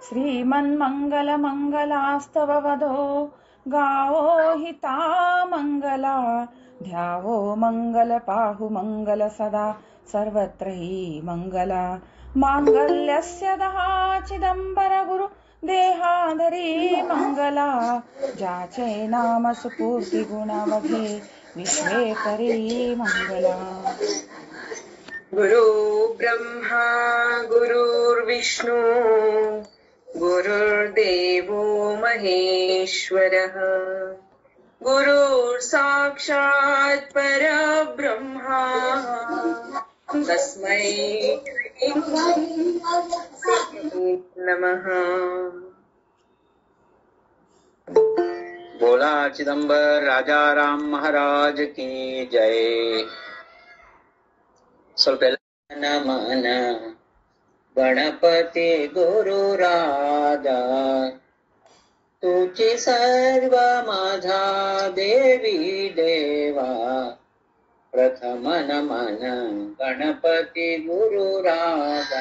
श्रीमन्मङ्गलमङ्गलास्तव वदो गावो हिता मङ्गला ध्यावो मङ्गल पाहु मङ्गल सदा सर्वत्र हि मङ्गला माङ्गल्यस्य दहा चिदम्बर गुरु देहाधरी मङ्गला जाचे नाम सुपूर्ति गुणवधे विश्वे करी मङ्गला गुरु ब्रह्मा गुरुर्विष्णु गुरुर्देवो महेश्वरः गुरुर्साक्षात् परब्रह्मा तस्मै नमः बोला चिदम्बर राजा राम महाराज की जय ಸ್ವಲ್ಪ ಎಲ್ಲ ನಮನ ಗಣಪತಿ ಗುರುರಾದ तुझे सर्व माझा देवी देवा प्रथम नमन गणपती गुरुराजा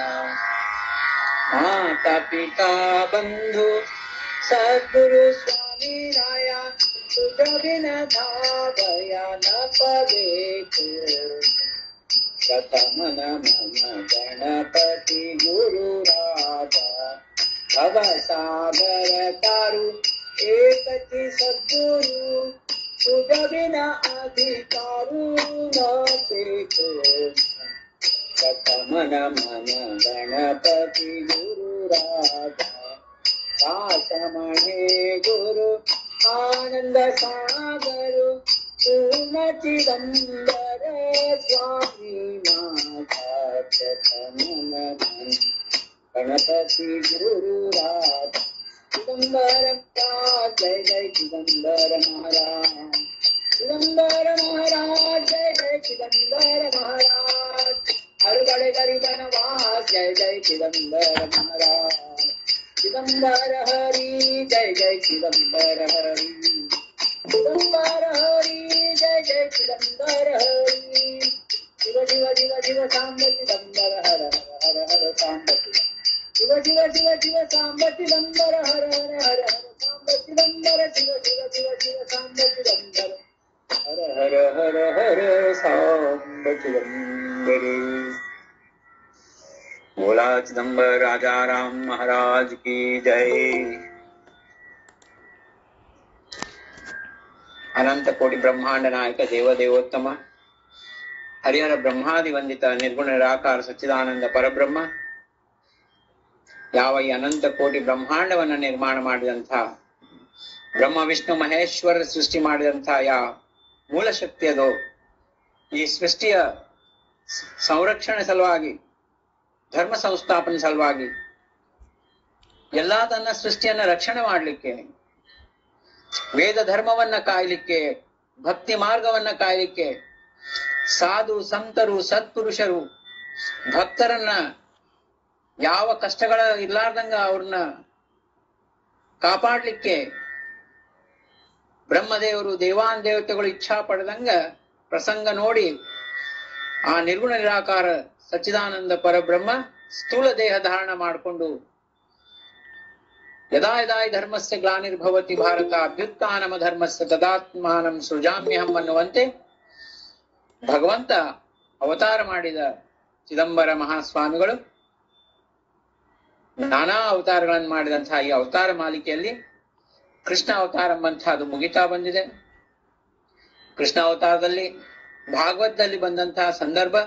माता पिता बंधू सद्गुरु स्वामी राया तुझ बिन धावया न पवेतो प्रथम नमन गणपती गुरुराजा भवसागर तारु एकची सद्गुरु तुझ बिना अधिकारू नसेको प्रथम नमन गणपती गुरुराजा दास म्हणे गुरु आनंद सागर पूर्ण चिदंबर स्वामी माझा प्रथम नमन गणपति गुरुराज चिदम्बरम राज जय जय चिदम्बर महाराज चिदम्बर महाराज जय जय चिदम्बर महाराज हरगढ़ गरीब नवाज जय जय चिदम्बर महाराज चिदम्बर हरि जय जय चिदम्बर हरि चिदम्बर हरि जय जय चिदम्बर हरि शिव शिव शिव शिव सांब चिदम्बर हर हर हर हर सांब शिव शिव शिव शिव सांब चिदम्बर हर हर हर हर सांब चिदम्बर शिव शिव शिव शिव सांब चिदम्बर हर हर हर हर सांब चिदम्बर बोला चिदम्बर राजा राम महाराज की जय ಅನಂತ ಕೋಟಿ ಬ್ರಹ್ಮಾಂಡ ನಾಯಕ ದೇವ ದೇವೋತ್ತಮ ಹರಿಹರ ಬ್ರಹ್ಮಾದಿ ವಂದಿತ ನಿರ್ಗುಣ ನಿರಾಕಾರ ಸಚ್ಚಿದಾನಂದ ಪರಬ್ರಹ್ಮ ಯಾವ ಈ ಅನಂತ ಕೋಟಿ ಬ್ರಹ್ಮಾಂಡವನ್ನ ನಿರ್ಮಾಣ ಮಾಡಿದಂಥ ಬ್ರಹ್ಮ ವಿಷ್ಣು ಮಹೇಶ್ವರ ಸೃಷ್ಟಿ ಮಾಡಿದಂಥ ಯಾ ಮೂಲ ಶಕ್ತಿ ಅದೋ ಈ ಸೃಷ್ಟಿಯ ಸಂರಕ್ಷಣೆ ಸಲುವಾಗಿ ಧರ್ಮ ಸಂಸ್ಥಾಪನೆ ಸಲುವಾಗಿ ಎಲ್ಲಾ ತನ್ನ ಸೃಷ್ಟಿಯನ್ನ ರಕ್ಷಣೆ ಮಾಡ್ಲಿಕ್ಕೆ ವೇದ ಧರ್ಮವನ್ನ ಕಾಯ್ಲಿಕ್ಕೆ ಭಕ್ತಿ ಮಾರ್ಗವನ್ನ ಕಾಯ್ಲಿಕ್ಕೆ ಸಾಧು ಸಂತರು ಸತ್ಪುರುಷರು ಭಕ್ತರನ್ನ ಯಾವ ಕಷ್ಟಗಳ ಇರ್ಲಾರ್ದಂಗ ಅವ್ರನ್ನ ಕಾಪಾಡ್ಲಿಕ್ಕೆ ಬ್ರಹ್ಮದೇವರು ದೇವಾನ್ ದೇವತೆಗಳು ಇಚ್ಛಾ ಪಡೆದಂಗ ಪ್ರಸಂಗ ನೋಡಿ ಆ ನಿರ್ಗುಣ ನಿರಾಕಾರ ಸಚ್ಚಿದಾನಂದ ಪರಬ್ರಹ್ಮ ಸ್ಥೂಲ ದೇಹ ಧಾರಣ ಮಾಡಿಕೊಂಡು ಯದಾ ಯದಾ ಹಿ ಧರ್ಮಸ್ಯ ಗ್ಲಾನಿರ್ಭವತಿ ಭಾರತ ಅಭ್ಯುತ್ಥಾನಮ ಧರ್ಮಸ್ಯ ತದಾತ್ಮಾನಂ ಸೃಜಾಮ್ಯಹಂ ಅನ್ನುವಂತೆ ಭಗವಂತ ಅವತಾರ ಮಾಡಿದ ಚಿದಂಬರ ಮಹಾಸ್ವಾಮಿಗಳು ನಾನಾ ಅವತಾರಗಳನ್ನು ಮಾಡಿದಂತಹ ಈ ಅವತಾರ ಮಾಲಿಕೆಯಲ್ಲಿ ಕೃಷ್ಣ ಅವತಾರ ಎಂಬಂತಹದ್ದು ಮುಗಿತಾ ಬಂದಿದೆ ಕೃಷ್ಣ ಅವತಾರದಲ್ಲಿ ಭಾಗವತದಲ್ಲಿ ಬಂದಂತಹ ಸಂದರ್ಭ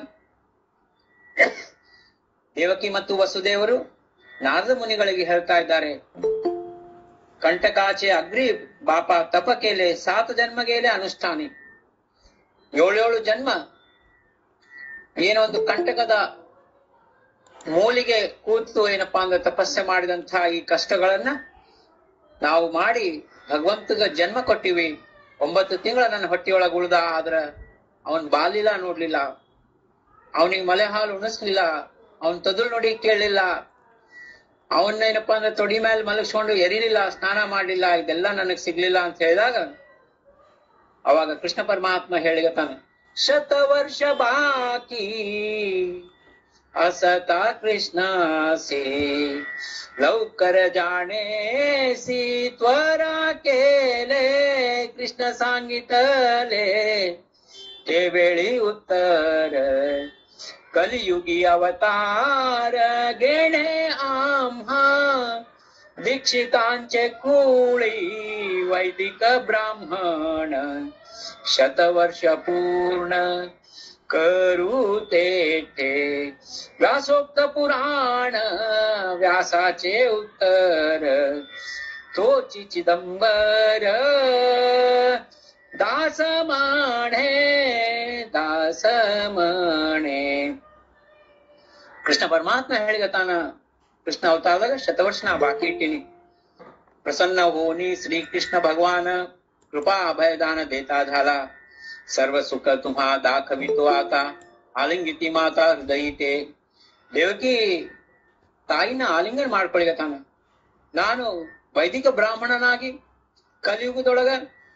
ದೇವಕಿ ಮತ್ತು ವಸುದೇವರು ನಾರದ ಮುನಿಗಳಿಗೆ ಹೇಳ್ತಾ ಇದ್ದಾರೆ ಕಂಟಕಾಚೆ ಅಗ್ರಿ ಬಾಪ ತಪ ಕೇಲೆ ಸಾತ ಜನ್ಮಗೇಲೆ ಅನುಷ್ಠಾನಿ ಏಳೇಳು ಜನ್ಮ ಏನೋ ಒಂದು ಕಂಟಕದ ಮೂಲಿಗೆ ಕೂತು ಏನಪ್ಪಾ ಅಂದ್ರೆ ತಪಸ್ಸೆ ಮಾಡಿದಂತಹ ಈ ಕಷ್ಟಗಳನ್ನ ನಾವು ಮಾಡಿ ಭಗವಂತಗ ಜನ್ಮ ಕೊಟ್ಟಿವಿ ಒಂಬತ್ತು ತಿಂಗಳ ನನ್ನ ಹೊಟ್ಟಿಯೊಳಗೆ ಉಳ್ದ ಆದ್ರ ಅವನ್ ಬಾಲಿಲ್ಲ ನೋಡ್ಲಿಲ್ಲ ಅವನಿಗೆ ಮಲೆ ಹಾಲು ಉಣಿಸ್ಲಿಲ್ಲ ಅವನ್ ತದುಲ್ ನೋಡಿ ಕೇಳಲಿಲ್ಲ ಅವನ್ನ ಏನಪ್ಪಾ ಅಂದ್ರೆ ತೊಡಿ ಮೇಲೆ ಮಲಗಿಸ್ಕೊಂಡು ಎರಿಲಿಲ್ಲ ಸ್ನಾನ ಮಾಡ್ಲಿಲ್ಲ ಇದೆಲ್ಲ ನನಗ್ ಸಿಗ್ಲಿಲ್ಲ ಅಂತ ಹೇಳಿದಾಗ ಅವಾಗ ಕೃಷ್ಣ ಪರಮಾತ್ಮ ಹೇಳಿಗತಾನೆ ಶತ ವರ್ಷ ಬಾಕಿ असता कृष्ण से लवकर जाणे सी त्वरा केले कृष्ण सांगितले ते वेळी उत्तर कलियुगी अवतार घेणे आम्हा दीक्षितांचे कुळी वैदिक ब्राह्मण शतवर्ष पूर्ण करू तेथे व्यासोक्त पुराण व्यासाचे उत्तर तोची चिदंबर दास म्हणे दास म्हणे ಕೃಷ್ಣ ಪರಮಾತ್ಮ ಹೇಳಿಗತಾನ ಕೃಷ್ಣ ಅವತಾರದಾಗ ಶತವರ್ಷ ನಾ ಬಾಕಿ ಇಟ್ಟಿನಿ प्रसन्न होनी श्री कृष्ण भगवान कृपा अभयदान देता झाला सर्व सुख तुम्हा दाखवितो आता ಆಲಿಂಗಿತಿ ಮಾತಾ ಹೃದಯಿತೆ ದೇವಕಿ ತಾಯಿನ ಆಲಿಂಗನ ಮಾಡ್ಕೊಳಿಗತಾನ ನಾನು ವೈದಿಕ ಬ್ರಾಹ್ಮಣನಾಗಿ ಕಲಿಯುಗದೊಳಗ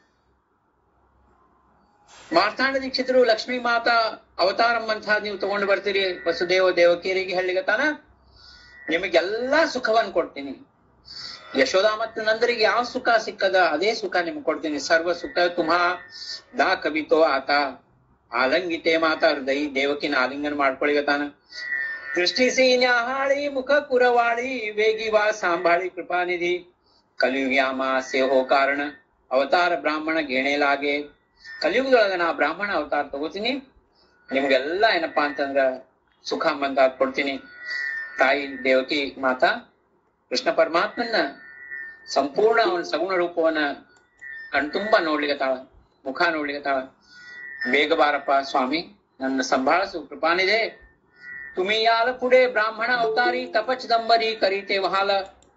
ಮಾರ್ತಾಂಡ ದೀಕ್ಷಿತರು ಲಕ್ಷ್ಮೀ ಮಾತಾ ಅವತಾರಂ ಅಂತ ನೀವು ತಗೊಂಡು ಬರ್ತೀರಿ ವಸುದೇವ ದೇವಕಿಯರಿಗೆ ಹೇಳಿಗತಾನ ನಿಮಗೆಲ್ಲಾ ಸುಖವನ್ನ ಕೊಡ್ತೀನಿ ಯಶೋಧ ಮತ್ತು ನಂದರಿಗೆ ಯಾವ ಸುಖ ಸಿಕ್ಕದ ಅದೇ ಸುಖ ನಿಮ್ಗೆ ಕೊಡ್ತೀನಿ ಸರ್ವ ಸುಖ ತುಮಾ ದಾ ಕವಿತೋ ಆತ ಆಲಂಗಿತೆ ಮಾತಾ ಹೃದಯ ದೇವಕಿನ ಆಲಿಂಗನ ಮಾಡ್ಕೊಳಿಗತಾನ ದೃಷ್ಟಿಸಿ ನ್ಯಾಹಾಳಿ ಮುಖ ಕುರವಾಳಿ ವೇಗಿವಾ ಸಾಂಭಾಳಿ ಕೃಪಾನಿಧಿ ಕಲಿಯುಗ್ಯಾಮ ಸೇಹೋ ಕಾರಣ ಅವತಾರ ಬ್ರಾಹ್ಮಣ ಗೇಣೆಲಾಗೆ ಕಲಿಯುಗದೊಳಗ ನಾ ಬ್ರಾಹ್ಮಣ ಅವತಾರ ತಗೋತೀನಿ ನಿಮ್ಗೆಲ್ಲಾ ಏನಪ್ಪಾ ಅಂತಂದ್ರ ಸುಖ ಬಂದ ಕೊಡ್ತೀನಿ ತಾಯಿ ದೇವಕಿ ಮಾತಾ ಕೃಷ್ಣ ಪರಮಾತ್ಮನ ಸಂಪೂರ್ಣ ಅವನ ಸಗುಣ ರೂಪವನ್ನ ಕಣ್ತುಂಬ ನೋಡ್ಲಿಕತ್ತಾಳ ಮುಖ ನೋಡ್ಲಿಕತ್ತಾಳ ಬೇಗ ಬಾರಪ್ಪ ಸ್ವಾಮಿ ನನ್ನ ಸಂಭಾಳಿಸು ಕೃಪಾನಿದೆ तुम्ही याल पुढे ब्राह्मण अवतारी तपचदंबरी करीते वहाल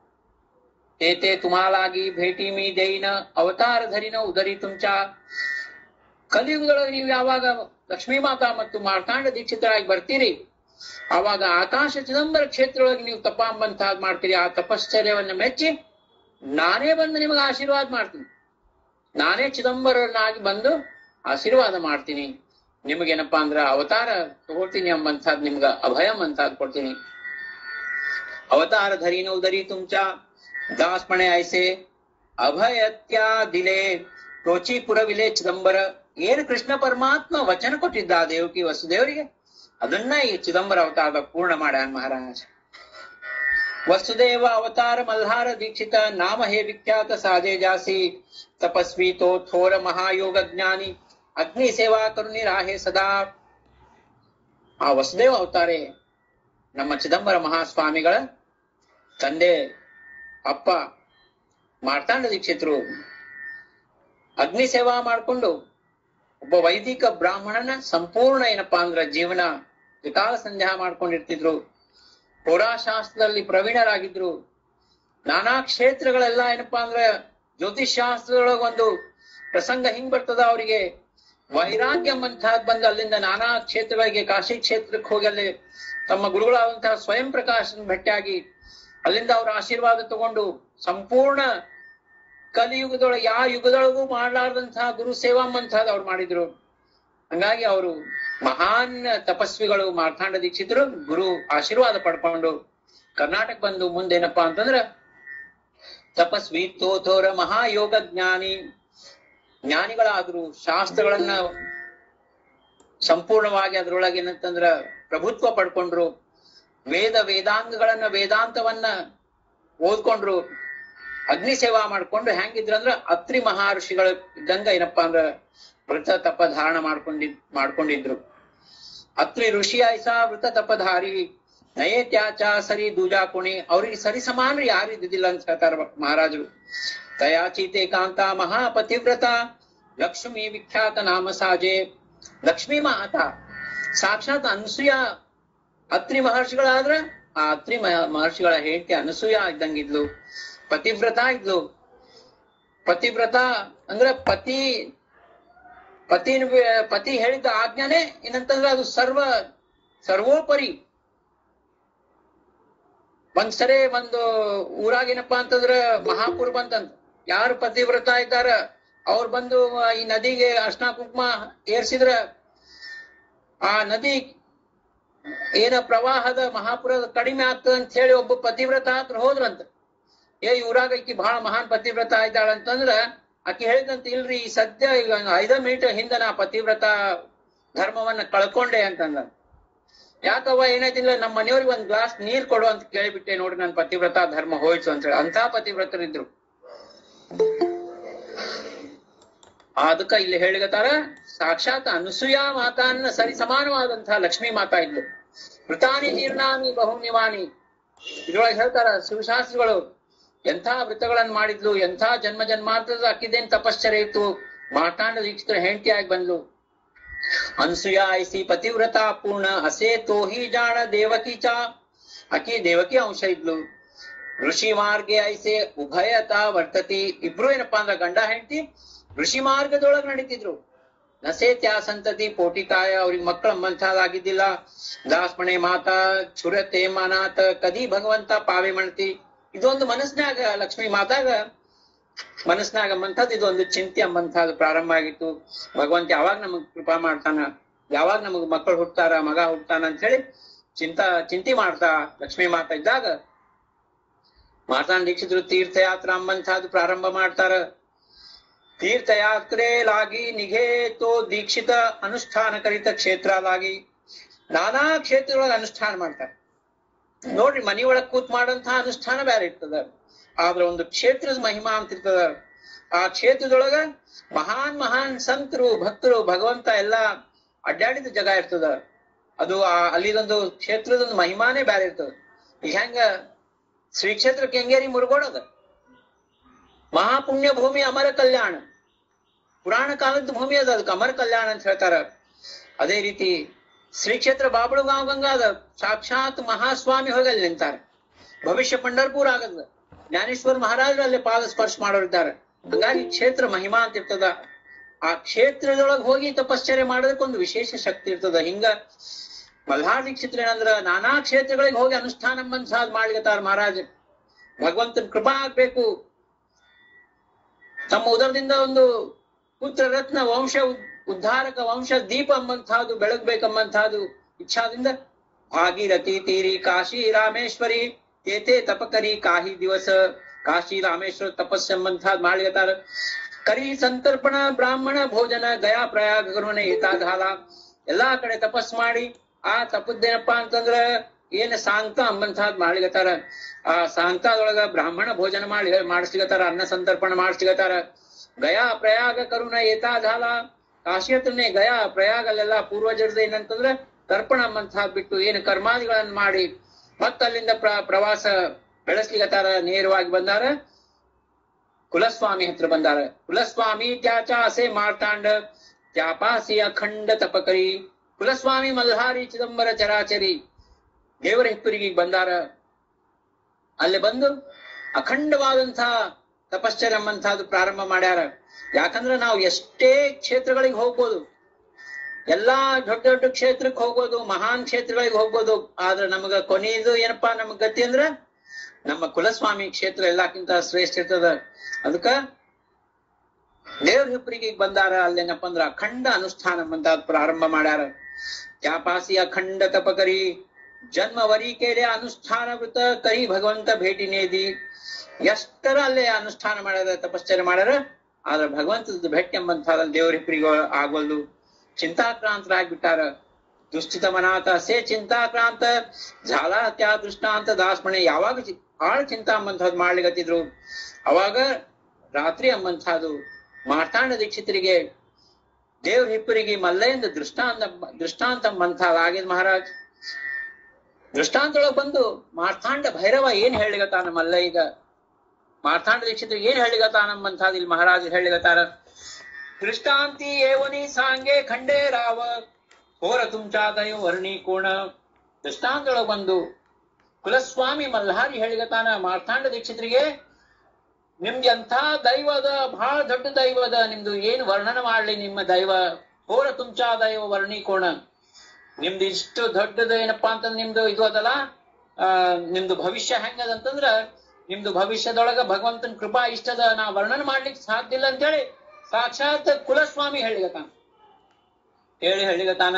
ते ते तुम्हालागी भेटी मी देईन ಅವತಾರ ಧರಿನ ಉದರಿ तुमच्या ಕಲಿಯುಗದೊಳಗೆ ನೀವು ಯಾವಾಗ ಲಕ್ಷ್ಮೀ ಮಾತಾ ಮತ್ತು ಮಾರ್ತಾಂಡ ದೀಕ್ಷಿತರಾಗಿ ಬರ್ತೀರಿ ಆವಾಗ ಆಕಾಶ ಚಿದಂಬರ ಕ್ಷೇತ್ರದೊಳಗೆ ನೀವು ತಪಾಂಬಂತ ಮಾಡ್ತೀರಿ ಆ ತಪಶ್ಚರ್ಯವನ್ನ ಮೆಚ್ಚಿ ನಾನೇ ಬಂದು ನಿಮಗೆ ಆಶೀರ್ವಾದ ಮಾಡ್ತೀನಿ ನಾನೇ ಚಿದಂಬರನಾಗಿ ಬಂದು ಆಶೀರ್ವಾದ ಮಾಡ್ತೀನಿ ನಿಮಗೇನಪ್ಪಾ ಅಂದ್ರ ಅವತಾರ ತಗೋತೀನಿ ಎಂಬಂತದ್ ನಿಮ್ಗ ಅಭಯಂ ಅಂತ ಕೊಡ್ತೀನಿ ಅವತಾರ ಧರಿನ ಉದರಿ तुमच्या दासपणे ऐसे ಅಭಯತ್ಯ ದಿಲೆ ಟೋಚಿ ಪುರವಿಲೆ ಚಿದಂಬರ ಏನು ಕೃಷ್ಣ ಪರಮಾತ್ಮ ವಚನ ಕೊಟ್ಟಿದ್ದ ಆ ದೇವಕಿ ವಸುದೇವರಿಗೆ ಅದನ್ನ ಈ ಚಿದಂಬರ ಅವತಾರದ ಪೂರ್ಣ ಮಾಡ್ಯಾನ ಮಹಾರಾಜ ವಸುದೇವ ಅವತಾರ ಮಲ್ಹಾರ ದೀಕ್ಷಿತ ನಾಮ ಹೇ ವಿಖ್ಯಾತ ಸಾಜೆ ಜಾಸಿ ತಪಸ್ವಿ ತೋ ಥೋರ ಮಹಾಯೋಗ ಜ್ಞಾನಿ ಅಗ್ನಿ ಸೇವಾ ಕರುಣಿ ರಾಹೆ ಸದಾ ಆ ವಸುದೇವ ಅವತಾರೆ ನಮ್ಮ ಚಿದಂಬರ ಮಹಾಸ್ವಾಮಿಗಳ ತಂದೆ ಅಪ್ಪ ಮಾರ್ತಾಂಡ ದೀಕ್ಷಿತರು ಅಗ್ನಿ ಸೇವಾ ಮಾಡ್ಕೊಂಡು ಒಬ್ಬ ವೈದಿಕ ಬ್ರಾಹ್ಮಣನ ಸಂಪೂರ್ಣ ಏನಪ್ಪಾ ಅಂದ್ರ ಜೀವನ ತ್ರಿಕಾಲ ಸಂಧ್ಯಾ ಮಾಡ್ಕೊಂಡಿರ್ತಿದ್ರು ಪುರಾಶಾಸ್ತ್ರದಲ್ಲಿ ಪ್ರವೀಣರಾಗಿದ್ರು ನಾನಾ ಕ್ಷೇತ್ರಗಳೆಲ್ಲ ಏನಪ್ಪಾ ಅಂದ್ರ ಜ್ಯೋತಿಷ್ ಶಾಸ್ತ್ರದೊಳಗ ಒಂದು ಪ್ರಸಂಗ ಹಿಂಗ್ ಬರ್ತದ ಅವರಿಗೆ ವೈರಾಗ್ಯ ಅಂತಹದ್ ಬಂದು ಅಲ್ಲಿಂದ ನಾನಾ ಕ್ಷೇತ್ರಗಳಿಗೆ ಕಾಶಿ ಕ್ಷೇತ್ರಕ್ಕೆ ಹೋಗಿ ಅಲ್ಲಿ ತಮ್ಮ ಗುರುಗಳಾದಂತಹ ಸ್ವಯಂ ಪ್ರಕಾಶನ್ ಭೇಟಿಯಾಗಿ ಅಲ್ಲಿಂದ ಅವರ ಆಶೀರ್ವಾದ ತಗೊಂಡು ಸಂಪೂರ್ಣ ಕಲಿಯುಗದೊಳಗೆ ಯಾವ ಯುಗದೊಳಗೂ ಮಾಡಲಾರ್ದಂತಹ ಗುರು ಸೇವಾ ಅಂತಹದ್ದು ಅವ್ರು ಮಾಡಿದ್ರು ಹಂಗಾಗಿ ಅವರು ಮಹಾನ್ ತಪಸ್ವಿಗಳು ಮಾರ್ತಾಂಡ ದೀಕ್ಷಿತರು ಗುರು ಆಶೀರ್ವಾದ ಪಡ್ಕೊಂಡು ಕರ್ನಾಟಕ ಬಂದು ಮುಂದೇನಪ್ಪಾ ಅಂತಂದ್ರ ತಪಸ್ವಿ ತೋಥೋರ ಮಹಾಯೋಗ ಜ್ಞಾನಿ ಜ್ಞಾನಿಗಳಾದ್ರು ಶಾಸ್ತ್ರಗಳನ್ನ ಸಂಪೂರ್ಣವಾಗಿ ಅದ್ರೊಳಗೆ ಏನಂತಂದ್ರ ಪ್ರಭುತ್ವ ಪಡ್ಕೊಂಡ್ರು ವೇದ ವೇದಾಂಗಗಳನ್ನ ವೇದಾಂತವನ್ನ ಓದ್ಕೊಂಡ್ರು ಅಗ್ನಿ ಸೇವಾ ಮಾಡ್ಕೊಂಡು ಹೆಂಗಿದ್ರಂದ್ರ ಅತ್ರಿ ಮಹರ್ಷಿಗಳ ಇದ್ದಂಗ ಏನಪ್ಪಾ ಅಂದ್ರ ವೃತ ತಪ ಧಾರಣ ಮಾಡ್ಕೊಂಡಿದ್ ಮಾಡ್ಕೊಂಡಿದ್ರು ಅತ್ರಿ ಋಷಿ ಆಯ್ಸ ವೃತ ತಪಧಾರಿ ನಯೇತ್ಯಾಚ ಸರಿ ದೂಜಾ ಕುಣಿ ಅವ್ರಿಗೆ ಸರಿ ಸಮಾನ ಯಾರು ಇದ್ದಿದ್ದಿಲ್ಲ ಅಂತ ಹೇಳ್ತಾರ ಮಹಾರಾಜರು ತಯಾಚಿತೆ ಕಾಂತ ಮಹಾಪತಿವ್ರತ ಲಕ್ಷ್ಮಿ ವಿಖ್ಯಾತ ನಾಮ ಸಾಜೆ ಲಕ್ಷ್ಮೀ ಮಾತಾ ಸಾಕ್ಷಾತ್ ಅನಸೂಯ ಅತ್ರಿ ಮಹರ್ಷಿಗಳಾದ್ರ ಆ ಅತ್ರಿ ಮಹ- ಮಹರ್ಷಿಗಳ ಹೆಂಡತಿ ಅನಸೂಯ ಇದ್ದಂಗಿದ್ಲು ಪತಿವ್ರತ ಇದ್ಲು ಪತಿವ್ರತ ಅಂದ್ರ ಪತಿ ಪತಿ ಪತಿ ಹೇಳಿದ ಆಜ್ಞಾನೆ ಏನಂತಂದ್ರೆ ಅದು ಸರ್ವ ಸರ್ವೋಪರಿ ಒಂದ್ಸರಿ ಒಂದು ಊರಾಗ ಏನಪ್ಪಾ ಅಂತಂದ್ರ ಮಹಾಪುರ್ ಬಂತಂತ ಯಾರು ಪತಿವ್ರತ ಇದ್ದಾರ ಅವ್ರು ಬಂದು ಈ ನದಿಗೆ ಅರ್ಶನ ಕುಂಕುಮ ಏರ್ಸಿದ್ರ ಆ ನದಿ ಏನ ಪ್ರವಾಹದ ಮಹಾಪುರದ ಕಡಿಮೆ ಆಗ್ತದ ಅಂತ ಹೇಳಿ ಒಬ್ಬ ಪತಿವ್ರತ ಹತ್ರ ಹೋದ್ರಂತ ಏ ಇವ್ರಾಗ ಈಕಿ ಬಹಳ ಮಹಾನ್ ಪತಿವ್ರತ ಇದ್ದಾಳ ಅಂತಂದ್ರ ಆಕಿ ಹೇಳಿದಂತ ಇಲ್ರಿ ಈ ಸದ್ಯ ಈಗ ಐದ ಮಿನಿಟ್ ಹಿಂದ ನಾ ಪತಿವ್ರತ ಧರ್ಮವನ್ನ ಕಳ್ಕೊಂಡೆ ಅಂತಂದ ಯಾಕವ್ವ ಏನಾಯ್ತಿಲ್ಲ ನಮ್ಮ ಮನೆಯವ್ರಿಗೆ ಒಂದ್ ಗ್ಲಾಸ್ ನೀರ್ ಕೊಡು ಅಂತ ಕೇಳಿಬಿಟ್ಟೆ ನೋಡ್ರಿ ನನ್ ಪತಿವ್ರತ ಧರ್ಮ ಹೋಯ್ತು ಅಂತ ಹೇಳಿ ಅಂತ ಪತಿವ್ರತರಿದ್ರು ಅದಕ್ಕ ಇಲ್ಲಿ ಹೇಳಿಗತಾರ ಸಾಕ್ಷಾತ್ ಅನಸೂಯ ಮಾತಾನ್ನ ಸರಿ ಸಮಾನವಾದಂತಹ ಲಕ್ಷ್ಮೀ ಮಾತಾ ಇದ್ಲು ವೃತಾನಿ ಜೀರ್ಣಾನಿ ಬಹುನಿವಾನಿ ಇದ್ರೊಳಗೆ ಹೇಳ್ತಾರ ಶಿವಶಾಸ್ತ್ರಿಗಳು ಎಂಥ ವೃತ್ತಗಳನ್ನ ಮಾಡಿದ್ಲು ಎಂಥ ಜನ್ಮ ಜನ್ಮಾಂತರದ ಅಕ್ಕಿದೇನ್ ತಪಶ್ಚರ್ಯ ಇತ್ತು ಮಾತಾಂಡ ದೀಕ್ಷಿತರ ಹೆಂಡತಿಯಾಗಿ ಬಂದ್ಲು ಅನ್ಸುಯ ಐಸಿ ಪತಿವ್ರತ ಪೂರ್ಣ ಅಸೇ ತೋಹಿ ಜಾಣ ದೇವಕಿ ಚ ಆಕಿ ದೇವಕಿ ಅಂಶ ಇದ್ಲು ಋಷಿ ಮಾರ್ಗೆ ಐಸೆ ಉಭಯತ ವರ್ತತಿ ಇಬ್ರು ಏನಪ್ಪಾ ಅಂದ್ರ ಗಂಡ ಹೆಂಡತಿ ಋಷಿ ಮಾರ್ಗದೊಳಗ್ ನಡೀತಿದ್ರು ನಸೆ ತ್ಯಾ ಸಂತತಿ ಪೋಟಿಕಾಯ ಅವ್ರಿಗೆ ಮಕ್ಕಳ ಮಂಥಾದಾಗಿದ್ದಿಲ್ಲ ದಾಸ್ಮಣೆ ಮಾತಾ ಚುರತೆ ಮಾನಾತ ಕದಿ ಭಗವಂತ ಪಾವೆ ಮಾಡ್ತಿ ಇದೊಂದು ಮನಸ್ನಾಗ ಲಕ್ಷ್ಮೀ ಮಾತಾಗ ಮನಸ್ನಾಗ ಮಂಥದ್ ಇದೊಂದು ಚಿಂತೆ ಅಂಬಂಥದ್ದು ಪ್ರಾರಂಭ ಆಗಿತ್ತು ಭಗವಂತ ಯಾವಾಗ ನಮಗ್ ಕೃಪಾ ಮಾಡ್ತಾನ ಯಾವಾಗ ನಮಗ್ ಮಕ್ಕಳು ಹುಟ್ತಾರ ಮಗ ಹುಟ್ತಾನ ಅಂತ ಹೇಳಿ ಚಿಂತಾ ಚಿಂತೆ ಮಾಡ್ತಾ ಲಕ್ಷ್ಮೀ ಮಾತಾ ಇದ್ದಾಗ ಮಾತಾನ್ ದೀಕ್ಷಿತರು ತೀರ್ಥಯಾತ್ರ ಅಂಬಂಥದ್ದು ಪ್ರಾರಂಭ ಮಾಡ್ತಾರ ತೀರ್ಥಯಾತ್ರೆಲಾಗಿ ನಿಘೇತೋ ದೀಕ್ಷಿತ ಅನುಷ್ಠಾನ ಕರಿತ ಕ್ಷೇತ್ರಲಾಗಿ ನಾನಾ ಕ್ಷೇತ್ರದೊಳಗ ಅನುಷ್ಠಾನ ಮಾಡ್ತಾರೆ ನೋಡ್ರಿ ಮನಿಯೊಳಗ್ ಕೂತ್ ಮಾಡಂತಹ ಅನುಷ್ಠಾನ ಬೇರೆ ಇರ್ತದ ಆದ್ರ ಒಂದು ಕ್ಷೇತ್ರದ ಮಹಿಮಾ ಅಂತ ಇರ್ತದ ಆ ಕ್ಷೇತ್ರದೊಳಗ ಮಹಾನ್ ಮಹಾನ್ ಸಂತರು ಭಕ್ತರು ಭಗವಂತ ಎಲ್ಲಾ ಅಡ್ಡಾಡಿದ ಜಾಗ ಇರ್ತದ ಅದು ಆ ಅಲ್ಲಿದೊಂದು ಕ್ಷೇತ್ರದೊಂದು ಮಹಿಮಾನೇ ಬೇರೆ ಇರ್ತದ ಈಗ ಹೆಂಗ ಶ್ರೀ ಕ್ಷೇತ್ರ ಕೆಂಗೇರಿ ಮುರುಗೋಣದ ಮಹಾಪುಣ್ಯ ಭೂಮಿ ಅಮರ ಕಲ್ಯಾಣ ಪುರಾಣ ಕಾಲದ ಭೂಮಿ ಅದ ಅದಕ್ಕೆ ಅಮರ ಕಲ್ಯಾಣ ಅಂತ ಹೇಳ್ತಾರ ಅದೇ ರೀತಿ ಶ್ರೀ ಕ್ಷೇತ್ರ ಬಾಬಳುಗಾಂವ್ ಗಂಗಾದ ಸಾಕ್ಷಾತ್ ಮಹಾಸ್ವಾಮಿ ಹೋಗಿ ಅಲ್ಲಿ ನಿಂತಾರೆ ಭವಿಷ್ಯ ಪಂಡರ್ಪುರ ಆಗದ ಜ್ಞಾನೇಶ್ವರ ಮಹಾರಾಜರು ಅಲ್ಲಿ ಪಾದ ಸ್ಪರ್ಶ ಮಾಡೋರಿದ್ದಾರೆ ಹಂಗಾಗಿ ಕ್ಷೇತ್ರ ಮಹಿಮಾ ಅಂತ ಇರ್ತದ ಆ ಕ್ಷೇತ್ರದೊಳಗೆ ಹೋಗಿ ತಪಶ್ಚರ್ಯ ಮಾಡೋದಕ್ಕೆ ಒಂದು ವಿಶೇಷ ಶಕ್ತಿ ಇರ್ತದ ಹಿಂಗ ಮಲ್ಹಾರ್ ದೀಕ್ಷಿತ್ರ ಏನಂದ್ರ ನಾನಾ ಕ್ಷೇತ್ರಗಳಿಗೆ ಹೋಗಿ ಅನುಷ್ಠಾನ ಬಂದ್ ಮಾಡ್ಲಿಕತ್ತಾರ ಮಹಾರಾಜ ಭಗವಂತನ ಕೃಪಾ ಆಗ್ಬೇಕು ತಮ್ಮ ಉದರದಿಂದ ಒಂದು ಪುತ್ರ ರತ್ನ ವಂಶ ಉದ್- ಉದ್ಧಾರಕ ವಂಶ ದೀಪ ಎಂಬಂತಹದ್ದು ಬೆಳಗ್ಬೇಕೆಂಬಂತಹದ್ದು ಇಚ್ಛಾದಿಂದ ಭಾಗೀರಥಿ ತೀರಿ ಕಾಶಿ ರಾಮೇಶ್ವರಿ ಏತೆ ತಪಕರಿ ಕಾಹಿ ದಿವಸ ಕಾಶಿ ರಾಮೇಶ್ವರ ತಪಸ್ ಎಂಬಂತಹದ್ದು ಮಾಡ್ಲಿಕತ್ತಾರ ಕರಿ ಸಂತರ್ಪಣ ಬ್ರಾಹ್ಮಣ ಭೋಜನ ಗಯಾ ಪ್ರಯಾಗ ಕರುಣೆ ಏತಾಧಾಲ ಎಲ್ಲಾ ಕಡೆ ತಪಸ್ ಮಾಡಿ ಆ ತಪ್ಪದ್ದೇನಪ್ಪಾ ಅಂತಂದ್ರ ಏನ್ ಸಾಂತ ಅಂಬಂತಹದ್ ಮಾಡ್ಲಿಕತ್ತಾರ ಆ ಸಾಂತಾದೊಳಗ ಬ್ರಾಹ್ಮಣ ಭೋಜನ ಮಾಡಿ ಮಾಡಿಸ್ಲಿಕತ್ತಾರ ಅನ್ನ ಸಂತರ್ಪಣ ಮಾಡಿಸ್ಲಿಕತ್ತಾರ ಗಯಾ ಪ್ರಯಾಗ ಕರುಣ ಏತಾಧಾಲ ಕಾಶಿ ಹತ್ರನೇ ಗಯಾ ಪ್ರಯಾಗ ಅಲ್ಲೆಲ್ಲ ಪೂರ್ವಜರದ ಏನಂತಂದ್ರ ತರ್ಪಣ ಅಂಬಂತಹದ್ ಬಿಟ್ಟು ಏನು ಕರ್ಮಾದಿಗಳನ್ನ ಮಾಡಿ ಮತ್ತ ಅಲ್ಲಿಂದ ಪ್ರ ಪ್ರವಾಸ ಬೆಳೆಸ್ಲಿಕತ್ತಾರ ನೇರವಾಗಿ ಬಂದಾರ ಕುಲಸ್ವಾಮಿ ಹತ್ರ ಬಂದಾರ ಕುಲಸ್ವಾಮಿ ತ್ಯಾಚಾಸೆ ಮಾರ್ತಾಂಡ ತ್ಯಾಪಾಸಿ ಅಖಂಡ ತಪಕರಿ ಕುಲಸ್ವಾಮಿ ಮಲ್ಹಾರಿ ಚಿದಂಬರ ಚರಾಚರಿ ದೇವರ ಹಿಪ್ಪರಿಗೆ ಬಂದಾರ ಅಲ್ಲಿ ಬಂದು ಅಖಂಡವಾದಂತಹ ತಪಶ್ಚರ್ಯ ಎಂಬಂತಹದ್ದು ಪ್ರಾರಂಭ ಮಾಡ್ಯಾರ ಯಾಕಂದ್ರೆ ನಾವು ಎಷ್ಟೇ ಕ್ಷೇತ್ರಗಳಿಗೆ ಹೋಗ್ಬೋದು ಎಲ್ಲಾ ದೊಡ್ಡ ದೊಡ್ಡ ಕ್ಷೇತ್ರಕ್ಕೆ ಹೋಗ್ಬೋದು ಮಹಾನ್ ಕ್ಷೇತ್ರಗಳಿಗೆ ಹೋಗ್ಬೋದು ಆದ್ರೆ ನಮಗ ಕೊನೆಯದು ಏನಪ್ಪಾ ನಮಗ್ ಗತಿ ಅಂದ್ರ ನಮ್ಮ ಕುಲಸ್ವಾಮಿ ಕ್ಷೇತ್ರ ಎಲ್ಲಕ್ಕಿಂತ ಶ್ರೇಷ್ಠ ಇರ್ತದ ಅದಕ್ಕ ದೇವ್ರ ಹಿಪ್ಪರಿಗೆ ಬಂದಾರ ಅಲ್ಲೇನಪ್ಪ ಅಂದ್ರ ಅಖಂಡ ಅನುಷ್ಠಾನ ಅಂತ ಪ್ರಾರಂಭ ಮಾಡ್ಯಾರ ತ್ಯಾಪಾಸಿ ಅಖಂಡ ತಪಕರಿ ಜನ್ಮ ವರಿ ಕೇಳೆ ಅನುಷ್ಠಾನ ವೃತ ಕರಿ ಭಗವಂತ ಭೇಟಿ ನೇದಿ ಎಷ್ಟರ ಅಲ್ಲೇ ಅನುಷ್ಠಾನ ಮಾಡ್ಯಾರ ತಪಶ್ಚರ್ಯ ಮಾಡ್ಯಾರ ಆದ್ರೆ ಭಗವಂತದ ಭೇಟಿ ಎಂಬಂತ ದೇವ್ರ ಹಿಪ್ಪರಿಗೆ ಆಗೋಲ್ದು ಚಿಂತಾಕ್ರಾಂತರಾಗ್ಬಿಟ್ಟಾರ ದುಶ್ಚಿತ ಮನಾತ ಸೇ ಚಿಂತಾಕ್ರಾಂತ ಜಾಲ ತ್ಯಾ ದೃಷ್ಟಾಂತ ದಾಸ್ಮಣೆ ಯಾವಾಗ ಚಿ- ಆಳ್ ಚಿಂತಾ ಅಂಬಂಥದ್ದು ಮಾಡ್ಲಿಕತ್ತಿದ್ರು ಅವಾಗ ರಾತ್ರಿ ಅಂಬಂಥದ್ದು ಮಾರ್ತಾಂಡ ದೀಕ್ಷಿತರಿಗೆ ದೇವ್ರ ಹಿಪ್ಪರಿಗೆ ಮಲ್ಲೆಯಿಂದ ದೃಷ್ಟಾಂತ ದೃಷ್ಟಾಂತ ಅಂಬಂಥ ಆಗಿದ್ ಮಹಾರಾಜ್ ದೃಷ್ಟಾಂತೊಳಗ್ ಬಂದು ಮಾರ್ತಾಂಡ ಭೈರವ ಏನ್ ಹೇಳಿಗತಾನ ಮಲ್ಲ ಈಗ ಮಾರ್ತಾಂಡ ದೀಕ್ಷಿತರಿಗೆ ಏನ್ ಹೇಳಿಗತಾನಂಬಂಥದ್ದು ಇಲ್ಲಿ ಮಹಾರಾಜ್ ಹೇಳಿಗತಾರ ದೃಷ್ಟಾಂತಿ ಏವನಿ ಸಾಂಗೆ ಖಂಡೇ ರಾವ ಹೋರ ತುಂಚಾದಯ ವರ್ಣಿ ಕೋಣ ದೃಷ್ಟಾಂತೊಳಗ್ ಬಂದು ಕುಲಸ್ವಾಮಿ ಮಲ್ಹಾರಿ ಹೇಳಿಗತಾನ ಮಾರ್ತಾಂಡ ದೀಕ್ಷಿತರಿಗೆ ನಿಮ್ಗೆ ಎಂಥ ದೈವ ಅದ ಬಹಳ ದೊಡ್ಡ ದೈವ ಅದ ನಿಮ್ದು ಏನ್ ವರ್ಣನ ಮಾಡ್ಲಿ ನಿಮ್ಮ ದೈವ ಹೋರ ತುಂಚಾ ದೈವ ವರ್ಣಿ ಕೋಣ ನಿಮ್ದು ಇಷ್ಟು ದೊಡ್ಡದು ಏನಪ್ಪಾ ಅಂತಂದ್ರೆ ನಿಮ್ದು ಇದು ಅದಲ್ಲ ಆ ನಿಮ್ದು ಭವಿಷ್ಯ ಹೆಂಗದಂತಂದ್ರ ನಿಮ್ದು ಭವಿಷ್ಯದೊಳಗ ಭಗವಂತನ ಕೃಪಾ ಇಷ್ಟದ ನಾ ವರ್ಣನ ಮಾಡ್ಲಿಕ್ಕೆ ಸಾಧ್ಯ ಇಲ್ಲ ಅಂತೇಳಿ ಸಾಕ್ಷಾತ್ ಕುಲಸ್ವಾಮಿ ಹೇಳಿಗತಾನ ಹೇಳಿ ಹೇಳಿಗತಾನ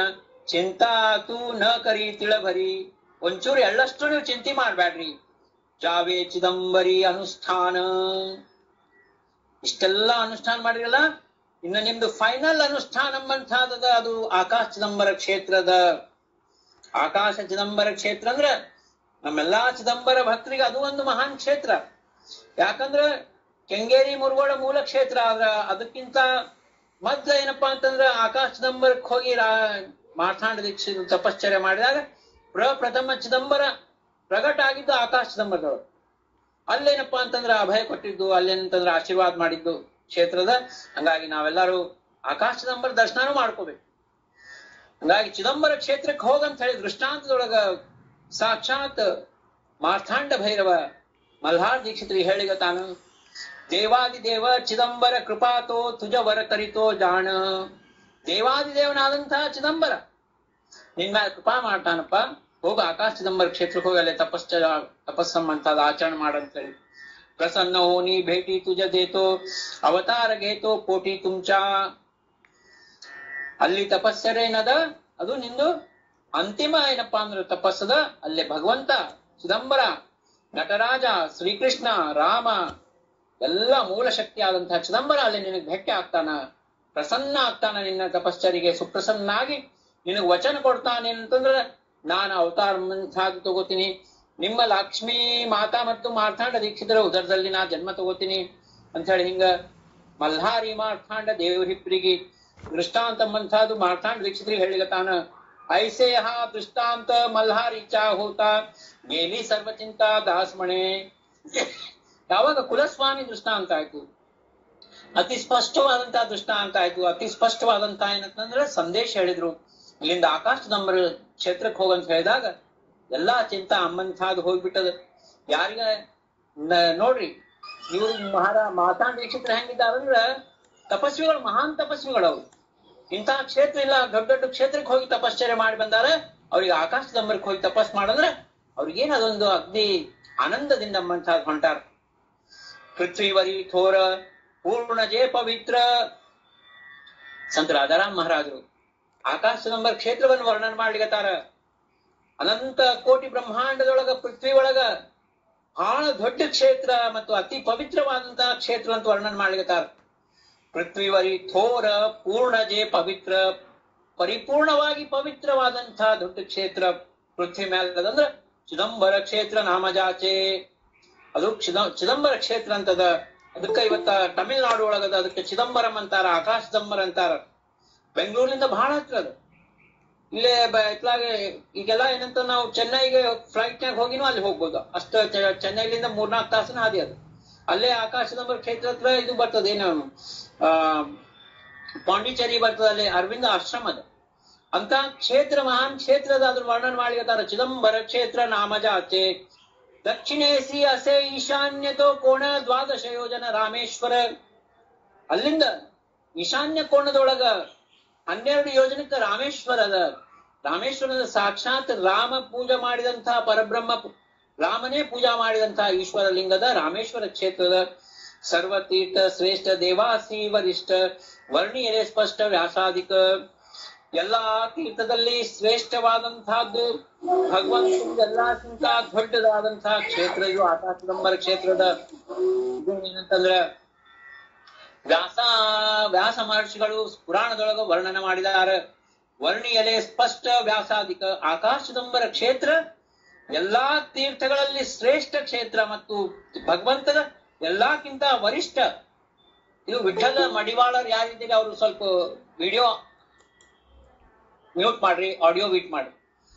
ಚಿಂತಾ ತೂ ನ ಕರಿ ತಿಳಭರಿ ಒಂಚೂರು ಎಳ್ಳಷ್ಟು ನೀವು ಚಿಂತೆ ಮಾಡ್ಬ್ಯಾಡ್ರಿ ಜಾವೇ ಚಿದಂಬರಿ ಅನುಷ್ಠಾನ ಇಷ್ಟೆಲ್ಲ ಅನುಷ್ಠಾನ ಮಾಡಿರಲ್ಲ ಇನ್ನು ನಿಮ್ದು ಫೈನಲ್ ಅನುಷ್ಠಾನ ಅಂತದ ಅದು ಆಕಾಶ ಚಿದಂಬರ ಕ್ಷೇತ್ರದ ಆಕಾಶ ಚಿದಂಬರ ಕ್ಷೇತ್ರ ಅಂದ್ರ ನಮ್ಮೆಲ್ಲಾ ಚಿದಂಬರ ಭಕ್ತರಿಗೆ ಅದು ಒಂದು ಮಹಾನ್ ಕ್ಷೇತ್ರ ಯಾಕಂದ್ರ ಕೆಂಗೇರಿ ಮುರುಗೋಡ ಮೂಲ ಕ್ಷೇತ್ರ ಆದ್ರ ಅದಕ್ಕಿಂತ ಮೊದ್ಲ ಏನಪ್ಪಾ ಅಂತಂದ್ರ ಆಕಾಶ ಚಿದಂಬರಕ್ಕೆ ಹೋಗಿ ರಾ ಮಾರ್ಥಾಂಡ ದೀಕ್ಷಿತ ತಪಶ್ಚರ್ಯ ಮಾಡಿದಾಗ ಪ್ರಪ್ರಥಮ ಚಿದಂಬರ ಪ್ರಗಟ ಆಗಿದ್ದು ಆಕಾಶ ಚಿದಂಬರದವರು ಅಲ್ಲೇನಪ್ಪಾ ಅಂತಂದ್ರ ಅಭಯ ಕೊಟ್ಟಿದ್ದು ಅಲ್ಲೇನಂತಂದ್ರ ಆಶೀರ್ವಾದ ಮಾಡಿದ್ದು ಕ್ಷೇತ್ರದ ಹಂಗಾಗಿ ನಾವೆಲ್ಲರೂ ಆಕಾಶ ಚಿದಂಬರ ದರ್ಶನನೂ ಮಾಡ್ಕೋಬೇಕು ಹಂಗಾಗಿ ಚಿದಂಬರ ಕ್ಷೇತ್ರಕ್ಕೆ ಹೋಗಂತ ಹೇಳಿ ದೃಷ್ಟಾಂತದೊಳಗ ಸಾಕ್ಷಾತ್ ಮಾರ್ಥಾಂಡ ಭೈರವ ಮಲ್ಹಾರ್ ದೀಕ್ಷಿತರಿಗೆ ಹೇಳಿಗ ತಾನು ದೇವಾದಿ ದೇವ ಚಿದಂಬರ ಕೃಪಾತೋ ತುಜ ವರ ಕರಿತೋ ಜಾಣ ದೇವಾದಿ ದೇವನಾದಂತಹ ಚಿದಂಬರ ನಿನ್ ಮ್ಯಾಲ ಕೃಪಾ ಮಾಡ್ತಾನಪ್ಪ ಹೋಗ ಆಕಾಶ ಚಿದಂಬರ ಕ್ಷೇತ್ರಕ್ಕೆ ಹೋಗಿ ಅಲ್ಲೇ ತಪಶ್ಚ ತಪಸ್ಸಮ್ಮಂತಾದ ಆಚರಣೆ ಮಾಡಂತ ಹೇಳಿ ಪ್ರಸನ್ನ ಹೋನಿ ಭೇಟಿ ತುಜ ದೇತೋ ಅವತಾರ ಗೇತೋ ಕೋಟಿ ತುಮ್ಚಾ ಅಲ್ಲಿ ತಪಸ್ಸರೇನದ ಅದು ನಿಂದು ಅಂತಿಮ ಏನಪ್ಪಾ ಅಂದ್ರೆ ತಪಸ್ಸದ ಅಲ್ಲೇ ಭಗವಂತ ಚಿದಂಬರ ನಟರಾಜ ಶ್ರೀಕೃಷ್ಣ ರಾಮ ಎಲ್ಲ ಮೂಲ ಶಕ್ತಿ ಆದಂತಹ ಚಿದಂಬರ ಅಲ್ಲಿ ನಿನಗೆ ಭೇಟಿ ಆಗ್ತಾನ ಪ್ರಸನ್ನ ಆಗ್ತಾನ ನಿನ್ನ ತಪಶ್ಚರಿಗೆ ಸುಪ್ರಸನ್ನಾಗಿ ನಿನಗೆ ವಚನ ಕೊಡ್ತಾನೆ ಅಂತಂದ್ರೆ ನಾನು ಅವತಾರ ಮುಂತಾಗಿ ತಗೋತೀನಿ ನಿಮ್ಮ ಲಕ್ಷ್ಮೀ ಮಾತಾ ಮತ್ತು ಮಾರ್ಥಾಂಡ ದೀಕ್ಷಿತರ ಉದರದಲ್ಲಿ ನಾ ಜನ್ಮ ತಗೋತೀನಿ ಅಂತ ಹೇಳಿ ಹಿಂಗ ಮಲ್ಹಾರಿ ಮಾರ್ಥಾಂಡ ದೇವಹಿಪ್ರಿಗೆ ದೃಷ್ಟಾಂತ ಮಂಥಾದು ಮಾರ್ಥಾಂಡ ದೀಕ್ಷಿತರಿಗೆ ಹೇಳಿಗತಾನ ಐಸೆ ಹಾ ದೃಷ್ಟಾಂತ ಮಲ್ಹಾರಿ ಚಾ ಹೋತ ಮೇಲಿ ಸರ್ವಚಿಂತ ದಾಸ್ಮಣೆ ಯಾವಾಗ ಕುಲಸ್ವಾಮಿ ದೃಷ್ಟಾಂತ ಆಯ್ತು ಅತಿ ಸ್ಪಷ್ಟವಾದಂತಹ ದೃಷ್ಟಾಂತ ಆಯ್ತು ಅತಿ ಸ್ಪಷ್ಟವಾದಂತಹ ಏನಂತಂದ್ರೆ ಸಂದೇಶ ಹೇಳಿದ್ರು ಇಲ್ಲಿಂದ ಆಕಾಶ ನಂಬರ್ ಕ್ಷೇತ್ರಕ್ಕೆ ಹೋಗಂತ ಹೇಳಿದಾಗ ಎಲ್ಲಾ ಚಿಂತ ಅಮ್ಮಂತಾದ್ ಹೋಗ್ಬಿಟ್ಟದ ಯಾರಿಗ ನ- ನೋಡ್ರಿ ಇವ್ರು ಮಹಾರ ಮಾತಾಂಡ ದೀಕ್ಷಿತ್ರ ಹೆಂಗಿದ್ದಾರಂದ್ರ ತಪಸ್ವಿಗಳು ಮಹಾನ್ ತಪಸ್ವಿಗಳು ಅವ್ರು ಇಂತಹ ಕ್ಷೇತ್ರ ಇಲ್ಲ ದೊಡ್ಡ ದೊಡ್ಡ ಕ್ಷೇತ್ರಕ್ಕೆ ಹೋಗಿ ತಪಶ್ಚರ್ಯ ಮಾಡಿ ಬಂದಾರ ಅವ್ರಿಗೆ ಆಕಾಶ ನಂಬರ್ಕ್ ಹೋಗಿ ತಪಸ್ ಮಾಡಂದ್ರೆ ಅವ್ರಿಗೇನ್ ಅದೊಂದು ಅಗ್ನಿ ಆನಂದದಿಂದ ಅಮ್ಮಂತಾದ್ ಹೊಂಟಾರ ಪೃಥ್ವಿವರಿ ಥೋರ ಪೂರ್ಣ ಜೇ ಪವಿತ್ರ ಸಂತ ರಾಧಾರಾಮ್ ಮಹಾರಾಜರು ಆಕಾಶ ನಂಬರ್ ಕ್ಷೇತ್ರವನ್ನು ವರ್ಣನೆ ಮಾಡ್ಲಿಕತ್ತಾರ ಅನಂತ ಕೋಟಿ ಬ್ರಹ್ಮಾಂಡದೊಳಗ ಪೃಥ್ವಿ ಒಳಗ ಬಹಳ ದೊಡ್ಡ ಕ್ಷೇತ್ರ ಮತ್ತು ಅತಿ ಪವಿತ್ರವಾದಂತಹ ಕ್ಷೇತ್ರ ಅಂತ ವರ್ಣನೆ ಮಾಡ್ಲಿಕತ್ತಾರ ಪೃಥ್ವಿವರಿ ಥೋರ ಪೂರ್ಣ ಜೇ ಪವಿತ್ರ ಪರಿಪೂರ್ಣವಾಗಿ ಪವಿತ್ರವಾದಂತಹ ದೊಡ್ಡ ಕ್ಷೇತ್ರ ಪೃಥ್ವಿ ಮೇಲದಂದ್ರ ಚಿದಂಬರ ಕ್ಷೇತ್ರ ನಾಮಜಾಚೆ ಅದು ಚಿದ- ಚಿದಂಬರ ಕ್ಷೇತ್ರ ಅಂತದ ಅದಕ್ಕ ಇವತ್ತ ತಮಿಳ್ನಾಡು ಒಳಗದ ಅದಕ್ಕೆ ಚಿದಂಬರಂ ಅಂತಾರ ಆಕಾಶ ಚಿದಂಬರ ಅಂತಾರ ಬೆಂಗಳೂರಿನಿಂದ ಬಹಳ ಹತ್ರ ಅದು ಇಲ್ಲೇ ಬ- ಇತ್ಲಾಗೆ ಈಗೆಲ್ಲ ಏನಂತ ನಾವು ಚೆನ್ನೈಗೆ ಫ್ಲೈಟ್ ನಾಗ ಹೋಗಿನೂ ಅಲ್ಲಿ ಹೋಗ್ಬೋದು ಅಷ್ಟ ಚ- ಚೆನ್ನೈಲಿಂದ ಮೂರ್ನಾಲ್ಕು ತಾಸಿನ ಹಾದಿ ಅದು ಅಲ್ಲೇ ಆಕಾಶ ಚಿದಂಬರ ಕ್ಷೇತ್ರ ಹತ್ರ ಇದು ಬರ್ತದೆ ಏನು ಆ ಪಾಂಡಿಚೇರಿ ಬರ್ತದೆ ಅಲ್ಲಿ ಅರವಿಂದ ಆಶ್ರಮ ಅದು ಅಂತ ಕ್ಷೇತ್ರ ಮಹಾನ್ ಕ್ಷೇತ್ರದ ಅದ್ರ ವರ್ಣನೆ ಮಾಡಿರ್ತಾರ ಚಿದಂಬರ ಕ್ಷೇತ್ರ ನಾಮಜಾಚೆ ದಕ್ಷಿಣೇಸಿ ಅಸೆ ಈಶಾನ್ಯತೋ ಕೋಣ ದ್ವಾದಶ ಯೋಜನ ರಾಮೇಶ್ವರ ಅಲ್ಲಿಂದ ಈಶಾನ್ಯ ಕೋಣದೊಳಗ ಹನ್ನೆರಡು ಯೋಜನಕ್ಕೆ ರಾಮೇಶ್ವರ ಅದ ರಾಮೇಶ್ವರದ ಸಾಕ್ಷಾತ್ ರಾಮ ಪೂಜೆ ಮಾಡಿದಂತಹ ಪರಬ್ರಹ್ಮ ಪು- ರಾಮನೇ ಪೂಜಾ ಮಾಡಿದಂತಹ ಈಶ್ವರ ಲಿಂಗದ ರಾಮೇಶ್ವರ ಕ್ಷೇತ್ರದ ಸರ್ವತೀರ್ಥ ಶ್ರೇಷ್ಠ ದೇವಾಸಿ ವರಿಷ್ಠ ವರ್ಣಿಯರೇ ಸ್ಪಷ್ಟ ವ್ಯಾಸಾಧಿಕ ಎಲ್ಲಾ ತೀರ್ಥದಲ್ಲಿ ಶ್ರೇಷ್ಠವಾದಂತಹದ್ದು ಭಗವಂತ ಎಲ್ಲಕ್ಕಿಂತ ದೊಡ್ಡದಾದಂತಹ ಕ್ಷೇತ್ರ ಇದು ಆಕಾಶದಂಬರ ಕ್ಷೇತ್ರದ ಇದು ಏನಂತಂದ್ರ ವ್ಯಾಸ ವ್ಯಾಸ ಮಹರ್ಷಿಗಳು ಪುರಾಣದೊಳಗ ವರ್ಣನೆ ಮಾಡಿದ್ದಾರೆ ವರ್ಣಿಯಲೆ ಸ್ಪಷ್ಟ ವ್ಯಾಸಾಧಿಕ ಆಕಾಶದಂಬರ ಕ್ಷೇತ್ರ ಎಲ್ಲಾ ತೀರ್ಥಗಳಲ್ಲಿ ಶ್ರೇಷ್ಠ ಕ್ಷೇತ್ರ ಮತ್ತು ಭಗವಂತನ ಎಲ್ಲಕ್ಕಿಂತ ವರಿಷ್ಠ ಇದು ವಿಠಲ ಮಡಿವಾಳರ್ ಯಾರಿದ್ದೀರಿ ಅವರು ಸ್ವಲ್ಪ ವಿಡಿಯೋ ಮ್ಯೂಟ್ ಮಾಡ್ರಿ ಆಡಿಯೋ ವೀಟ್ ಮಾಡ್ರಿ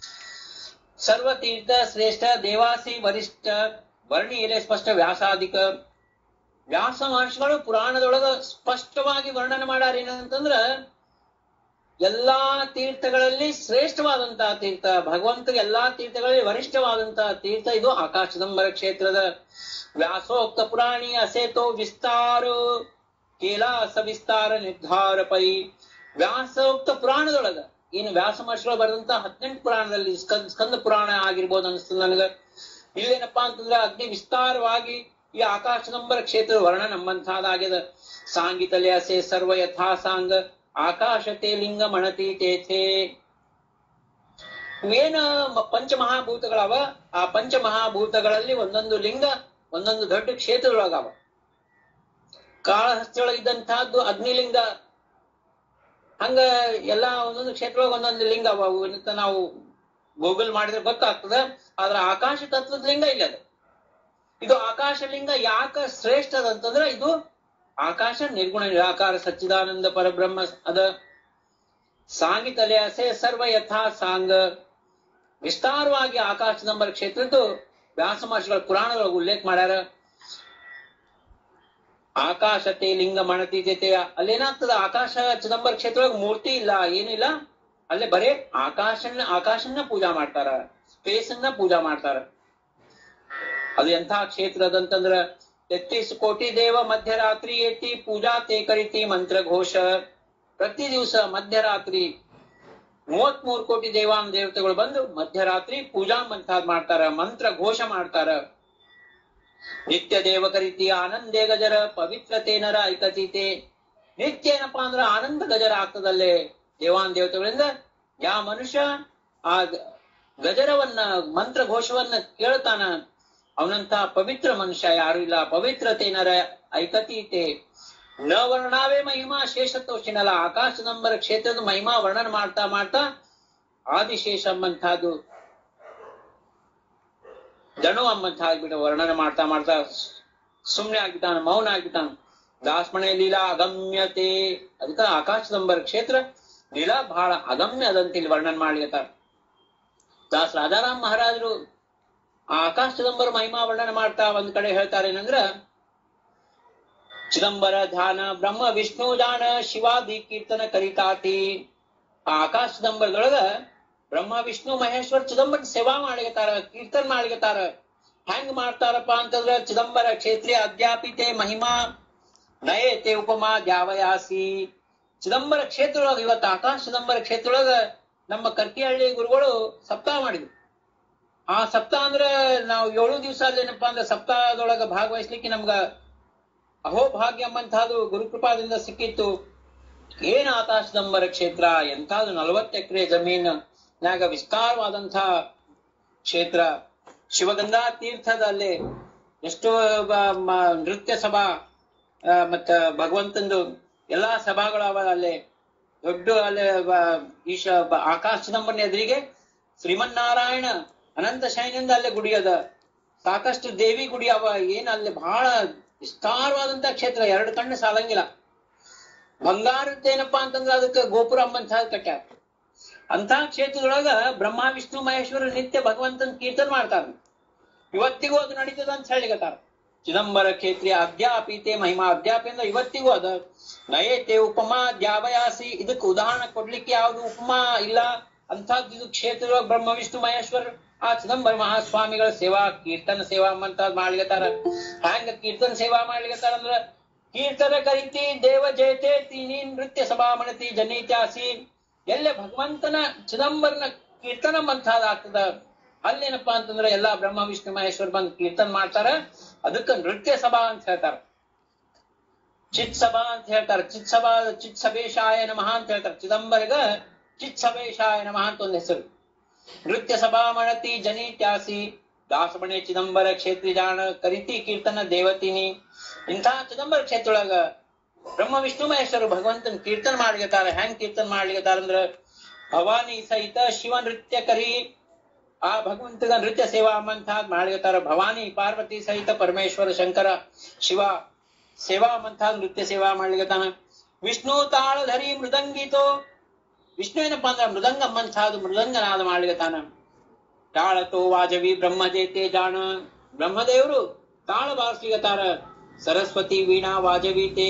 ಸರ್ವತೀರ್ಥ ಶ್ರೇಷ್ಠ ದೇವಾಸಿ ವರಿಷ್ಠ ವರ್ಣಿಯಲೆ ಸ್ಪಷ್ಟ ವ್ಯಾಸಾಧಿಕ ವ್ಯಾಸ ಮಹರ್ಷಿಗಳು ಪುರಾಣದೊಳಗ ಸ್ಪಷ್ಟವಾಗಿ ವರ್ಣನೆ ಮಾಡ್ಯಾರ ಏನಂತಂದ್ರ ಎಲ್ಲಾ ತೀರ್ಥಗಳಲ್ಲಿ ಶ್ರೇಷ್ಠವಾದಂತಹ ತೀರ್ಥ ಭಗವಂತಗೆ ಎಲ್ಲಾ ತೀರ್ಥಗಳಲ್ಲಿ ವರಿಷ್ಠವಾದಂತಹ ತೀರ್ಥ ಇದು ಆಕಾಶದಂಬರ ಕ್ಷೇತ್ರದ ವ್ಯಾಸೋಕ್ತ ಪುರಾಣಿ ಅಸೇತೋ ವಿಸ್ತಾರ ಕೇಲಾಸ ವಿಸ್ತಾರ ನಿರ್ಧಾರ ಪೈ ವ್ಯಾಸೋಕ್ತ ಪುರಾಣದೊಳಗ ಏನು ವ್ಯಾಸ ಮಹರ್ಷಿಗಳು ಬರೆದಂತ ಹದಿನೆಂಟು ಪುರಾಣದಲ್ಲಿ ಸ್ಕಂದ ಸ್ಕಂದ ಪುರಾಣ ಆಗಿರ್ಬೋದು ಅನಿಸ್ತದ ನನಗ ಇಲ್ಲೇನಪ್ಪಾ ಅಂತಂದ್ರ ಅಗ್ನಿ ವಿಸ್ತಾರವಾಗಿ ಈ ಆಕಾಶದಂಬರ ಕ್ಷೇತ್ರದ ವರ್ಣ ನಮ್ಮಂತಹದಾಗ್ಯದ ಸಾಂಗಿತಲೆ ಅಸೆ ಸರ್ವ ಯಥಾ ಸಾಂಗ ಆಕಾಶ ತೇ ಲಿಂಗ ಮಣತಿ ತೇಥೆ ಇವೇನ ಮ- ಪಂಚಮಹಾಭೂತಗಳವ ಆ ಪಂಚಮಹಾಭೂತಗಳಲ್ಲಿ ಒಂದೊಂದು ಲಿಂಗ ಒಂದೊಂದು ದೊಡ್ಡ ಕ್ಷೇತ್ರಗಳಾಗವ ಕಾಳಹಸ್ತಿಯೊಳಗ ಇದ್ದಂತಹದ್ದು ಅಗ್ನಿಲಿಂಗ ಹಂಗ ಎಲ್ಲಾ ಒಂದೊಂದು ಕ್ಷೇತ್ರದೊಳಗ ಒಂದೊಂದು ಲಿಂಗ ಅವ ಅವನ್ನಂತ ನಾವು ಗೂಗಲ್ ಮಾಡಿದ್ರೆ ಗೊತ್ತಾಗ್ತದ ಆದ್ರ ಆಕಾಶ ತತ್ವದ ಲಿಂಗ ಇಲ್ಲ ಅದು ಇದು ಆಕಾಶ ಲಿಂಗ ಯಾಕ ಶ್ರೇಷ್ಠ ಅದಂತಂದ್ರ ಇದು ಆಕಾಶ ನಿರ್ಗುಣ ನಿರಾಕಾರ ಸಚ್ಚಿದಾನಂದ ಪರಬ್ರಹ್ಮ ಅದ ಸಾಂಗಿತಲೆ ಅಸೆ ಸರ್ವ ಯಥಾ ಸಾಂಗ ವಿಸ್ತಾರವಾಗಿ ಆಕಾಶ ನಂಬರ್ ಕ್ಷೇತ್ರದ್ದು ವ್ಯಾಸ ಮಹರ್ಷಿಗಳ ಪುರಾಣದೊಳಗೆ ಉಲ್ಲೇಖ ಮಾಡ್ಯಾರ ಆಕಾಶತೆ ಲಿಂಗ ಮಣತಿ ಜೊತೆ ಅಲ್ಲೇನಾಗ್ತದ ಆಕಾಶ ಚಿದಂಬರ ಕ್ಷೇತ್ರದೊಳಗೆ ಮೂರ್ತಿ ಇಲ್ಲ ಏನಿಲ್ಲ ಅಲ್ಲೇ ಬರೇ ಆಕಾಶನ ಆಕಾಶನ್ನ ಪೂಜಾ ಮಾಡ್ತಾರ ಸ್ಪೇಸ್ ಅನ್ನ ಪೂಜಾ ಮಾಡ್ತಾರ ಅದು ಎಂಥ ಕ್ಷೇತ್ರ ಅದಂತಂದ್ರ ತೆತ್ತೀಸ್ ಕೋಟಿ ದೇವ ಮಧ್ಯರಾತ್ರಿ ಏತಿ ಪೂಜಾ ತೇ ಕರಿತಿ ಮಂತ್ರ ಘೋಷ ಪ್ರತಿ ದಿವಸ ಮಧ್ಯರಾತ್ರಿ ಮೂವತ್ಮೂರು ಕೋಟಿ ದೇವಾನ್ ದೇವತೆಗಳು ಬಂದು ಮಧ್ಯರಾತ್ರಿ ಪೂಜಾ ಮಂತಾದ್ ಮಾಡ್ತಾರ ಮಂತ್ರ ಘೋಷ ಮಾಡ್ತಾರ ನಿತ್ಯ ದೇವ ಕರಿತಿ ಆನಂದೇ ಗಜರ ಪವಿತ್ರತೆ ನರ ಐಕತೀತೆ ನಿತ್ಯ ಏನಪ್ಪಾ ಅಂದ್ರ ಆನಂದ ಗಜರ ಆಗ್ತದಲ್ಲೇ ದೇವಾನ್ ದೇವತೆಗಳಿಂದ ಯಾವ ಮನುಷ್ಯ ಆ ಗ- ಗಜರವನ್ನ ಮಂತ್ರ ಘೋಷವನ್ನ ಕೇಳ್ತಾನ ಅವನಂತ ಪವಿತ್ರ ಮನುಷ್ಯ ಯಾರು ಇಲ್ಲ ಪವಿತ್ರತೆ ನರ ಐಕತೀತೆ ನ ವರ್ಣಾವೇ ಮಹಿಮಾ ಶೇಷತೋಷಿನಲ್ಲ ಆಕಾಶ ನಂಬರ ಕ್ಷೇತ್ರದ ಮಹಿಮಾ ವರ್ಣನ ಮಾಡ್ತಾ ಮಾಡ್ತಾ ಆದಿಶೇಷ ಎಂಬಂತಹದ್ದು ದಣು ಎಂಬಂತ ಆಗ್ಬಿಟ್ಟು ವರ್ಣನೆ ಮಾಡ್ತಾ ಮಾಡ್ತಾ ಸುಮ್ನೆ ಆಗ್ಬಿಟ್ಟಾನ ಮೌನ ಆಗ್ಬಿಟ್ಟಾನ ದಾಸ್ಮಣೆ ಲೀಲಾ ಅಗಮ್ಯತೆ ಅದಕ್ಕ ಆಕಾಶ ನಂಬರ್ ಕ್ಷೇತ್ರ ಲೀಲಾ ಬಹಳ ಅಗಮ್ಯ ಅದಂತ ಇಲ್ಲಿ ವರ್ಣನೆ ಮಾಡ್ಲಿಕತ್ತಾರ ದಾಸ್ ರಾಜಾರಾಮ್ ಮಹಾರಾಜರು ಆ ಆಕಾಶ ಚಿದಂಬರ ಮಹಿಮಾ ವರ್ಣನೆ ಮಾಡ್ತಾ ಒಂದ್ ಕಡೆ ಹೇಳ್ತಾರೆ ಏನಂದ್ರ ಚಿದಂಬರ ಧ್ಯಾನ ಬ್ರಹ್ಮ ವಿಷ್ಣು ಜಾಣ ಶಿವಾದಿ ಕೀರ್ತನ ಕರಿತಾತಿ ಆ ಆಕಾಶ ಚಿದಂಬರದೊಳಗ ಬ್ರಹ್ಮ ವಿಷ್ಣು ಮಹೇಶ್ವರ ಚಿದಂಬರ ಸೇವಾ ಮಾಡ್ಲಿಕತ್ತಾರ ಕೀರ್ತನ್ ಮಾಡ್ಲಿಕತ್ತಾರ ಹೆಂಗ್ ಮಾಡ್ತಾರಪ್ಪ ಅಂತಂದ್ರ ಚಿದಂಬರ ಕ್ಷೇತ್ರೀಯ ಅಧ್ಯಾಪಿತೆ ಮಹಿಮಾ ನಯತೆ ಉಪಮಾ ದ್ಯಾವಯಾಸಿ ಚಿದಂಬರ ಕ್ಷೇತ್ರದೊಳಗ ಇವತ್ತು ಆಕಾಶ ಚಿದಂಬರ ಕ್ಷೇತ್ರದೊಳಗ ನಮ್ಮ ಕರ್ಕಿಹಳ್ಳಿ ಗುರುಗಳು ಸಪ್ತಾಹ ಮಾಡಿದ್ರು ಆ ಸಪ್ತಾಹ ಅಂದ್ರ ನಾವು ಏಳು ದಿವಸ ಅಲ್ಲೇನಪ್ಪಾ ಅಂದ್ರೆ ಸಪ್ತಾಹದೊಳಗ ಭಾಗವಹಿಸ್ಲಿಕ್ಕೆ ನಮ್ಗ ಅಹೋಭಾಗ್ಯ ಎಂಬಂತಹದ್ದು ಗುರುಕೃಪಾದಿಂದ ಸಿಕ್ಕಿತ್ತು ಏನ್ ಆಕಾಶದಂಬರ ಕ್ಷೇತ್ರ ಎಂತಾದ್ರು ನಲವತ್ತು ಎಕರೆ ಜಮೀನಾಗ ವಿಸ್ತಾರವಾದಂತಹ ಕ್ಷೇತ್ರ ಶಿವಗಂಗಾ ತೀರ್ಥದಲ್ಲಿ ಎಷ್ಟೋ ಬ- ಮ- ನೃತ್ಯ ಸಭಾ ಆ, ಮತ್ತ ಭಗವಂತಂದು ಎಲ್ಲಾ ಸಭಾಗಳು ಅವ ಅಲ್ಲಿ ದೊಡ್ಡ ಅಲ್ಲಿ ಬ- ಈಶ ಬ- ಆಕಾಶ ನಂಬರ್ನ ಎದುರಿಗೆ ಶ್ರೀಮನ್ನಾರಾಯಣ ಅನಂತ ಶೈನಿಂದ ಅಲ್ಲೇ ಗುಡಿ ಅದ ಸಾಕಷ್ಟು ದೇವಿ ಗುಡಿ ಅವ ಏನ್ ಅಲ್ಲಿ ಬಹಳ ವಿಸ್ತಾರವಾದಂತ ಕ್ಷೇತ್ರ ಎರಡು ಕಣ್ಣು ಸಾಲಂಗಿಲ್ಲ ಬಂಗಾರದ್ದೇನಪ್ಪಾ ಅಂತಂದ್ರ ಅದಕ್ಕೆ ಗೋಪುರ ಅಂಬಂತ ಕಟ್ಟ್ಯಾರ ಅಂತ ಕ್ಷೇತ್ರದೊಳಗ ಬ್ರಹ್ಮ ವಿಷ್ಣು ಮಹೇಶ್ವರ ನಿತ್ಯ ಭಗವಂತನ ಕೀರ್ತನ ಮಾಡ್ತಾರ ಇವತ್ತಿಗೂ ಅದು ನಡೀತದ ಅಂತ ಹೇಳಿಕತ್ತಾರ ಚಿದಂಬರ ಕ್ಷೇತ್ರೀಯ ಅಧ್ಯಾಪೀತೆ ಮಹಿಮಾ ಅಧ್ಯಾಪಿ ಅಂದ್ರೆ ಇವತ್ತಿಗೂ ಅದ ನಯತೆ ಉಪಮಾ ದ್ಯಾವಯಾಸಿ ಇದಕ್ಕೆ ಉದಾಹರಣೆ ಕೊಡ್ಲಿಕ್ಕೆ ಯಾವ್ದು ಉಪಮಾ ಇಲ್ಲ ಅಂತಹದ್ದು ಇದು ಕ್ಷೇತ್ರ ಬ್ರಹ್ಮ ವಿಷ್ಣು ಮಹೇಶ್ವರ ಆ ಚಿದಂಬರ ಮಹಾಸ್ವಾಮಿಗಳ ಸೇವಾ ಕೀರ್ತನ ಸೇವಾ ಅಂತ ಮಾಡ್ಲಿಕತ್ತಾರ ಹ್ಯಾಂಗ ಕೀರ್ತನ ಸೇವಾ ಮಾಡ್ಲಿಕತ್ತಾರ ಅಂದ್ರ ಕೀರ್ತನ ಕರಿತಿ ದೇವ ಜಯತೆ ತೀನಿ ನೃತ್ಯ ಸಭಾ ಮಣತಿ ಜನಿತ್ಯಾಸಿ ಎಲ್ಲೇ ಭಗವಂತನ ಚಿದಂಬರನ ಕೀರ್ತನ ಆಗ್ತದ ಅಲ್ಲೇನಪ್ಪಾ ಅಂತಂದ್ರೆ ಎಲ್ಲಾ ಬ್ರಹ್ಮ ವಿಷ್ಣು ಮಹೇಶ್ವರ ಬಂದ್ ಕೀರ್ತನ ಮಾಡ್ತಾರ ಅದಕ್ಕ ನೃತ್ಯ ಸಭಾ ಅಂತ ಹೇಳ್ತಾರ ಚಿತ್ ಸಭಾ ಅಂತ ಹೇಳ್ತಾರ ಚಿತ್ ಸಭಾ ಚಿತ್ ಸಭೇಶಾಯ ನಮಃ ಅಂತ ಹೇಳ್ತಾರ ಚಿದಂಬರಗ ಚಿತ್ ಸಭೇಶಾಯ ನಮಃ ಅಂತ ಒಂದ್ ಹೆಸರು ನೃತ್ಯ ಸಭಾ ಮಣತಿ ಜನಿತ್ಯಾಸಿ ದಾಸಮಣೆ ಚಿದಂಬರ ಕ್ಷೇತ್ರಿ ಜಾಣ ಕರಿತಿ ಕೀರ್ತನ ದೇವತಿನಿ ಇಂಥ ಚಿದಂಬರ ಕ್ಷೇತ್ರೊಳಗ ಬ್ರಹ್ಮ ವಿಷ್ಣು ಮಹೇಶ್ವರ ಭಗವಂತನ ಕೀರ್ತನ ಮಾಡ್ಲಿಕತ್ತಾರ ಹೆಂಗ್ ಕೀರ್ತನ ಮಾಡ್ಲಿಕತ್ತಾರ ಅಂದ್ರ ಭವಾನಿ ಸಹಿತ ಶಿವ ನೃತ್ಯ ಕರಿ ಆ ಭಗವಂತನ ನೃತ್ಯ ಸೇವಾ ಅಂತ ಮಾಡ್ಲಿಕತ್ತಾರ ಭವಾನಿ ಪಾರ್ವತಿ ಸಹಿತ ಪರಮೇಶ್ವರ ಶಂಕರ ಶಿವ ಸೇವಾ ಮಂತ ನೃತ್ಯ ಸೇವಾ ಮಾಡ್ಲಿಕತ್ತಾನ ವಿಷ್ಣು ತಾಳಧರಿ ಮೃದಂಗಿತೋ ವಿಷ್ಣು ಏನಪ್ಪಾ ಅಂದ್ರ ಮೃದಂಗ ಮಂತಾದು ಮೃದಂಗನಾದ ಮಾಡ್ಲಿಕತ್ತಾನ ತಾಳತೋ ವಾಜವಿ ಬ್ರಹ್ಮಜೇತೆ ಜಾಣ ಬ್ರಹ್ಮದೇವರು ತಾಳ ಬಾರಿಸ್ಲಿಕತ್ತಾರ ಸರಸ್ವತಿ ವೀಣಾ ವಾಜವೀತೆ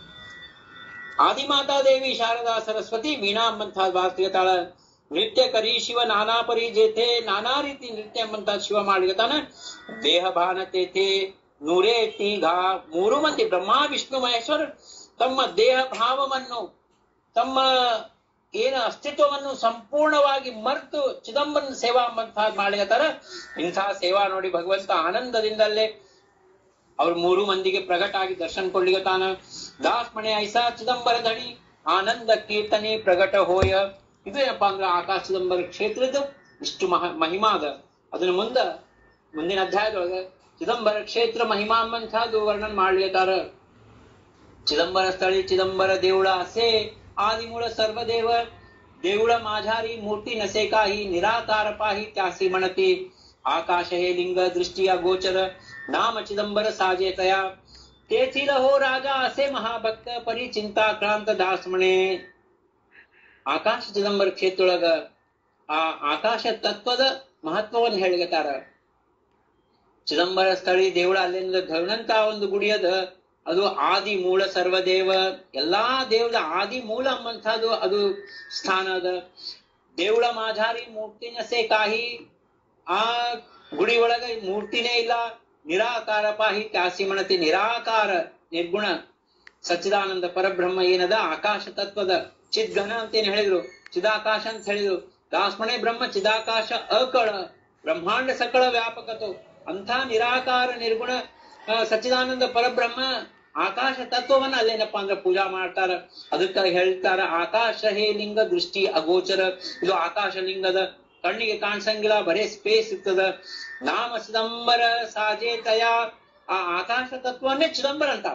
ಆದಿಮಾತಾ ದೇವಿ ಶಾರದಾ ಸರಸ್ವತಿ ವೀಣಾ ಎಂಬಂತ ಬಾರಿಸ್ಲಿಕತ್ತಾಳ ನೃತ್ಯ ಕರಿ ಶಿವ ನಾನಾ ಪರಿ ಜೇತೆ ನಾನಾ ರೀತಿ ನೃತ್ಯ ಎಂಬಂತ ಶಿವ ಮಾಡ್ಲಿಕತ್ತಾನ ದೇಹ ಭಾನತೇತೆ ನೂರೇ ತೀಘಾ ಮೂರು ಮಂದಿ ಬ್ರಹ್ಮ ವಿಷ್ಣು ಮಹೇಶ್ವರ ತಮ್ಮ ದೇಹ ಭಾವವನ್ನು ತಮ್ಮ ಏನ ಅಸ್ತಿತ್ವವನ್ನು ಸಂಪೂರ್ಣವಾಗಿ ಮರೆತು ಚಿದಂಬರನ ಸೇವಾ ಅಂತ ಮಾಡ್ಲಿಕತ್ತಾರ ಇಂಥ ಸೇವಾ ನೋಡಿ ಭಗವಂತ ಆನಂದದಿಂದಲೇ ಅವ್ರ ಮೂರು ಮಂದಿಗೆ ಪ್ರಗಟ ಆಗಿ ದರ್ಶನ ಕೊಡ್ಲಿಕತ್ತಾನ ದಾಸ್ ಮಣೆ ಐಸಾ ಚಿದಂಬರ ದಣಿ ಆನಂದ ಕೀರ್ತನೆ ಪ್ರಗಟ ಹೋಯ ಇದು ಏನಪ್ಪಾ ಅಂದ್ರ ಆಕಾಶ ಚಿದಂಬರ ಕ್ಷೇತ್ರದ ಇಷ್ಟು ಮಹ ಮಹಿಮಾ ಅದ ಅದನ್ನ ಮುಂದ ಮುಂದಿನ ಅಧ್ಯಾಯದೊಳಗ ಚಿದಂಬರ ಕ್ಷೇತ್ರ ಮಹಿಮಾ ಅಂಬಂಥದ್ದು ವರ್ಣನ್ ಮಾಡ್ಲಿತಾರ ಚಿದಂಬರ ಸ್ಥಳಿ ಚಿದಂಬರ ದೇವುಳ ಅಸೆ ಆದಿಮೂಳ ಸರ್ವದೇವ देऊळ माझारी मूर्ती नसे काही निराकार पाही त्यासी म्हणती आकाश हे लिंग दृष्टी अगोचर नाम चिदंबर साजे तया तेथील हो राजा असे महाभक्त परी चिंता क्रांत दास म्हणे ಆಕಾಶ ಚಿದಂಬರ ಕ್ಷೇತ್ರೊಳಗ ಆ ಆಕಾಶ ತತ್ವದ ಮಹತ್ವವನ್ನು ಹೇಳಿಗತಾರ ಚಿದಂಬರ ಸ್ಥಳಿ ದೇವಳ ಅಲ್ಲಿಂದ ಧರಣಂತ ಒಂದು ಗುಡಿ ಅದ ಅದು ಆದಿ ಮೂಲ ಸರ್ವದೇವ ಎಲ್ಲಾ ದೇವದ ಆದಿ ಮೂಲ ಅಂಬಂಥದ್ದು ಅದು ಸ್ಥಾನ ಅದ ದೇವಳ ಮಾঝಾರಿ ಮೂರ್ತಿನಸೆ ಕಾಹಿ ಆ ಗುಡಿ ಒಳಗ ಮೂರ್ತಿನೇ ಇಲ್ಲ ನಿರಾಕಾರ ಪಾಹಿ ತ್ಯಾಸಿ ಮಣತಿ ನಿರಾಕಾರ ನಿರ್ಗುಣ ಸಚ್ಚಿದಾನಂದ ಪರಬ್ರಹ್ಮ ಏನದ ಆಕಾಶ ತತ್ವದ ಚಿದ್ಘನ ಅಂತೇನ್ ಹೇಳಿದ್ರು ಚಿದಾಕಾಶ ಅಂತ ಹೇಳಿದ್ರು ದಾಸ್ಮಣೆ ಬ್ರಹ್ಮ ಚಿದಾಕಾಶ ಅಕಳ ಬ್ರಹ್ಮಾಂಡ ಸಕಳ ವ್ಯಾಪಕತು ಅಂಥ ನಿರಾಕಾರ ನಿರ್ಗುಣ ಆ, ಸಚ್ಚಿದಾನಂದ ಪರಬ್ರಹ್ಮ ಆಕಾಶ ತತ್ವವನ್ನ ಅಲ್ಲೇನಪ್ಪ ಅಂದ್ರೆ ಪೂಜಾ ಮಾಡ್ತಾರ ಅದಕ್ಕ ಹೇಳ್ತಾರ ಆಕಾಶ ಹೇ ಲಿಂಗ ದೃಷ್ಟಿ ಅಗೋಚರ ಇದು ಆಕಾಶ ಲಿಂಗದ ಕಣ್ಣಿಗೆ ಕಾಣಿಸಂಗಿಲ್ಲ ಬರೇ ಸ್ಪೇಸ್ ಇರ್ತದ ನಾಮ ಚಿದಂಬರ ಸಾಜೇತಯ ಆ ಆಕಾಶ ತತ್ವವನ್ನೇ ಚಿದಂಬರ ಅಂತಾರ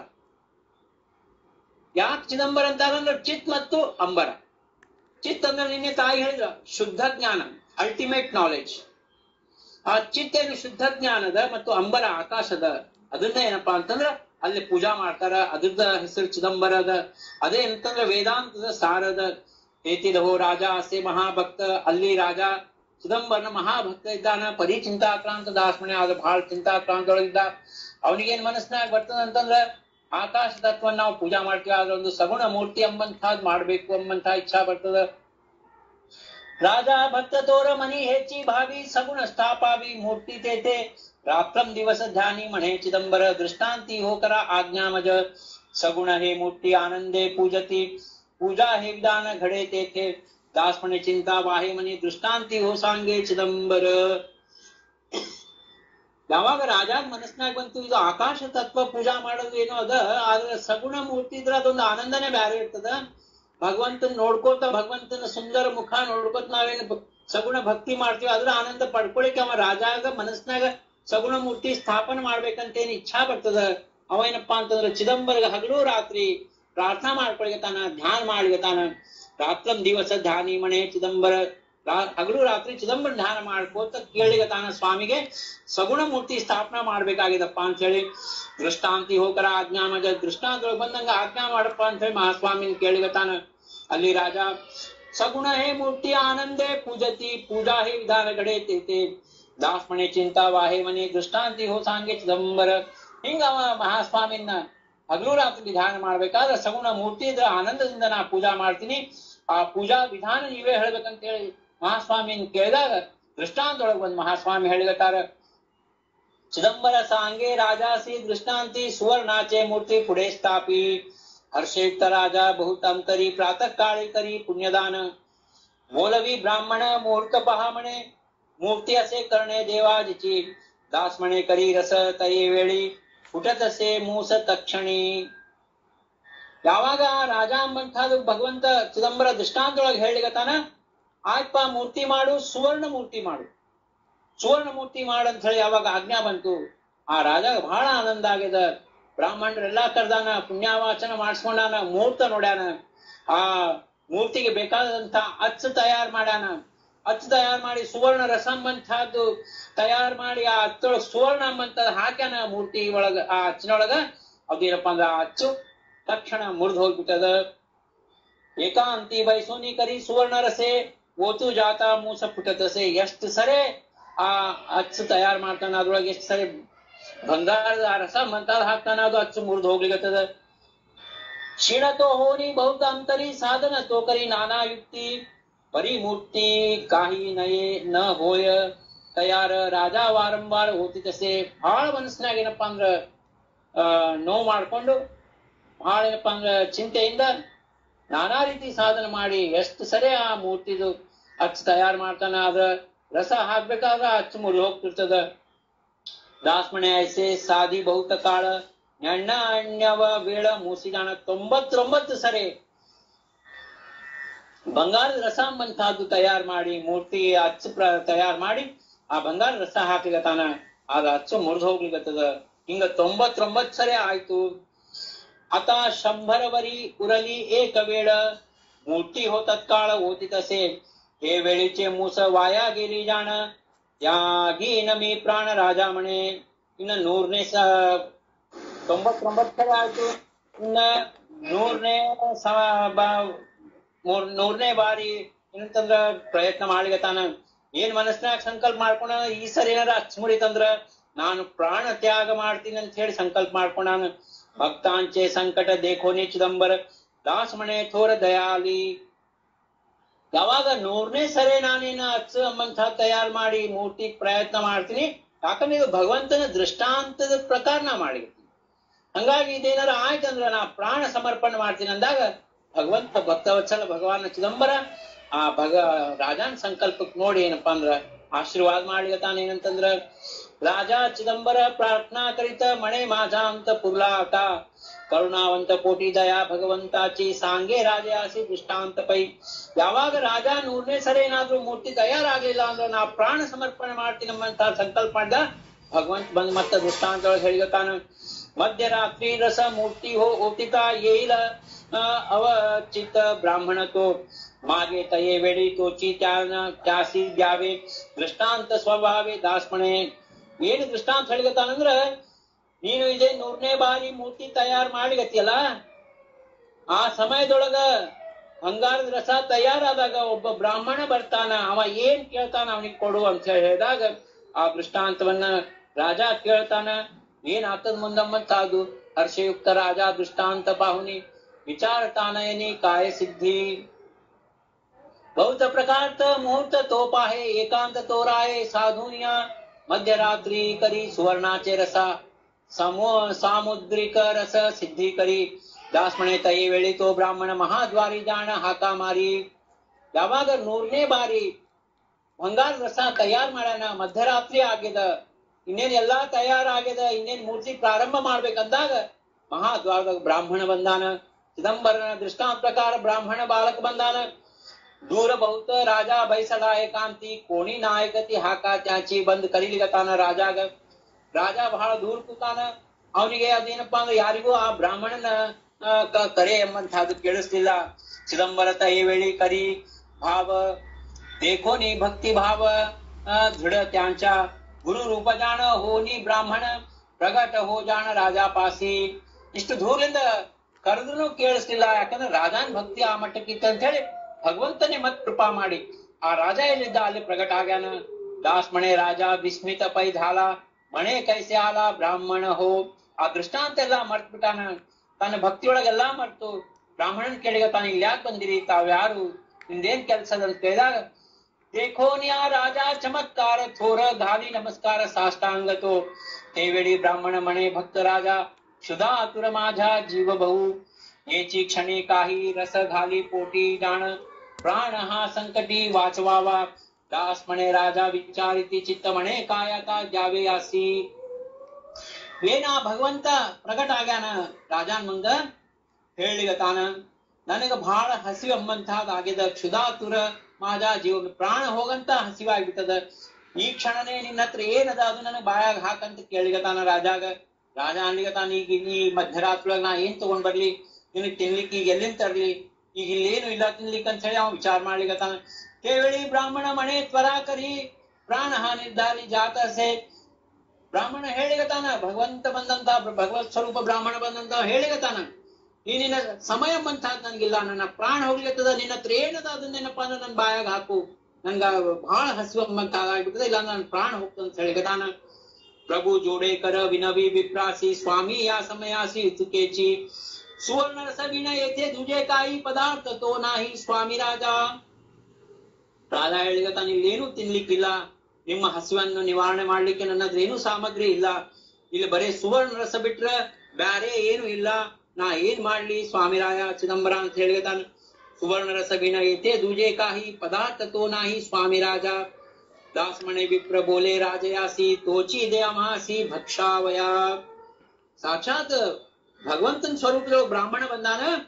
ಯಾಕೆ ಚಿದಂಬರ ಅಂತಾರಂದ್ರೆ ಚಿತ್ ಮತ್ತು ಅಂಬರ ಚಿತ್ ಅಂದ್ರೆ ನಿನ್ನೆ ತಾಯಿ ಹೇಳಿದ್ರ ಶುದ್ಧ ಜ್ಞಾನ ಅಲ್ಟಿಮೇಟ್ ನಾಲೆಡ್ಜ್ ಆ ಚಿತ್ ಏನು ಶುದ್ಧ ಜ್ಞಾನದ ಮತ್ತು ಅಂಬರ ಆಕಾಶದ ಅದನ್ನ ಏನಪ್ಪಾ ಅಂತಂದ್ರ ಅಲ್ಲಿ ಪೂಜಾ ಮಾಡ್ತಾರ ಅದ್ರದ ಹೆಸರು ಚಿದಂಬರದ ಅದೇ ಅಂತಂದ್ರ ವೇದಾಂತದ ಸಾರದ ಏತಿದಹೋ ರಾಜ ಅಸೆ ಮಹಾಭಕ್ತ ಅಲ್ಲಿ ರಾಜ ಚಿದಂಬರನ ಮಹಾಭಕ್ತ ಇದ್ದಾನ ಪರಿ ಚಿಂತಾಕ್ರಾಂತ ದಾಸ್ಮಣೆ ಆದ ಬಹಳ ಚಿಂತಾಕ್ರಾಂತೊಳಗಿದ್ದ ಅವನಿಗೇನ್ ಮನಸ್ಸಿನಾಗ ಬರ್ತದ ಅಂತಂದ್ರ ಆಕಾಶ ತತ್ವನ್ನ ನಾವು ಪೂಜಾ ಮಾಡ್ತೀವಿ ಆದ್ರೆ ಒಂದು ಸಗುಣ ಮೂರ್ತಿ ಎಂಬಂತಾದ್ ಮಾಡ್ಬೇಕು ಎಂಬಂತ ಇಚ್ಛಾ ಬರ್ತದ ರಾಜ ಭಕ್ತ ತೋರ ಮನಿ ಹೆಚ್ಚಿ ಭಾವಿ ಸಗುಣ ಸ್ಥಾಪಾವಿ ಮೂರ್ತಿ ತೇತೆ ರಾತ್ರಂ ದಿವಸ ಧ್ಯಾನಿ ಮಣೆ ಚಿದಂಬರ ದೃಷ್ಟಾಂತಿ ಹೋಕರ ಆಜ್ಞಾಮಜ सगुण हे मूर्ती आनंदे पूजती पूजा हे विधान घडे तेथे दास म्हणे चिंता वाहे म्हणे दृष्टांती हो सांगे ಚಿದಂಬರ ಯಾವಾಗ ರಾಜಾಗ ಮನಸ್ನಾಗ ಬಂತು ಇದು ಆಕಾಶ ತತ್ವ ಪೂಜಾ ಮಾಡೋದು ಏನೋ ಅದ ಆದ್ರೆ ಸಗುಣ ಮೂರ್ತಿ ಇದ್ರ ಅದೊಂದು ಆನಂದನೇ ಬ್ಯಾರೆ ಇರ್ತದ ಭಗವಂತನ್ ನೋಡ್ಕೋತ ಭಗವಂತನ ಸುಂದರ ಮುಖ ನೋಡ್ಕೋತ ನಾವೇನು ಭ- ಸಗುಣ ಭಕ್ತಿ ಮಾಡ್ತೀವಿ ಅದ್ರ ಆನಂದ ಪಡ್ಕೊಳಿಕ್ಕೆ ಅವ ರಾಜಾಗ ಮನಸ್ನಾಗ ಸಗುಣ ಮೂರ್ತಿ ಸ್ಥಾಪನೆ ಮಾಡ್ಬೇಕಂತೇನ್ ಇಚ್ಛಾ ಬರ್ತದ ಅವ ಏನಪ್ಪಾ ಅಂತಂದ್ರ ಚಿದಂಬರ್ಗ ಹಗಲು ರಾತ್ರಿ ಪ್ರಾರ್ಥನಾ ಮಾಡ್ಕೊಳಿಗತಾನ ಧ್ಯಾನ ಮಾಡ್ಲಿಗತಾನ ರಾತ್ರಂ ದಿವಸ ಧ್ಯಾನಿ ಮಣೆ ಚಿದಂಬರ ರಾ- ಹಗಲು ರಾತ್ರಿ ಚಿದಂಬರ ಧ್ಯಾನ ಮಾಡ್ಕೋತ ಕೇಳಿಗತಾನ ಸ್ವಾಮಿಗೆ ಸಗುಣ ಮೂರ್ತಿ ಸ್ಥಾಪನಾ ಮಾಡ್ಬೇಕಾಗಿದಪ್ಪ ಅಂತ ಹೇಳಿ ದೃಷ್ಟಾಂತಿ ಹೋಕರ ಆಜ್ಞಾಮಜ ದೃಷ್ಟಾಂತೊಳಗೆ ಬಂದಂಗ ಆಜ್ಞಾ ಮಾಡಪ್ಪ ಅಂತ ಹೇಳಿ ಮಹಾಸ್ವಾಮಿನ ಕೇಳಿಗತಾನ ಅಲ್ಲಿ ರಾಜ ಸಗುಣ ಹೇ ಮೂರ್ತಿ ಆನಂದೇ ಪೂಜತಿ ಪೂಜಾ ಹೇ ವಿಧಾನ ಗಡೆ ತೇತೆ ದಾಸ್ ಮನೆ ಚಿಂತಾ ವಾಹೆ ಮನೆ ದೃಷ್ಟಾಂತಿ ಹೋ ಸಾಂಗೆ ಚಿದಂಬರ ಹಿಂಗ ಅವ ಮಹಾಸ್ವಾಮಿನ ಹಗಲು ರಾತ್ರಿ ಧ್ಯಾನ ಮಾಡ್ಬೇಕಾದ್ರೆ ಸಗುಣ ಮೂರ್ತಿ ಇದ್ರ ಆನಂದದಿಂದ ನಾ ಪೂಜಾ ಮಾಡ್ತೀನಿ ಆ ಪೂಜಾ ವಿಧಾನ ನೀವೇ ಹೇಳ್ಬೇಕಂತ ಹೇಳಿ ಮಹಾಸ್ವಾಮಿನ ಕೇಳಿದಾಗ ದೃಷ್ಟಾಂತೊಳಗೆ ಬಂದ್ ಮಹಾಸ್ವಾಮಿ ಹೇಳಿಗತ್ತಾರ ಚಿದಂಬರ ಸಾಂಗೆ ರಾಜಾಸಿ ದೃಷ್ಟಾಂತಿ ಸುವರ್ಣಾಚೆ ಮೂರ್ತಿ पुढे स्थापी हर्षयुक्त राजा बहुत अंतरी प्रातः काळी करी पुण्यदान बोलवी ब्राह्मण मुहूर्त पहा म्हणे मूर्ती असे करणे देवाजीची दास म्हणे करी रस तई वेळी फुटत असे ಮೂಸ ತಕ್ಷಣಿ ಯಾವಾಗ ರಾಜ ಅಂಬಂಥದ್ದು ಭಗವಂತ ಚಿದಂಬರ ದೃಷ್ಟಾಂತೊಳಗೆ ಹೇಳಿಗತಾನ ಆಯ್ಪ ಮೂರ್ತಿ ಮಾಡು ಸುವರ್ಣ ಮೂರ್ತಿ ಮಾಡು ಸುವರ್ಣ ಮೂರ್ತಿ ಮಾಡಂತ ಹೇಳಿ ಯಾವಾಗ ಆಜ್ಞಾ ಬಂತು ಆ ರಾಜ ಬಹಳ ಆನಂದ ಆಗ್ಯದ ಬ್ರಾಹ್ಮಣರೆಲ್ಲಾ ಕರ್ದಾನ ಪುಣ್ಯವಾಚನ ಮಾಡಿಸ್ಕೊಂಡಾನ ಮುಹೂರ್ತ ನೋಡ್ಯಾನ ಆ ಮೂರ್ತಿಗೆ ಬೇಕಾದಂತ ಅಚ್ಚು ತಯಾರ್ ಮಾಡ್ಯಾನ ಅಚ್ಚು ತಯಾರ್ ಮಾಡಿ ಸುವರ್ಣ ರಸಂಬಂತಹದ್ದು ತಯಾರ್ ಮಾಡಿ ಆ ಅಚ್ಚೊಳಗ ಸುವರ್ಣ ಅಂಬಂತ ಹಾಕ್ಯಾನ ಮೂರ್ತಿ ಒಳಗ ಆ ಅಚ್ಚಿನೊಳಗ ಅದೇನಪ್ಪ ಅಂದ್ರ ಆ ಅಚ್ಚು ತಕ್ಷಣ ಮುರಿದು ಹೋಗ್ಬಿಟ್ಟದ ಏಕಾಂತಿ ಬೈಸೋನಿ ಕರಿ ಸುವರ್ಣ ರಸೆ ಓತು ಜಾತ ಮೂಸ ಪುಟತಸೆ ಎಷ್ಟು ಸರೆ ಆ ಅಚ್ಚು ತಯಾರ್ ಮಾಡ್ತಾನ ಅದ್ರೊಳಗೆ ಎಷ್ಟು ಸರಿ ಬಂಗಾರದ ಆ ರಸ ಮಂತಾದ ಹಾಕ್ತಾನ ಅದು ಅಚ್ಚು ಮುರಿದು ಹೋಗ್ಲಿಕತ್ತದ क्षीण तो होनी बहुत अंतरी साधन तो करी नाना युक्ती परी मूर्ती काही नये न होय ತಯಾರ ರಾಜ ವಾರಂವಾರ ಹೋತಿ ತಸೆ ಬಹಳ ಮನಸ್ಸಿನಾಗ ಏನಪ್ಪಾ ಅಂದ್ರ ಆ ನೋವು ಮಾಡ್ಕೊಂಡು ಬಹಳ ಏನಪ್ಪಾ ಅಂದ್ರ ಚಿಂತೆಯಿಂದ ನಾನಾ ರೀತಿ ಸಾಧನೆ ಮಾಡಿ ಎಷ್ಟು ಸರಿ ಆ ಮೂರ್ತಿದು ಅಚ್ಚು ತಯಾರು ಮಾಡ್ತಾನ ಅದ್ರ ರಸ ಹಾಕ್ಬೇಕಾದ್ರ ಅಚ್ಚು ಮುರಿ ಹೋಗ್ತಿರ್ತದ ದಾಸ್ಮಣೆ ಐಸೆ ಸಾದಿ ಬಹುತ ಕಾಳ ಎಣ್ಣ ಅಣ್ಯವ ವೇಳ ಮೂಸಿದಾಣ ತೊಂಬತ್ತೊಂಬತ್ತು ಸರಿ ಬಂಗಾರದ ರಸ ಅಂಬಂತಹದ್ದು ತಯಾರು ಮಾಡಿ ಮೂರ್ತಿ ಅಚ್ಚು ಪ್ರ ತಯಾರು ಮಾಡಿ ಆ ಬಂಗಾರ ರಸ ಹಾಕ್ಲಿಕತ್ತಾನ ಆಗ ಅಚ್ಚು ಮುರಿದು ಹೋಗ್ಲಿಕತ್ತದ ಹಿಂಗ ತೊಂಬತ್ತೊಂಬತ್ ಸರಿ ಆಯ್ತು आता शंभर वरी उरली एक वेळ मोठी हो तत्काळ होती तसे हे वेळीचे मूस वाया गेली जाण यागीन मी प्राण राजा म्हणे ಇನ್ನ ನೂರನೇ ಸ ತೊಂಬತ್ತೊಂಬತ್ತು ಸಲ ಆಯ್ತು ಇನ್ನ ನೂರನೇ ಸ ಬ- ಮೂರ್ ನೂರನೇ ಬಾರಿ ಏನಂತಂದ್ರ ಪ್ರಯತ್ನ ಮಾಡ್ಲಿಕತ್ತಾನ ಏನ್ ಮನಸ್ನಾಗ ಸಂಕಲ್ಪ ಮಾಡ್ಕೊಂಡ ಈ ಸರಿ ಏನಾರ ಹಚ್ ಮುರಿತಂದ್ರ ನಾನು ಪ್ರಾಣ ತ್ಯಾಗ ಮಾಡ್ತೀನಿ ಅಂತ ಹೇಳಿ ಸಂಕಲ್ಪ ಮಾಡ್ಕೊಂಡಾನ ಭಕ್ತಾಂಚೆ ಸಂಕಟ ದೇಖೋನಿ ಚಿದಂಬರ ದಾಸ ಮನೆ ಥೋರ ದಯಾಲಿ ಯಾವಾಗ ನೂರನೇ ಸರಿ ನಾನೇನ ಹಚ್ಚ ಅಂಬಂತ ತಯಾರು ಮಾಡಿ ಮೂರ್ತಿ ಪ್ರಯತ್ನ ಮಾಡ್ತೀನಿ ಯಾಕಂದ್ರೆ ಇದು ಭಗವಂತನ ದೃಷ್ಟಾಂತದ ಪ್ರಕಾರ ನಾ ಮಾಡಿರ್ತೀನಿ ಹಂಗಾಗಿ ಇದೇನಾರ ಆಯ್ತಂದ್ರ ನಾ ಪ್ರಾಣ ಸಮರ್ಪಣೆ ಮಾಡ್ತೀನಿ ಅಂದಾಗ ಭಗವಂತ ಭಕ್ತವತ್ಸಲ ಭಗವಾನ ಚಿದಂಬರ ಆ ಭಗ ರಾಜಾನ್ ಸಂಕಲ್ಪಕ್ ನೋಡಿ ಏನಪ್ಪಾ ಅಂದ್ರ ಆಶೀರ್ವಾದ ಮಾಡ್ಲಿಕತ್ತಾನ ಏನಂತಂದ್ರ ರಾಜ ಚಿದಂಬರ ಪ್ರಾರ್ಥನಾ ಕರಿತ ಮಣೆ माझा अंत पुरला आता ಕರುಣಾವಂತ ಕೋಟಿ ದಯಾ ಭಗವಂತಾಚಿ ಸಾಂಗೆ ರಾಜ ಆಸಿ ದೃಷ್ಟಾಂತ ಪೈ ಯಾವಾಗ ರಾಜ ನೂರನೇ ಸರಿ ಏನಾದ್ರೂ ಮೂರ್ತಿ ತಯಾರಾಗ್ಲಿಲ್ಲ ಅಂದ್ರೆ ನಾ ಪ್ರಾಣ ಸಮರ್ಪಣೆ ಮಾಡ್ತೀನಿ ಅಂತ ಸಂಕಲ್ಪ ಮಾಡ್ದ ಭಗವಂತ ಬಂದ್ ಮತ್ತೆ ದೃಷ್ಟಾಂತ ಒಳಗೆ ಹೇಳಿಗತಾನ ಮಧ್ಯರಾತ್ರಿ ರಸ ಮೂರ್ತಿ ಹೋ ಓತಿತ येईल अ, अवचित ब्राह्मण तो मागे तये वेळी तोची त्यानं त्यासी द्यावे ದೃಷ್ಟಾಂತ ಸ್ವಭಾವೇ ದಾಸ್ಮಣೆ ಏನು ದೃಷ್ಟಾಂತ ಹೇಳಿಗತಾನಂದ್ರ ನೀನು ಇದೇ ನೂರನೇ ಬಾರಿ ಮೂರ್ತಿ ತಯಾರು ಮಾಡಿಗತಿಯಲ್ಲ ಆ ಸಮಯದೊಳಗ ಬಂಗಾರದ ರಸ ತಯಾರಾದಾಗ ಒಬ್ಬ ಬ್ರಾಹ್ಮಣ ಬರ್ತಾನ ಅವ ಏನ್ ಕೇಳ್ತಾನ ಅವನಿಗೆ ಕೊಡು ಅಂತ ಹೇಳಿ ಹೇಳಿದಾಗ ಆ ದೃಷ್ಟಾಂತವನ್ನ ರಾಜ ಕೇಳ್ತಾನ ಏನ್ ಆತದ ಮುಂದಮ್ಮಂತ ಅದು ಹರ್ಷಯುಕ್ತ ರಾಜ ದೃಷ್ಟಾಂತ ಬಾಹುನಿ विचारतानयनी काय सिद्धी बहुत प्रकारच मुहूर्त तोप आहे एकांत तोराये साधुनिया मध्यरात्री करी सुवर्णाचे रसा समो सामुद्रिक रस सिद्धी करी दास म्हणे तये वेळी तो ब्राह्मण महाद्वारी जाण हाका मारी ಯಾವಾಗ ನೂರನೇ ಬಾರಿ ಬಂಗಾರ ರಸ ತಯಾರ್ ಮಾಡ್ಯಾನ ಮಧ್ಯರಾತ್ರಿ ಆಗ್ಯದ ಇನ್ನೇನ್ ಎಲ್ಲಾ ತಯಾರಾಗ್ಯದ ಇನ್ನೇನ್ ಮೂರ್ತಿ ಪ್ರಾರಂಭ ಮಾಡ್ಬೇಕಂದಾಗ ಮಹಾದ್ವಾರದಾಗ ಬ್ರಾಹ್ಮಣ ಬಂದಾನ ಚಿದಂಬರನ ದೃಷ್ಟಾಂತ ಪ್ರಕಾರ ಬ್ರಾಹ್ಮಣ ಬಾಲಕ ಬಂದಾನ ದೂರ ಬಹುತ ರಾಜ ಬಯಸಲ ಏಕಾಂತಿ ಕೋಣಿ ನಾಯಕತಿ ಹಾಕ ತ್ಯಾಚಿ ಬಂದ್ ಕರೀಲಿಗತಾನ ರಾಜಾಗ ರಾಜ ಬಹಳ ದೂರ ಕೂತಾನ ಅವನಿಗೆ ಅದೇನಪ್ಪಾ ಅಂದ್ರೆ ಯಾರಿಗೂ ಆ ಬ್ರಾಹ್ಮಣನ ಆ, ಕ- ಕರೆ ಎಂಬಂತಹದ್ದು ಕೇಳಿಸ್ಲಿಲ್ಲ ಚಿದಂಬರ ತೈ ವೇಳಿ ಕರಿ ಭಾವ देखोनी भक्ती भाव अ, दृढ त्यांच्या गुरु रूप जाण होनी ಬ್ರಾಹ್ಮಣ ಪ್ರಗಟ ಹೋ ಜಾಣ ರಾಜ ಪಾಸಿ ಇಷ್ಟು ದೂರದಿಂದ ಕರೆದ್ರು ಕೇಳಿಸ್ಲಿಲ್ಲ ಯಾಕಂದ್ರೆ ರಾಜಾನ್ ಭಕ್ತಿ ಆ ಮಟ್ಟಕ್ಕಿತ್ತು ಅಂತ ಹೇಳಿ ಭಗವಂತನೇ ಮತ್ ಕೃಪಾ ಮಾಡಿ ಆ ರಾಜ ಎಲ್ಲಿದ್ದ ಅಲ್ಲಿ ಪ್ರಗಟ ಆಗ್ಯಾನ ದಾಸ್ ಮಣೆ ರಾಜ ವಿಸ್ಮಿತ ಪೈ ಧಾಲ ಮಣೆ ಕೈಸೆ ಆಲ ಬ್ರಾಹ್ಮಣ ಹೋ ಆ ದೃಷ್ಟಾಂತ ಎಲ್ಲಾ ಮರ್ತ್ ಬಿಟ್ಟಾನ ತನ್ನ ಭಕ್ತಿಯೊಳಗೆಲ್ಲಾ ಮರ್ತು ಬ್ರಾಹ್ಮಣನ್ ಕೇಳಿಗ ತಾನು ಇಲ್ಲಿ ಯಾಕೆ ಬಂದಿರಿ ತಾವ್ಯಾರು ನಿಂದೇನ್ ಕೆಲ್ಸ ಅಂತ ಕೇಳಿದಾಗ देखोनिया राजा चमत्कार थोर घाली नमस्कार साष्टांग तो ते वेळी ब्राह्मण म्हणे भक्त राजा क्षुधा आतुर माझा जीव बहु येची क्षणी काही रस घाली पोटी जाण प्राण हा संकटी वाचवावा दास म्हणे राजा विचारिती चित्त म्हणे काय आता द्यावे यासी ಏನ ಭಗವಂತ ಪ್ರಕಟ ಆಗ್ಯಾನ ರಾಜಾನ್ ಮುಂದ ಹೇಳಿಗತಾನ ನನಗ ಬಹಳ ಹಸಿವು ಎಂಬಂತಹದ್ ಆಗ್ಯದ ಕ್ಷುಧಾತುರ ಮಾಜ ಜೀವ ಪ್ರಾಣ ಹೋಗಂತ ಹಸಿವಾಗ್ಬಿಟ್ಟದ ಈ ಕ್ಷಣನೇ ನಿನ್ನ ಹತ್ರ ಏನದ ಅದು ನನಗ್ ಬಾಯಾಗ ಹಾಕಂತ ಕೇಳಿಗತಾನ ರಾಜಾಗ ರಾಜ ಅನ್ಲಿಗತಾನ ಈಗ ಈ ಮಧ್ಯರಾತ್ರಿ ನಾ ಏನ್ ತಗೊಂಡ್ ಬರ್ಲಿ ನಿನಗ್ ತಿನ್ಲಿಕ್ಕೆ ಈಗ ಎಲ್ಲಿಂದ ತರ್ಲಿ ಈಗ ಇಲ್ಲೇನು ಇಲ್ಲ ತಿನ್ಲಿಕ್ಕೆ ಅಂತ ಹೇಳಿ ಅವ ವಿಚಾರ ಮಾಡ್ಲಿಗತಾನ ಕೇವಳಿ ಬ್ರಾಹ್ಮಣ ಮಣೆ ತ್ವರಾ ಕರಿ ಪ್ರಾಣ ಹಾನಿದ್ದಾರಿ ಜಾತಸೆ ಬ್ರಾಹ್ಮಣ ಹೇಳಿಗತಾನ ಭಗವಂತ ಬಂದಂತ ಭಗವತ್ ಸ್ವರೂಪ ಬ್ರಾಹ್ಮಣ ಬಂದಂತ ಹೇಳಿಗತಾನ ಈ ನಿನ್ನ ಸಮಯ ಬಂತಾದ್ ನನ್ಗಿಲ್ಲ ನನ್ನ ಪ್ರಾಣ ಹೋಗ್ಲಿತ್ತದ ನಿನ್ನ ಹತ್ರ ಏನದ ಅದನ್ನೇನಪ್ಪ ಅಂದ್ರೆ ನನ್ ಬಾಯಾಗ ಹಾಕು ನನ್ಗ ಬಹಳ ಹಸಿವು ಅಂತ ಆಗ್ಬಿಟ್ಟದ ಇಲ್ಲ ನನ್ನ ಪ್ರಾಣ ಹೋಗ್ತದ ಅಂತ ಹೇಳಿಗತಾನ ಪ್ರಭು जोडेकर विनवी विप्रासी स्वामी या समयासी चुकेची सुवर्ण रसविण येथे तुझे काही पदार्थ तो नाही स्वामी राजा ರಾಜ ಹೇಳಿದ ತಾನು ಇಲ್ಲೇನು ತಿನ್ಲಿಕ್ಕಿಲ್ಲ ನಿಮ್ಮ ಹಸಿವನ್ನು ನಿವಾರಣೆ ಮಾಡ್ಲಿಕ್ಕೆ ನನ್ನ ಹತ್ರ ಏನು ಸಾಮಗ್ರಿ ಇಲ್ಲ ಇಲ್ಲಿ ಬರೀ ಸುವರ್ಣ ರಸ ಬಿಟ್ರ ಬ್ಯಾರೆ ಏನು ಇಲ್ಲ ನಾ ಏನ್ ಮಾಡ್ಲಿ ಸ್ವಾಮಿರಾಯ ಚಿದಂಬರ ಅಂತ ಹೇಳಿದ ತಾನು ಸುವರ್ಣ ರಸ ವಿನ येथे दुजे काही पदार्थ तो नाही स्वामी राजा दास म्हणे विप्र बोले राजयासी तोची दे ಅಮಾಸಿ ಭಕ್ಷಾವಯ ಸಾಕ್ಷಾತ್ ಭಗವಂತನ ಸ್ವರೂಪದ ಬ್ರಾಹ್ಮಣ ಬಂದಾನ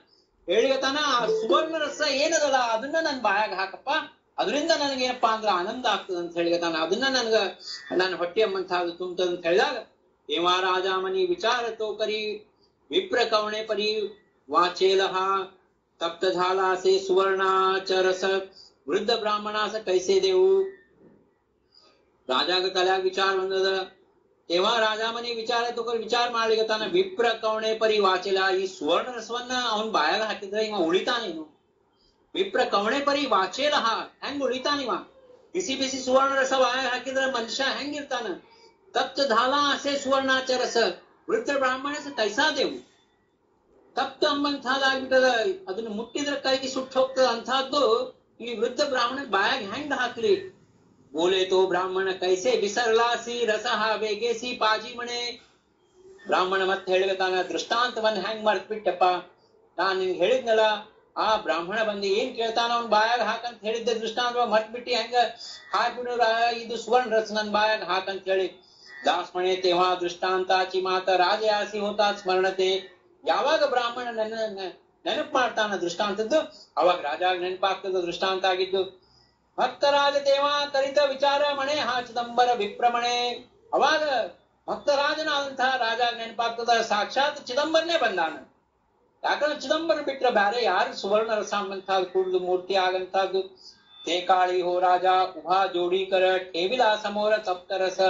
ಹೇಳಿಗತಾನ ಆ ಸುವರ್ಣ ರಸ ಏನದಲ್ಲ ಅದನ್ನ ನನ್ ಬಾಯಾಗ ಹಾಕಪ್ಪ ಅದರಿಂದ ನನಗೇನಪ್ಪಾ ಅಂದ್ರ ಆನಂದ ಆಗ್ತದ ಅಂತ ಹೇಳಿಗತಾನ ಅದನ್ನ ನನ್ಗ ನನ್ನ ಹೊಟ್ಟೆ ಎಂಬಂತಹದ್ದು ತುಂಬ್ತದ ಅಂತ ಹೇಳಿದಾಗ ಹೇಮಾ ರಾಜಾಮನಿ ವಿಚಾರ ತೋಕರಿ ವಿಪ್ರ ಕವಣೆ ಪರಿ ವಾಚೇಲಹ ತಪ್ತ ಧಾಲಾಸೆ ಸುವರ್ಣಾಚರಸ ವೃದ್ಧ ಬ್ರಾಹ್ಮಣಾಸ ಕೈಸೆ ದೇವು ರಾಜಾಗ ಕಲ್ಯಾಗ ವಿಚಾರ ಬಂದದ तेव्हा राजामनी ವಿಚಾರ ತಗೊಂಡು ವಿಚಾರ ಮಾಡ್ಲಿಕತ್ತಾನ ವಿಪ್ರ ಕವಣೆ ಪರಿ ವಾಚಿಲ ಈ ಸುವರ್ಣ ರಸವನ್ನ ಅವನ್ ಬಾಯಾಗ ಹಾಕಿದ್ರೆ ಇವ ಉಳಿತಾನೇನು ವಿಪ್ರ ಕವಣೆ ಪರಿ ವಾಚೇಲ ಹೆಂಗ್ ಉಳಿತಾನಿವ ಬಿಸಿ ಬಿಸಿ ಸುವರ್ಣ ರಸ ಬಾಯಾಗ ಹಾಕಿದ್ರೆ ಮನುಷ್ಯ ಹೆಂಗಿರ್ತಾನ ತಪ್ತ ಧಾಲ ಅಸೆ ಸುವರ್ಣಾಚ ರಸ ವೃದ್ಧ ಬ್ರಾಹ್ಮಣ ಕೈಸಾದೇವು ತಪ್ತ ಅಂಬಂತಹದ್ದಾಗ್ಬಿಟ್ಟದ ಅದನ್ನ ಮುಟ್ಟಿದ್ರೆ ಕೈಗೆ ಸುಟ್ಟು ಹೋಗ್ತದ ಅಂತಹದ್ದು ಈ ವೃದ್ಧ ಬ್ರಾಹ್ಮಣ ಬಾಯಾಗ ಹೆಂಗ್ ಹಾಕ್ಲಿ बोले तो ब्राह्मण कैसे बिसरलासी ರಸಹ ಬೇಗೇಸಿ ಪಾಜಿ ಮಣೆ ಬ್ರಾಹ್ಮಣ ಮತ್ತೆ ಹೇಳಿದಾನ ದೃಷ್ಟಾಂತವನ್ನ ಹೆಂಗ್ ಮರ್ತ್ಬಿಟ್ಟಪ್ಪ ನಾನ್ ನಿನ್ಗೆ ಹೇಳಿದ್ನಲ್ಲ ಆ ಬ್ರಾಹ್ಮಣ ಬಂದು ಏನ್ ಕೇಳ್ತಾನ ಅವ್ನ್ ಬಾಯಾಗ ಹಾಕಂತ ಹೇಳಿದ್ದ ದೃಷ್ಟಾಂತ ಮರ್ತ್ಬಿಟ್ಟಿ ಹೆಂಗ ಹಾಕ್ಬಿಡುರ ಇದು ಸುವರ್ಣ ರಸ ನನ್ ಬಾಯಾಗ ಹಾಕಂತ ಹೇಳಿ ದಾಸ್ಮಣೆ ತೇವಾ ದೃಷ್ಟಾಂತಾಚಿ ಮಾತ ರಾಜಯಾಸಿ ಹೋತಾ ಸ್ಮರಣತೆ ಯಾವಾಗ ಬ್ರಾಹ್ಮಣ ನನ್ನ ನೆನಪು ಮಾಡ್ತಾನ ದೃಷ್ಟಾಂತದ್ದು ಅವಾಗ ರಾಜಾಗ ನೆನಪಾಗ್ತದ ದೃಷ್ಟಾಂತ ಆಗಿದ್ದು ಭಕ್ತರಾಜ ದೇವ ಕರಿತ ವಿಚಾರ ಮಣೆ ಹಾ ಚಿದಂಬರ ವಿಪ್ರಮಣೆ ಅವಾಗ ಭಕ್ತರಾಜನಾದಂತಹ ರಾಜ ನೆನಪಾಗ್ತದ ಸಾಕ್ಷಾತ್ ಚಿದಂಬರನೇ ಬಂದಾನ ಯಾಕಂದ್ರೆ ಚಿದಂಬರ ಬಿಟ್ರೆ ಬ್ಯಾರೆ ಯಾರು ಸುವರ್ಣ ರಸ ಅಂಬಂತಹದ್ದು ಕುಡಿದು ಮೂರ್ತಿ ಆಗಂತಹದ್ದು ತೇಕಾಳಿ ಹೋ ರಾಜ ಉಭಾ ಜೋಡೀಕರ ಠೇವಿಲ ಸಮೋರ ತಪ್ತರಸ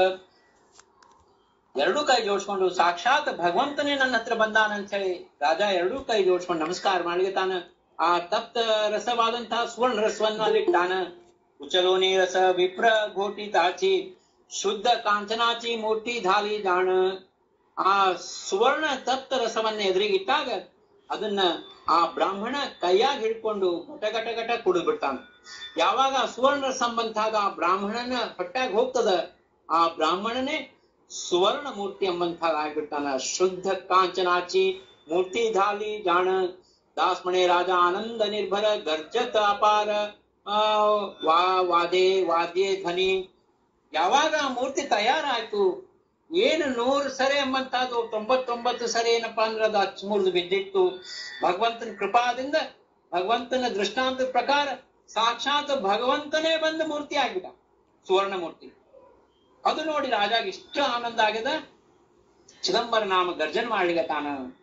ಎರಡೂ ಕೈ ಜೋಡಿಸ್ಕೊಂಡು ಸಾಕ್ಷಾತ್ ಭಗವಂತನೇ ನನ್ನ ಹತ್ರ ಬಂದಾನ ಅಂತ ಹೇಳಿ ರಾಜ ಎರಡೂ ಕೈ ಜೋಡಿಸ್ಕೊಂಡು ನಮಸ್ಕಾರ ಮಾಡ್ಲಿತಾನ ಆ ತಪ್ತ ರಸವಾದಂತಹ ಸುವರ್ಣ ರಸವನ್ನು ಅಲ್ಲಿಟ್ಟಾನ ಉಚಲೋನಿ ರಸ ವಿಪ್ರ ಘೋಟಿ ತಾಚಿ ಶುದ್ಧ ಕಾಂಚನಾಚಿ ಮೂರ್ತಿ ಧಾಲಿ ಜಾಣ ಆ ಸುವರ್ಣ ತಪ್ತ ರಸವನ್ನ ಎದುರಿಗಿಟ್ಟಾಗ ಅದನ್ನ ಆ ಬ್ರಾಹ್ಮಣ ಕೈಯಾಗ ಹಿಡ್ಕೊಂಡು ಘಟ ಘಟ ಘಟ ಕುಡಿದು ಬಿಡ್ತಾನ ಯಾವಾಗ ಆ ಸುವರ್ಣ ಸಂಬಂಧಾಗ ಆ ಬ್ರಾಹ್ಮಣನ ಹೊಟ್ಟಾಗ ಹೋಗ್ತದ ಆ ಬ್ರಾಹ್ಮಣನೇ ಸುವರ್ಣ ಮೂರ್ತಿ ಎಂಬಂತಾಗ ಆಗ್ಬಿಡ್ತಾನ ಶುದ್ಧ ಕಾಂಚನಾಚಿ ಮೂರ್ತಿ ಧಾಲಿ ಜಾಣ ದಾಸ್ಮಣೆ ರಾಜ ಆನಂದ ನಿರ್ಭರ ಗರ್ಜತ ಅಪಾರ ಆ ವಾ ವಾದೆ ವಾದ್ಯ ಧ್ವನಿ ಯಾವಾಗ ಆ ಮೂರ್ತಿ ತಯಾರಾಯ್ತು ಏನು ನೂರು ಸರಿ ಎಂಬಂತಹದ್ದು ತೊಂಬತ್ತೊಂಬತ್ತು ಸರಿ ಏನಪ್ಪಾ ಅಂದ್ರೆ ಅದು ಅಚ್ಚಮುರಿದು ಬಿದ್ದಿತ್ತು ಭಗವಂತನ ಕೃಪಾದಿಂದ ಭಗವಂತನ ದೃಷ್ಟಾಂತದ ಪ್ರಕಾರ ಸಾಕ್ಷಾತ್ ಭಗವಂತನೇ ಬಂದ ಮೂರ್ತಿ ಆಗಿಬಿಟ್ಟ ಸುವರ್ಣ ಮೂರ್ತಿ ಅದು ನೋಡಿ ರಾಜಾಗ ಇಷ್ಟು ಆನಂದ ಆಗ್ಯದ ಚಿದಂಬರ ನಾಮ ಗರ್ಜನ್ ಮಾಡ್ಲಿಗತಾನ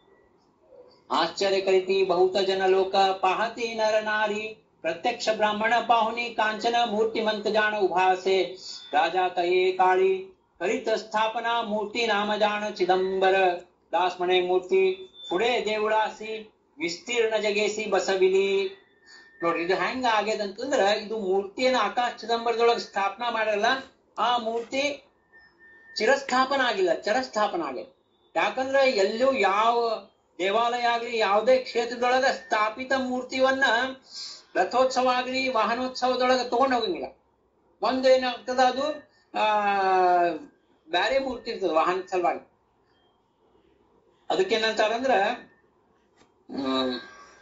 ಆಶ್ಚರ್ಯ ಕರಿತಿ ಬಹುತ ಜನ ಲೋಕ ಪಾಹತಿ ನರ ನಾರಿ ಪ್ರತ್ಯಕ್ಷ ಬ್ರಾಹ್ಮಣ ಪಾಹುನಿ ಕಾಂಚನ ಮೂರ್ತಿಮಂತ ಜಾಣ ಉಭಾಸೆ ರಾಜಾ ಕಯೇ ಕಾಳಿ ಕರಿತ ಸ್ಥಾಪನಾ ಮೂರ್ತಿ ನಾಮ ಜಾಣ ಚಿದಂಬರ ದಾಸ್ಮಣೆ ಮೂರ್ತಿ ಪುಡೆ ದೇವುಳಾಸಿ ವಿಸ್ತೀರ್ಣ ಜಗೇಸಿ ಬಸವಿಲಿ ನೋಡ್ರಿ ಇದು ಹೆಂಗ ಆಗ್ಯದಂತಂದ್ರ ಇದು ಮೂರ್ತಿಯನ್ನ ಆಕಾಶ ಚಿದಂಬರದೊಳಗ ಸ್ಥಾಪನಾ ಮಾಡಲ್ಲ ಆ ಮೂರ್ತಿ ಚಿರಸ್ಥಾಪನ ಆಗಿಲ್ಲ ಚರಸ್ಥಾಪನ ಆಗ್ಯದ ಯಾಕಂದ್ರ ಎಲ್ಲೂ ಯಾವ ದೇವಾಲಯ ಆಗ್ಲಿ ಯಾವುದೇ ಕ್ಷೇತ್ರದೊಳಗ ಸ್ಥಾಪಿತ ಮೂರ್ತಿವನ್ನ ರಥೋತ್ಸವ ಆಗ್ಲಿ ವಾಹನೋತ್ಸವದೊಳಗ ತಗೊಂಡ್ ಹೋಗಂಗಿಲ್ಲ ಒಂದ್ ಏನಾಗ್ತದ ಅದು ಆ ಬ್ಯಾರೆ ಮೂರ್ತಿ ಇರ್ತದ ವಾಹನ ಸಲುವಾಗಿ ಅದಕ್ಕೇನಂತಾರಂದ್ರ ಹ್ಮ್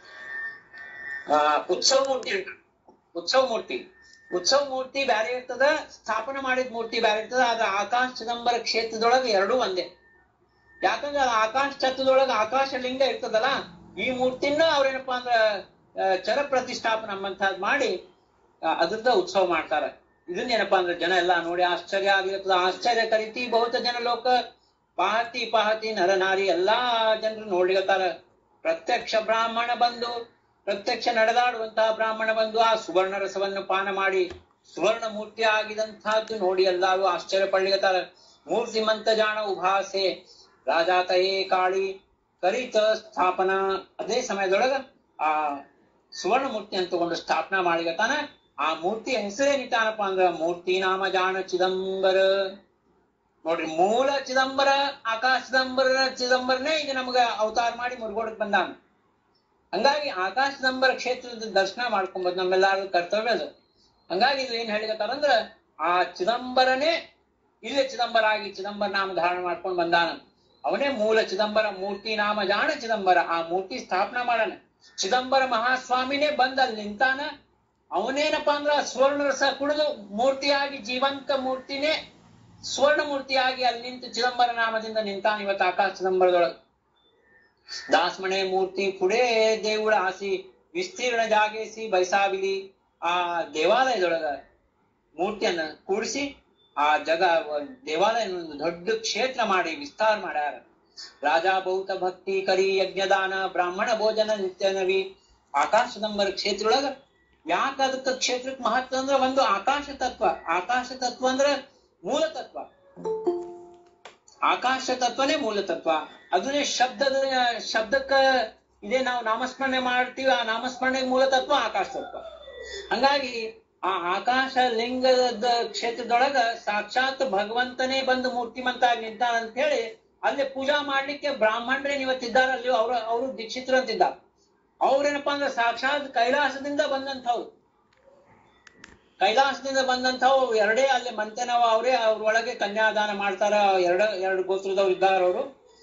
ಆ ಉತ್ಸವ ಮೂರ್ತಿ ಇರ್ತದ. ಉತ್ಸವ ಮೂರ್ತಿ ಉತ್ಸವ ಮೂರ್ತಿ ಬ್ಯಾರೆ ಇರ್ತದ ಸ್ಥಾಪನೆ ಮಾಡಿದ ಮೂರ್ತಿ ಬ್ಯಾರೆ ಇರ್ತದ ಅದ ಆಕಾಶ ಚಿದಂಬರ ಕ್ಷೇತ್ರದೊಳಗ ಎರಡೂ ಒಂದೇ ಯಾಕಂದ್ರೆ ಅದು ಆಕಾಶ ಛತ್ರದೊಳಗ ಆಕಾಶ ಲಿಂಗ ಇರ್ತದಲ್ಲ ಈ ಮೂರ್ತಿನ ಅವ್ರೇನಪ್ಪಾ ಅಂದ್ರ ಆ, ಚರ ಪ್ರತಿಷ್ಠಾಪನೆ ಎಂಬಂತಹದ್ ಮಾಡಿ ಆ, ಅದ್ರದ ಉತ್ಸವ ಮಾಡ್ತಾರ ಇದನ್ನೇನಪ್ಪಾ ಅಂದ್ರೆ ಜನ ಎಲ್ಲಾ ನೋಡಿ ಆಶ್ಚರ್ಯ ಆಗಿರ್ತದ ಆಶ್ಚರ್ಯ ಕರಿತಿ ಬಹುತ ಜನ ಲೋಕ ಪಾಹತಿ ಪಾಹತಿ ನರ ನಾರಿ ಎಲ್ಲಾ ಜನರು ನೋಡ್ಲಿಕತ್ತಾರ ಪ್ರತ್ಯಕ್ಷ ಬ್ರಾಹ್ಮಣ ಬಂದು ಪ್ರತ್ಯಕ್ಷ ನಡೆದಾಡುವಂತಹ ಬ್ರಾಹ್ಮಣ ಬಂದು ಆ ಸುವರ್ಣ ರಸವನ್ನು ಪಾನ ಮಾಡಿ ಸುವರ್ಣ ಮೂರ್ತಿ ಆಗಿದಂತಹದ್ದು ನೋಡಿ ಎಲ್ಲಾರು ಆಶ್ಚರ್ಯ ಪಡ್ಲಿಕತ್ತಾರ ಮೂರ್ತಿ ಮಂತ ಜಾಣ ಉಭಾಸೆ ರಾಜಾತಯೇ ಕಾಳಿ ಕರಿತ ಸ್ಥಾಪನಾ ಅದೇ ಸಮಯದೊಳಗ ಆ ಸುವರ್ಣ ಮೂರ್ತಿಯನ್ನು ತಗೊಂಡು ಸ್ಥಾಪನಾ ಮಾಡಿಗತಾನ ಆ ಮೂರ್ತಿಯ ಹೆಸರೇನಿಟ್ಟಾನಪ್ಪ ಅಂದ್ರ ಮೂರ್ತಿ ನಾಮ ಜಾಣ ಚಿದಂಬರ ನೋಡ್ರಿ ಮೂಲ ಚಿದಂಬರ ಆಕಾಶ ಚಿದಂಬರ ಚಿದಂಬರನೇ ಈಗ ನಮಗ ಅವತಾರ ಮಾಡಿ ಮುರುಗೋಡಕ್ ಬಂದಾನ ಹಂಗಾಗಿ ಆಕಾಶ ಚಿದಂಬರ ಕ್ಷೇತ್ರದ ದರ್ಶನ ಮಾಡ್ಕೊಂಬೋದು ನಮ್ಮೆಲ್ಲರೂ ಕರ್ತವ್ಯ ಅದು ಹಂಗಾಗಿ ಇದು ಏನ್ ಹೇಳಿಗತ್ತಾರಂದ್ರ ಆ ಚಿದಂಬರನೇ ಇಲ್ಲೇ ಚಿದಂಬರ ಆಗಿ ಚಿದಂಬರ ನಾಮ ಧಾರಣ ಮಾಡ್ಕೊಂಡು ಬಂದಾನ ಅವನೇ ಮೂಲ ಚಿದಂಬರ ಮೂರ್ತಿ ನಾಮ ಜಾಣ ಚಿದಂಬರ ಆ ಮೂರ್ತಿ ಸ್ಥಾಪನಾ ಮಾಡೋಣ ಚಿದಂಬರ ಮಹಾಸ್ವಾಮಿನೇ ಬಂದ ಅಲ್ಲಿ ನಿಂತಾನ ಅವನೇನಪ್ಪಾ ಅಂದ್ರ ಸುವರ್ಣ ರಸ ಕುಡಿದು ಮೂರ್ತಿಯಾಗಿ ಜೀವಂತ ಮೂರ್ತಿನೇ ಸುವರ್ಣ ಮೂರ್ತಿಯಾಗಿ ಅಲ್ಲಿ ನಿಂತು ಚಿದಂಬರ ನಾಮದಿಂದ ನಿಂತಾನ ಇವತ್ತು ಆಕಾಶ ಚಿದಂಬರದೊಳಗೆ ದಾಸಮಣೆ ಮೂರ್ತಿ ಪುಡೆ ದೇವುಳ ಆಸಿ ವಿಸ್ತೀರ್ಣ ಜಾಗೇಸಿ ಬೈಸಾವಿಲಿ ಆ ದೇವಾಲಯದೊಳಗ ಮೂರ್ತಿಯನ್ನ ಕೂಡಿಸಿ ಆ ಜಗ ದೇವಾಲಯ ಒಂದು ದೊಡ್ಡ ಕ್ಷೇತ್ರ ಮಾಡಿ ವಿಸ್ತಾರ ಮಾಡ್ಯಾರ ರಾಜಾ ಭೌತ ಭಕ್ತಿ ಕರಿ ಯಜ್ಞದಾನ ಬ್ರಾಹ್ಮಣ ಭೋಜನ ನಿತ್ಯ ನವಿ ಆಕಾಶದಂಬರ ಕ್ಷೇತ್ರದೊಳಗ ಯಾಕ ಅದಕ್ಕ ಕ್ಷೇತ್ರಕ್ಕೆ ಮಹತ್ವ ಅಂದ್ರ ಒಂದು ಆಕಾಶ ತತ್ವ ಆಕಾಶ ತತ್ವ ಅಂದ್ರ ಮೂಲ ತತ್ವ ಆಕಾಶ ತತ್ವನೇ ಮೂಲ ತತ್ವ ಅದನ್ನೇ ಶಬ್ದದ ಶಬ್ದಕ್ಕ ಇದೇ ನಾವು ನಾಮಸ್ಮರಣೆ ಮಾಡ್ತೀವಿ ಆ ನಾಮಸ್ಮರಣೆ ಮೂಲ ತತ್ವ ಆಕಾಶ ತತ್ವ ಹಂಗಾಗಿ ಆ ಆಕಾಶ ಲಿಂಗದ ಕ್ಷೇತ್ರದೊಳಗ ಸಾಕ್ಷಾತ್ ಭಗವಂತನೇ ಬಂದು ಮೂರ್ತಿಮಂತಾಗಿ ನಿಂತಾನ ಅಂತ ಹೇಳಿ ಅಲ್ಲಿ ಪೂಜಾ ಮಾಡ್ಲಿಕ್ಕೆ ಬ್ರಾಹ್ಮಣರೇ ಇವತ್ತಿದ್ದಾರೆ ಅಲ್ಲಿ ಅವ್ರ ಅವರು ದೀಕ್ಷಿತರು ಅಂತಿದ್ದಾರೆ ಅವ್ರೇನಪ್ಪಾ ಅಂದ್ರೆ ಸಾಕ್ಷಾತ್ ಕೈಲಾಸದಿಂದ ಬಂದಂಥವ್ರು ಕೈಲಾಸದಿಂದ ಬಂದಂಥವು ಎರಡೇ ಅಲ್ಲಿ ಮಂತೆನವ ಅವರೇ ಅವ್ರೊಳಗೆ ಕನ್ಯಾದಾನ ಮಾಡ್ತಾರ ಎರಡ ಎರಡು ಗೋತ್ರದವ್ರು ಇದ್ದಾರ ಅವರು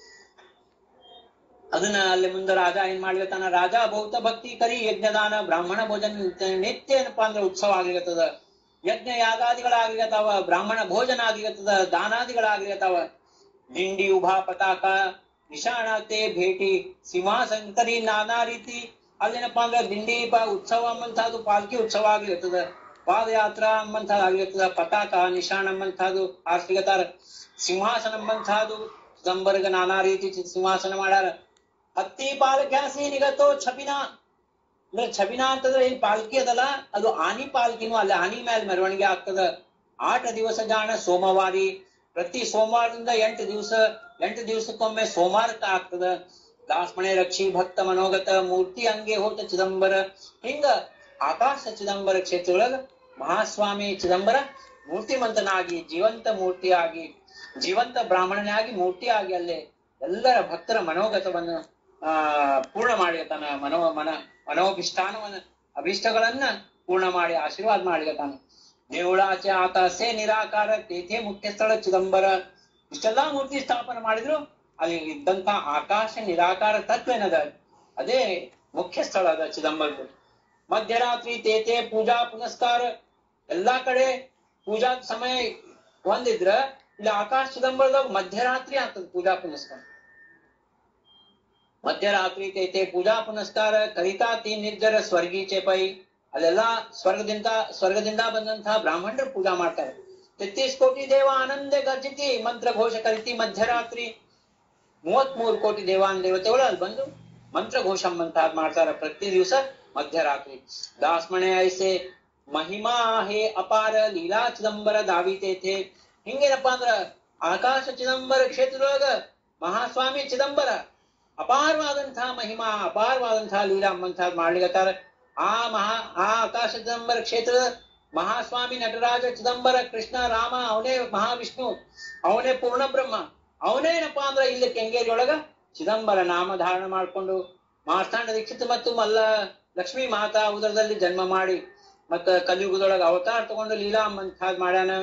ಅದನ್ನ ಅಲ್ಲಿ ಮುಂದೆ ರಾಜ ಏನ್ ಮಾಡ್ಲಿಕತ್ತಾನ ರಾಜ ಭೌತ ಭಕ್ತಿ ಕರಿ ಯಜ್ಞದಾನ ಬ್ರಾಹ್ಮಣ ಭೋಜನ ನಿತ್ಯ ನಿತ್ಯ ಏನಪ್ಪಾ ಅಂದ್ರೆ ಉತ್ಸವ ಆಗಿರತ್ತದ ಯಜ್ಞ ಯಾಗಾದಿಗಳಾಗಿರತಾವ ಬ್ರಾಹ್ಮಣ ಭೋಜನ ಆಗಿರತ್ತದ ದಾನಾದಿಗಳಾಗಿರತಾವ ದಿಂಡಿ ಉಭಾ ಪತಾಕ ನಿಶಾಣತೆ ಭೇಟಿ ಸಿಂಹಾಸಂಕರಿ ನಾನಾ ರೀತಿ ಅಲ್ಲೇನಪ್ಪಾ ಅಂದ್ರೆ ದಿಂಡಿ ಪ ಉತ್ಸವ ಅಂಬಂತಹದ್ದು ಪಾಲ್ಕಿ ಉತ್ಸವ ಆಗಿರ್ತದ ಪಾದಯಾತ್ರಾ ಅಂಬಂತಹದ್ದು ಆಗಿರ್ತದ ಪತಾಕ ನಿಶಾಣ ಅಂಬಂತಹದ್ದು ಆರ್ಸಿಗತಾರ ಸಿಂಹಾಸನ ಅಂಬಂತಹದ್ದು ಚಿದಂಬರ್ಗ ನಾನಾ ರೀತಿ ಚಿ- ಸಿಂಹಾಸನ ಮಾಡ್ಯಾರ ಹತ್ತಿ ಪಾಲಕ್ಯಾಸಿ ನಿಗತೋ ಛಬಿನಾ ಅಂದ್ರೆ ಛಬಿನಾ ಅಂತಂದ್ರೆ ಏನ್ ಪಾಲ್ಕಿ ಅದಲ್ಲ ಅದು ಆನಿ ಪಾಲ್ಕಿನೂ ಅಲ್ಲ ಆನಿ ಮೇಲೆ ಮೆರವಣಿಗೆ ಆಗ್ತದ ಆಟ ದಿವಸ ಜಾಣ ಸೋಮವಾರಿ ಪ್ರತಿ ಸೋಮವಾರದಿಂದ ಎಂಟು ದಿವಸ ಎಂಟು ದಿವಸಕ್ಕೊಮ್ಮೆ ಸೋಮವಾರಕ್ಕ ಆಗ್ತದ ದಾಸ್ಮಣೆ ರಕ್ಷಿ ಭಕ್ತ ಮನೋಗತ ಮೂರ್ತಿ ಹಂಗೆ ಹೋತ ಚಿದಂಬರ ಹಿಂಗ ಆಕಾಶ ಚಿದಂಬರ ಕ್ಷೇತ್ರದೊಳಗ ಮಹಾಸ್ವಾಮಿ ಚಿದಂಬರ ಮೂರ್ತಿಮಂತನಾಗಿ ಜೀವಂತ ಮೂರ್ತಿಯಾಗಿ ಜೀವಂತ ಬ್ರಾಹ್ಮಣನಾಗಿ ಮೂರ್ತಿಯಾಗಿ ಅಲ್ಲೇ ಎಲ್ಲರ ಭಕ್ತರ ಮನೋಗತವನ್ನು ಆ ಪೂರ್ಣ ಮಾಡಿ ತನ್ನ ಮನೋ ಮನ ಮನೋಭಿಷ್ಠಾನವನ್ನ ಅಭಿಷ್ಟಗಳನ್ನ ಪೂರ್ಣ ಮಾಡಿ ಆಶೀರ್ವಾದ ಮಾಡಿಗತಾನ ದೇವಳಾಚೆ ಆಕಾಶೆ ನಿರಾಕಾರ ತೇಥೆ ಮುಖ್ಯ ಸ್ಥಳ ಚಿದಂಬರ ಇಷ್ಟೆಲ್ಲಾ ಮೂರ್ತಿ ಸ್ಥಾಪನೆ ಮಾಡಿದ್ರು ಅಲ್ಲಿ ಇದ್ದಂತ ಆಕಾಶ ನಿರಾಕಾರ ತತ್ವ ಏನದ ಅದೇ ಮುಖ್ಯ ಸ್ಥಳ ಅದ ಚಿದಂಬರದ ಮಧ್ಯರಾತ್ರಿ ತೇತೆ ಪೂಜಾ ಪುನಸ್ಕಾರ ಎಲ್ಲಾ ಕಡೆ ಪೂಜಾ ಸಮಯ ಒಂದಿದ್ರ ಇಲ್ಲಿ ಆಕಾಶ ಚಿದಂಬರದಾಗ ಮಧ್ಯರಾತ್ರಿ ಆಗ್ತದ ಪೂಜಾ ಪುನಸ್ಕಾರ ಮಧ್ಯರಾತ್ರಿ ತೈತೆ ಪೂಜಾ ಪುನಸ್ಕಾರ ಕರಿತಾ ತೀನ್ ನಿರ್ಜರ ಸ್ವರ್ಗೀಚೆ ಪೈ ಅಲ್ಲೆಲ್ಲಾ ಸ್ವರ್ಗದಿಂದ ಸ್ವರ್ಗದಿಂದ ಬಂದಂತಹ ಬ್ರಾಹ್ಮಣರು ಪೂಜಾ ಮಾಡ್ತಾರೆ ತೆತ್ತೀಸ್ ಕೋಟಿ ದೇವ ಆನಂದ ಗರ್ಜಿತಿ ಮಂತ್ರ ಘೋಷ ಕರಿತಿ ಮಧ್ಯರಾತ್ರಿ ಮೂವತ್ ಮೂರು ಕೋಟಿ ದೇವಾನ್ ದೇವತೆಗಳು ಅಲ್ಲಿ ಬಂದು ಮಂತ್ರ ಘೋಷ ಅಂತ ಮಾಡ್ತಾರ ಪ್ರತಿ ದಿವಸ ಮಧ್ಯರಾತ್ರಿ ದಾಸ್ಮಣೆ ಐಸೆ ಮಹಿಮಾ ಹೇ ಅಪಾರ ಲೀಲಾ ಚಿದಂಬರ ದಾವಿತೇಥೆ ಹಿಂಗೇನಪ್ಪಾ ಅಂದ್ರ ಆಕಾಶ ಚಿದಂಬರ ಕ್ಷೇತ್ರದೊಳಗ ಮಹಾಸ್ವಾಮಿ ಚಿದಂಬರ ಅಪಾರವಾದಂತಹ ಮಹಿಮಾ ಅಪಾರವಾದಂತಹ ಲೀಲಾ ಅಂಬಂತಹದ್ ಮಾಡ್ಲಿಕತ್ತಾರ ಆ ಮಹಾ ಆ ಆಕಾಶ ಚಿದಂಬರ ಕ್ಷೇತ್ರದ ಮಹಾಸ್ವಾಮಿ ನಟರಾಜ ಚಿದಂಬರ ಕೃಷ್ಣ ರಾಮ ಅವನೇ ಮಹಾವಿಷ್ಣು ಅವನೇ ಪೂರ್ಣ ಬ್ರಹ್ಮ ಅವನೇನಪ್ಪಾ ಅಂದ್ರ ಇಲ್ಲಿ ಕೆಂಗೇರಿಯೊಳಗ ಚಿದಂಬರ ನಾಮ ಧಾರಣ ಮಾಡ್ಕೊಂಡು ಮಾರ್ತಾಂಡ ದೀಕ್ಷಿತ ಮತ್ತು ಮಲ್ಲ ಲಕ್ಷ್ಮೀ ಮಾತಾ ಉದರದಲ್ಲಿ ಜನ್ಮ ಮಾಡಿ ಮತ್ತ ಕಲಿಯುಗದೊಳಗ ಅವತಾರ ತಗೊಂಡು ಲೀಲಾ ಅಂಬಂತಹದ್ ಮಾಡ್ಯಾನ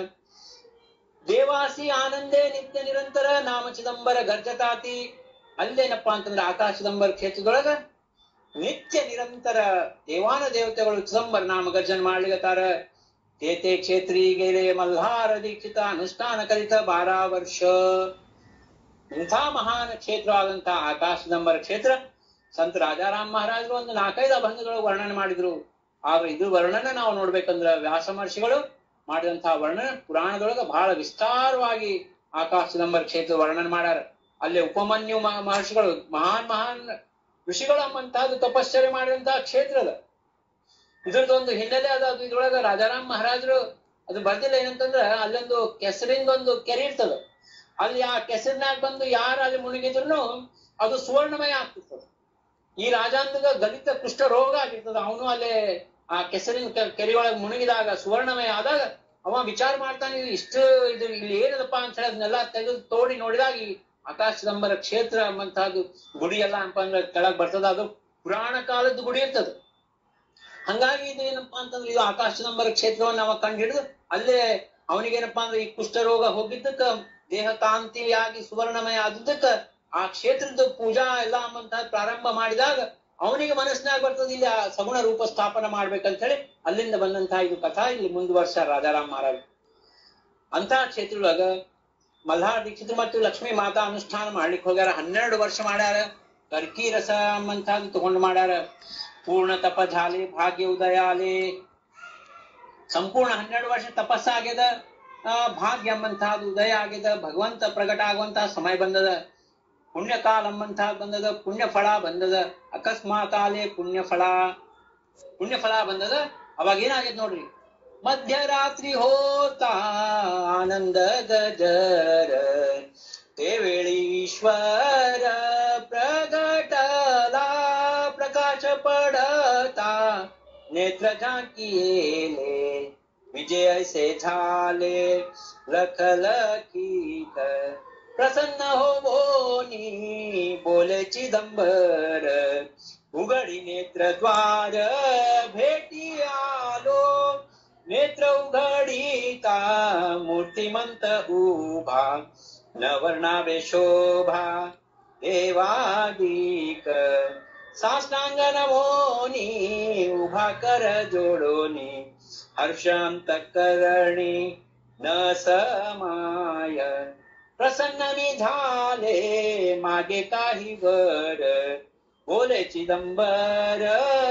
ದೇವಾಸಿ ಆನಂದೇ ನಿತ್ಯ ನಿರಂತರ ನಾಮ ಚಿದಂಬರ ಗರ್ಜತಾತಿ ಅಲ್ಲೇನಪ್ಪಾ ಅಂತಂದ್ರೆ ಆಕಾಶ ಚಿದಂಬರ ಕ್ಷೇತ್ರದೊಳಗ ನಿತ್ಯ ನಿರಂತರ ದೇವಾನ ದೇವತೆಗಳು ಚಿದಂಬರ ನಾಮ ಗರ್ಜನ ಮಾಡ್ಲಿಕತ್ತಾರ ತೇತೆ ಕ್ಷೇತ್ರಿ ಗೆರೆ ಮಲ್ಹಾರ ದೀಕ್ಷಿತ ಅನುಷ್ಠಾನ ಕಲಿತ ಬಾರ ವರ್ಷ ಇಂಥ ಮಹಾನ್ ಕ್ಷೇತ್ರವಾದಂತಹ ಆಕಾಶ ಚಿದಂಬರ ಕ್ಷೇತ್ರ ಸಂತ ರಾಜಾರಾಮ್ ಮಹಾರಾಜರು ಒಂದು ನಾಲ್ಕೈದು ಅಭಂಗಗಳು ವರ್ಣನೆ ಮಾಡಿದ್ರು ಆದ್ರೆ ಇದು ವರ್ಣನೆ ನಾವು ನೋಡ್ಬೇಕಂದ್ರ ವ್ಯಾಸ ಮಹರ್ಷಿಗಳು ಮಾಡಿದಂತಹ ವರ್ಣನೆ ಪುರಾಣದೊಳಗ ಬಹಳ ವಿಸ್ತಾರವಾಗಿ ಆಕಾಶ ಚಿದಂಬರ ಕ್ಷೇತ್ರ ವರ್ಣನೆ ಮಾಡ್ಯಾರ ಅಲ್ಲಿ ಉಪಮನ್ಯು ಮ- ಮಹರ್ಷಿಗಳು ಮಹಾನ್ ಮಹಾನ್ ಋಷಿಗಳು ಎಂಬಂತಹದ್ದು ತಪಶ್ಚರ್ಯ ಮಾಡಿದಂತಹ ಕ್ಷೇತ್ರ ಅದ ಇದ್ರದ್ದೊಂದು ಹಿನ್ನೆಲೆ ಅದ ಅದು ಇದ್ರೊಳಗ ರಾಜಾರಾಮ್ ಮಹಾರಾಜರು ಅದು ಬರ್ದಿಲ್ಲ ಏನಂತಂದ್ರ ಅಲ್ಲೊಂದು ಕೆಸರಿಂದ ಒಂದು ಕೆರೆ ಇರ್ತದ ಅಲ್ಲಿ ಆ ಕೆಸರಿನಾಗ ಬಂದು ಯಾರು ಅಲ್ಲಿ ಮುಳುಗಿದ್ರು ಅದು ಸುವರ್ಣಮಯ ಆಗ್ತಿರ್ತದ ಈ ರಾಜಾಂತಗ ಗಲಿತ ಕುಷ್ಠ ರೋಗ ಆಗಿರ್ತದ ಅವನು ಅಲ್ಲೇ ಆ ಕೆಸರಿನ ಕೆ- ಕೆರೆಯೊಳಗೆ ಮುಳುಗಿದಾಗ ಸುವರ್ಣಮಯ ಆದಾಗ ಅವ ವಿಚಾರ ಮಾಡ್ತಾನೆ ಇದು ಇಷ್ಟು ಇದು ಇಲ್ಲಿ ಏನದಪ್ಪ ಅಂತ ಹೇಳಿ ಅದನ್ನೆಲ್ಲ ತೆಗೆದು ತೋಡಿ ನೋಡಿದಾಗ ಈ ಆಕಾಶ ಚಿದಂಬರ ಕ್ಷೇತ್ರ ಎಂಬಂತಹದ್ದು ಗುಡಿ ಎಲ್ಲ ಅನ್ಪ ಅಂದ್ರೆ ಕೆಳಗ್ ಬರ್ತದ ಅದು ಪುರಾಣ ಕಾಲದ ಗುಡಿ ಇರ್ತದ ಹಂಗಾಗಿ ಇದು ಏನಪ್ಪಾ ಅಂತಂದ್ರೆ ಇದು ಆಕಾಶ ಚಿದಂಬರ ಕ್ಷೇತ್ರವನ್ನ ಅವ ಕಂಡು ಹಿಡಿದು ಅಲ್ಲೇ ಅವನಿಗೇನಪ್ಪಾ ಅಂದ್ರೆ ಈ ಕುಷ್ಠರೋಗ ಹೋಗಿದ್ದಕ್ಕ ದೇಹ ಕಾಂತಿಯಾಗಿ ಸುವರ್ಣಮಯ ಆದದ್ದಕ್ಕ ಆ ಕ್ಷೇತ್ರದ ಪೂಜಾ ಎಲ್ಲ ಅಂಬಂತಹ ಪ್ರಾರಂಭ ಮಾಡಿದಾಗ ಅವನಿಗೆ ಮನಸ್ಸಿನಾಗ ಬರ್ತದೆ ಇಲ್ಲಿ ಆ ಸಗುಣ ರೂಪ ಸ್ಥಾಪನ ಮಾಡ್ಬೇಕಂತ ಹೇಳಿ ಅಲ್ಲಿಂದ ಬಂದಂತಹ ಇದು ಕಥಾ ಇಲ್ಲಿ ಮುಂದುವರ್ಷ ರಾಜಾರಾಮ್ ಮಹಾರಾಜ್ ಅಂತಹ ಕ್ಷೇತ್ರದೊಳಗ ಮಲ್ಹಾರ್ ದೀಕ್ಷಿತರು ಮತ್ತು ಲಕ್ಷ್ಮೀ ಮಾತಾ ಅನುಷ್ಠಾನ ಮಾಡ್ಲಿಕ್ಕೆ ಹೋಗ್ಯಾರ ಹನ್ನೆರಡು ವರ್ಷ ಮಾಡ್ಯಾರ ಕರ್ಕಿ ರಸ ಎಂಬಂತಹದ್ದು ತಗೊಂಡು ಮಾಡ್ಯಾರ ಪೂರ್ಣ ತಪ ಝಾಲೆ ಭಾಗ್ಯ ಉದಯ ಆಲೆ ಸಂಪೂರ್ಣ ಹನ್ನೆರಡು ವರ್ಷ ತಪಸ್ಸಾಗ್ಯದ ಆ ಭಾಗ್ಯ ಎಂಬಂತಹದ್ದು ಉದಯ ಆಗ್ಯದ ಭಗವಂತ ಪ್ರಕಟ ಆಗುವಂತಹ ಸಮಯ ಬಂದದ ಪುಣ್ಯ ಕಾಲ ಎಂಬಂತಹದ್ದು ಬಂದದ ಪುಣ್ಯ ಫಲ ಬಂದದ ಅಕಸ್ಮಾತಾಲೆ ಪುಣ್ಯ ಫಲ ಪುಣ್ಯ ಫಲ ಬಂದದ ಅವಾಗ ಏನಾಗೈತ್ ನೋಡ್ರಿ ಮಧ್ಯರಾತ್ರಿ ಹೋತ ಆನಂದ ಗಜರ ते वेळी ईश्वर प्रगटला प्रकाश पडता नेत्र झाकिले विजय ऐसे झाले लखलखीत प्रसन्न होवोनी बोले चिदंबर उघडी नेत्र द्वार भेटी आलो नेत्र उघडीता मूर्तिमंत उभा नवर्णावे शोभा देवादिक साष्टांग नमोनी उभा कर जोडोनी हर्षांत करणी न समाय प्रसन्न मी झाले मागे काही वर बोले चिदंबर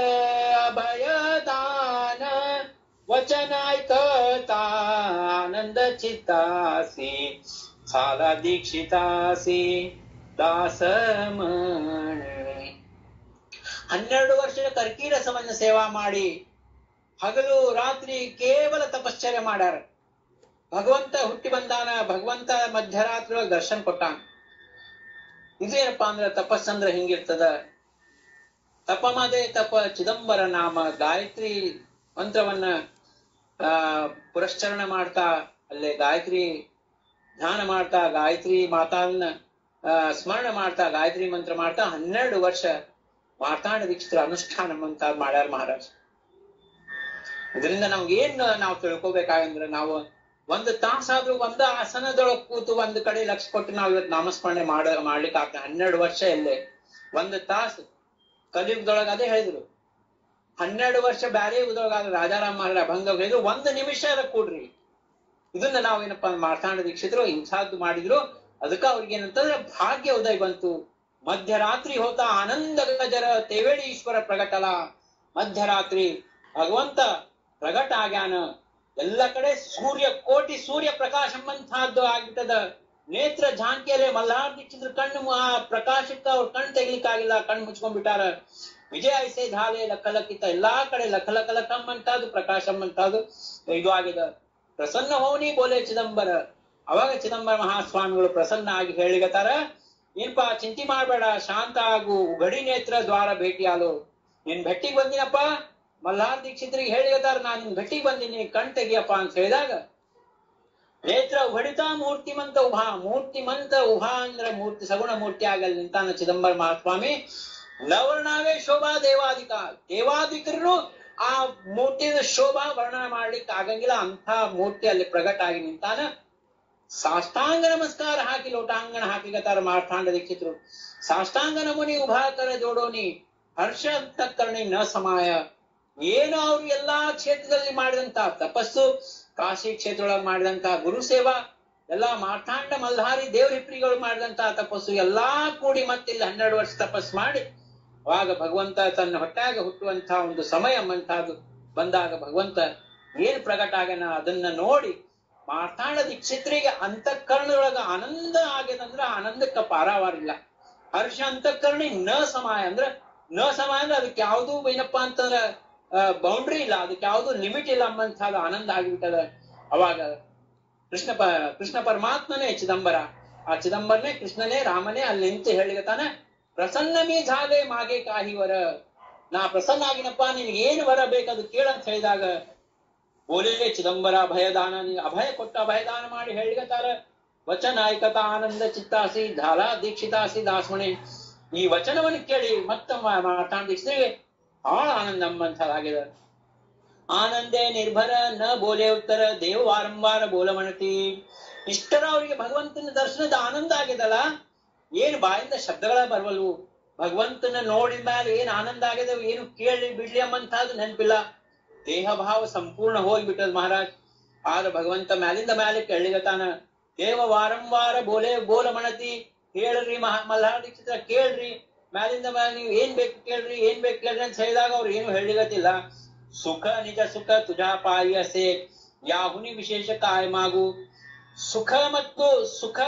अभयदान वचन ऐकता आनंद चित्तासी साला दीक्षितासी ದಾಸ ಮಣಿ ಹನ್ನೆರಡು ವರ್ಷದ ಕರ್ಕಿ ರಸವನ್ನು ಸೇವಾ ಮಾಡಿ ಹಗಲು ರಾತ್ರಿ ಕೇವಲ ತಪಶ್ಚರ್ಯ ಮಾಡ್ಯಾರ ಭಗವಂತ ಹುಟ್ಟಿ ಬಂದಾನ ಭಗವಂತ ಮಧ್ಯರಾತ್ರಿ ಒಳಗೆ ದರ್ಶನ ಕೊಟ್ಟಾನ ಇದೇನಪ್ಪಾ ಅಂದ್ರ ತಪಸ್ಸಂದ್ರ ಹಿಂಗಿರ್ತದ ತಪಮದೆ ತಪ ಚಿದಂಬರ ನಾಮ ಗಾಯತ್ರಿ ಮಂತ್ರವನ್ನ ಆ ಪುರಶ್ಚರಣ ಮಾಡ್ತಾ ಅಲ್ಲೇ ಗಾಯತ್ರಿ ಧ್ಯಾನ ಮಾಡ್ತಾ ಗಾಯತ್ರಿ ಮಾತಾನ್ನ ಆ, ಸ್ಮರಣ ಮಾಡ್ತಾ ಗಾಯತ್ರಿ ಮಂತ್ರ ಮಾಡ್ತಾ ಹನ್ನೆರಡು ವರ್ಷ ಮಾರ್ತಾಂಡ ದೀಕ್ಷಿತರ ಅನುಷ್ಠಾನ ಅಂತ ಮಾಡ್ಯಾರ ಮಹಾರಾಜ್ ಇದರಿಂದ ನಮ್ಗೆ ಏನ್ ನಾವು ತಿಳ್ಕೊಬೇಕಾಗಂದ್ರೆ ನಾವು ಒಂದು ತಾಸಾದ್ರೂ ಒಂದು ಆಸನದೊಳಗ್ ಕೂತು ಒಂದ್ ಕಡೆ ಲಕ್ಷ ಕೊಟ್ಟು ನಾವು ಇವತ್ತು ನಾಮಸ್ಮರಣೆ ಮಾಡ ಮಾಡ್ಲಿಕ್ಕೆ ಆಗ್ತದೆ ಹನ್ನೆರಡು ವರ್ಷ ಇಲ್ಲೇ ಒಂದು ತಾಸು ಕಲಿಯುಗದೊಳಗ ಅದೇ ಹೇಳಿದ್ರು ಹನ್ನೆರಡು ವರ್ಷ ಬ್ಯಾರೆ ಯುಗದೊಳಗ ರಾಜಾರಾಮ್ ಮಹಾರಾಜ ಭಂಗ ಹೇಳಿದ್ರು ಒಂದು ನಿಮಿಷ ಕೂಡ್ರಿ ಇದನ್ನ ನಾವೇನಪ್ಪ ಮಾರ್ತಾಂಡ ದೀಕ್ಷಿತರು ಇಂಥದ್ದು ಮಾಡಿದ್ರು ಅದಕ್ಕ ಅವ್ರಿಗೆ ಏನಂತಂದ್ರೆ ಭಾಗ್ಯ ಉದಯ ಬಂತು ಮಧ್ಯರಾತ್ರಿ ಹೋತ ಆನಂದ ಗಜರ ತೇವೇಳಿ ಈಶ್ವರ ಪ್ರಗಟಲ ಮಧ್ಯರಾತ್ರಿ ಭಗವಂತ ಪ್ರಗಟ ಆಗ್ಯಾನ ಎಲ್ಲ ಕಡೆ ಸೂರ್ಯ ಕೋಟಿ ಸೂರ್ಯ ಪ್ರಕಾಶ ಎಂಬಂತಹದ್ದು ಆಗ್ಬಿಟ್ಟದ ನೇತ್ರ ಝಾಂಕಿಯಲ್ಲೇ ಮಲ್ಲಾರ್ ದೀಕ್ಷಿತ್ರ ಕಣ್ಣು ಆ ಪ್ರಕಾಶಕ್ಕ ಅವ್ರ ಕಣ್ ತೆಗಿಲಿಕ್ಕಾಗಿಲ್ಲ ಕಣ್ ಮುಚ್ಕೊಂಡ್ಬಿಟ್ಟಾರ ವಿಜಯ ಐಸೆ ಝಾಲೆ ಲಕ್ಕಲಕ್ಕಿತ ಎಲ್ಲಾ ಕಡೆ ಲಕ್ಕ ಲಕ್ಕ ಲಕ್ಕ ಎಂಬಂತಹದ್ದು ಪ್ರಕಾಶ ಎಂಬಂತಹದ್ದು ಇದು ಆಗಿದೆ ಪ್ರಸನ್ನ ಹೋನಿ ಬೋಲೆ ಚಿದಂಬರ ಅವಾಗ ಚಿದಂಬರ ಮಹಾಸ್ವಾಮಿಗಳು ಪ್ರಸನ್ನ ಆಗಿ ಹೇಳಿಗತಾರ ಏನ್ಪಾ ಚಿಂತೆ ಮಾಡ್ಬೇಡ ಶಾಂತ ಆಗು ಗಡಿ ನೇತ್ರ ದ್ವಾರ ಭೇಟಿಯಾಲು ನಿನ್ ಭೆಟ್ಟಿಗೆ ಬಂದಿನಪ್ಪ ಮಲ್ಹಾರ್ ದೀಕ್ಷಿತರಿಗೆ ಹೇಳಿಗತಾರ ನಾನ್ ನಿನ್ ಭೆಟ್ಟಿಗೆ ಬಂದಿನಿ ಕಣ್ ತೆಗಿಯಪ್ಪ ಅಂತ ಹೇಳಿದಾಗ ನೇತ್ರ ಉಘಡಿತ ಮೂರ್ತಿಮಂತ ಉಭಾ ಮೂರ್ತಿಮಂತ ಉಭಾ ಅಂದ್ರ ಮೂರ್ತಿ ಸಗುಣ ಮೂರ್ತಿ ಆಗಲ್ ನಿಂತಾನ ಚಿದಂಬರ ಮಹಾಸ್ವಾಮಿ ಲವರ್ಣಾವೇ ಶೋಭಾ ದೇವಾದಿಕ ದೇವಾದಿಕರು ಆ ಮೂರ್ತಿಯ ಶೋಭಾ ವರ್ಣನ ಮಾಡ್ಲಿಕ್ಕೆ ಆಗಂಗಿಲ್ಲ ಅಂತ ಮೂರ್ತಿ ಅಲ್ಲಿ ಪ್ರಗಟ ಆಗಿ ನಿಂತಾನ ಸಾಷ್ಟಾಂಗ ನಮಸ್ಕಾರ ಹಾಕಿ ಲೋಟಾಂಗಣ ಹಾಕಿಗತಾರ ಮಾರ್ಥಾಂಡ ದೀಕ್ಷಿತರು ಸಾಷ್ಟಾಂಗ ನಮುನಿ ಉಭಾಕರ ಜೋಡೋನಿ ಹರ್ಷ ಅಂತಃಕರಣಿ ನ ಸಮಾಯ ಏನು ಅವರು ಎಲ್ಲಾ ಕ್ಷೇತ್ರದಲ್ಲಿ ಮಾಡಿದಂತ ತಪಸ್ಸು ಕಾಶಿ ಕ್ಷೇತ್ರ ಒಳಗೆ ಮಾಡಿದಂತ ಗುರು ಸೇವಾ ಎಲ್ಲಾ ಮಾರ್ಥಾಂಡ ಮಲ್ಹಾರಿ ದೇವರಿಪ್ರಿಗಳು ಮಾಡಿದಂತ ತಪಸ್ಸು ಎಲ್ಲಾ ಕೂಡಿ ಮತ್ತಿಲ್ಲಿ ಹನ್ನೆರಡು ವರ್ಷ ತಪಸ್ಸು ಮಾಡಿ ಅವಾಗ ಭಗವಂತ ತನ್ನ ಹೊಟ್ಟಾಗ ಹುಟ್ಟುವಂತಹ ಒಂದು ಸಮಯ ಎಂಬಂತಹದ್ದು ಬಂದಾಗ ಭಗವಂತ ಏನ್ ಪ್ರಕಟ ಆಗ್ಯಾನ ಅದನ್ನ ನೋಡಿ ಮಾರ್ತಾಂಡ ದೀಕ್ಷಿತರಿಗೆ ಅಂತಃಕರಣದೊಳಗ ಆನಂದ ಆಗ್ಯದಂದ್ರ ಆನಂದಕ್ಕ ಪಾರಾವಾರಿಲ್ಲ ಹರ್ಷ ಅಂತಃಕರಣ ನ ಸಮಾಯ ಅಂದ್ರ ನ ಸಮಾಯ ಅಂದ್ರೆ ಅದಕ್ಕೆ ಯಾವ್ದು ಏನಪ್ಪಾ ಅಂತಂದ್ರ ಬೌಂಡ್ರಿ ಇಲ್ಲ ಅದಕ್ಕೆ ಯಾವ್ದು ಲಿಮಿಟ್ ಇಲ್ಲ ಅಂಬಂತಹದ್ದು ಆನಂದ ಆಗಿಬಿಟ್ಟದ ಅವಾಗ ಕೃಷ್ಣ ಪ ಕೃಷ್ಣ ಪರಮಾತ್ಮನೇ ಚಿದಂಬರ ಆ ಚಿದಂಬರನೇ ಕೃಷ್ಣನೇ ರಾಮನೇ ಅಲ್ಲಿ ನಿಂತು ಹೇಳಿಗತಾನ ಪ್ರಸನ್ನ ಮೀ ಝಾಲೆ ಮಾಗೆ ಕಾಹಿವರ ನಾ ಪ್ರಸನ್ನ ಆಗಿನಪ್ಪ ನಿನಗೆ ಏನು ವರ ಬೇಕದು ಕೇಳಂತ ಹೇಳಿದಾಗ ಬೋಲೆ ಚಿದಂಬರ ಭಯದಾನ ನೀನು ಅಭಯ ಕೊಟ್ಟ ಅಭಯದಾನ ಮಾಡಿ ಹೇಳಿಗತಾರ ವಚನ ಐಕತ ಆನಂದ ಚಿತ್ತಾಸಿ ಧಾಲ ದೀಕ್ಷಿತಾಸಿ ದಾಸ್ಮಣಿ ಈ ವಚನವನ್ನು ಕೇಳಿ ಮತ್ತೆ ಮಾತಾಡ ದೀಕ್ಷಿತರಿಗೆ ಬಹಳ ಆನಂದ ಎಂಬಂತದಾಗಿದೆ ಆನಂದೇ ನಿರ್ಭರ ನ ಬೋಲೆ ಉತ್ತರ ದೇವ ವಾರಂವಾರ ಬೋಲ ಮಣತಿ ಇಷ್ಟರ ಅವರಿಗೆ ಭಗವಂತನ ದರ್ಶನದ ಆನಂದ ಆಗಿದಲ್ಲ ಏನ್ ಬಾಯಿಂದ ಶಬ್ದಗಳ ಬರ್ವಲ್ವು ಭಗವಂತನ ನೋಡಿದ ಮೇಲೆ ಏನ್ ಆನಂದ ಆಗಿದೆ ಏನು ಕೇಳಿ ಬಿಡ್ಲಿ ಎಂಬಂತಹದ್ದು ನೆನಪಿಲ್ಲ ದೇಹ ಭಾವ ಸಂಪೂರ್ಣ ಹೋಗ್ಬಿಟ್ಟದ ಮಹಾರಾಜ್ ಆದ್ರೆ ಭಗವಂತ ಮ್ಯಾಲಿಂದ ಮ್ಯಾಲೆ ಕೆಳ್ಳಿಗತಾನ ದೇವ ವಾರಂವಾರ ಬೋಲೆ ಬೋಲ ಮಣತಿ ಹೇಳ್ರಿ ಮಹಾ ಮಲ್ಹಾರ ದೀಕ್ಷಿತ ಕೇಳ್ರಿ ಮ್ಯಾಲಿಂದ ಮ್ಯಾಲ ನೀವು ಏನ್ ಬೇಕು ಕೇಳ್ರಿ ಏನ್ ಬೇಕು ಕೇಳ್ರಿ ಅಂತ ಹೇಳಿದಾಗ ಅವ್ರು ಏನು ಹೇಳಿಗತ್ತಿಲ್ಲ ಸುಖ ನಿಜ ಸುಖ ತುಜಾ ಪಾಯಸೆ ಯಾಹುನಿ ವಿಶೇಷ ಕಾಯ ಮಾಗು ಸುಖ ಮತ್ತು ಸುಖ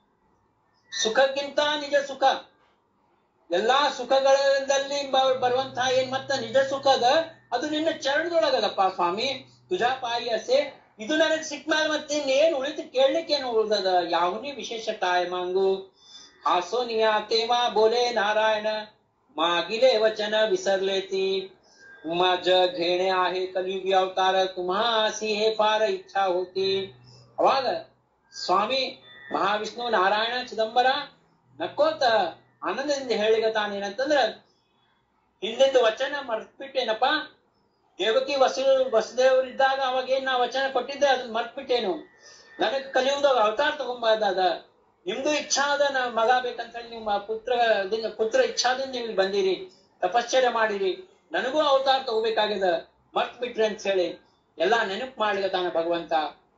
ಸುಖಕ್ಕಿಂತ ನಿಜ ಸುಖ ಎಲ್ಲಾ ಸುಖಗಳಲ್ಲಿ ಬ- ಬರುವಂತಹ ಏನ್ ಮತ್ತ ನಿಜ ಸುಖದ ಅದು ನಿನ್ನ ಚರಣದೊಳಗದಪ್ಪ ಸ್ವಾಮಿ ತುಜಾ ಪಾಯಸೆ ಇದು ನನಗ್ ಸಿಕ್ಕ ಮೇಲೆ ಮತ್ತೆ ಇನ್ನೇನ್ ಉಳಿತು ಕೇಳಲಿಕ್ಕೆ ಏನು ಉಳ್ದದ ಯಾವನೇ ವಿಶೇಷ ಕಾಯ ಮಾಂಗು हासो निया तेव्हा बोले नारायण मागिले वचन विसरले माझ घेणे आहे कलियुगी अवतार तुम्हासी हे फार इच्छा होती ಅವಾಗ ಸ್ವಾಮಿ ಮಹಾವಿಷ್ಣು ನಾರಾಯಣ ಚಿದಂಬರ ನಕ್ಕೋತ ಆನಂದದಿಂದ ಹೇಳಿಗತಾನೇನಂತಂದ್ರ ಹಿಂದಿನ ವಚನ ಮರ್ತ್ಬಿಟ್ಟೇನಪ್ಪ ದೇವಕಿ ವಸು ವಸುದೇವರಿದ್ದಾಗ ಅವಾಗ ಏನ್ ನಾ ವಚನ ಕೊಟ್ಟಿದ್ದೆ ಅದನ್ನ ಮರ್ತ್ಬಿಟ್ಟೇನು ನನಗ್ ಕಲಿಯುವುದಾಗ ಅವತಾರ ತಗೊಂಬಾರ್ದಾದ ನಿಮ್ದು ಇಚ್ಛಾದ ನಾ ಮಗ ಬೇಕಂತ ಹೇಳಿ ನಿಮ್ಮ ಪುತ್ರ ದಿಂದ- ಪುತ್ರ ಇಚ್ಛಾದಿಂದ ನೀವು ಇಲ್ಲಿ ಬಂದಿರಿ ತಪಶ್ಚರ್ಯ ಮಾಡಿರಿ ನನಗೂ ಅವತಾರ ತಗೋಬೇಕಾಗ್ಯದ ಮರ್ತ್ ಬಿಟ್ರಿ ಅಂತ ಹೇಳಿ ಎಲ್ಲಾ ನೆನಪು ಮಾಡ್ಲಿಕತ್ತಾನ ಭಗವಂತ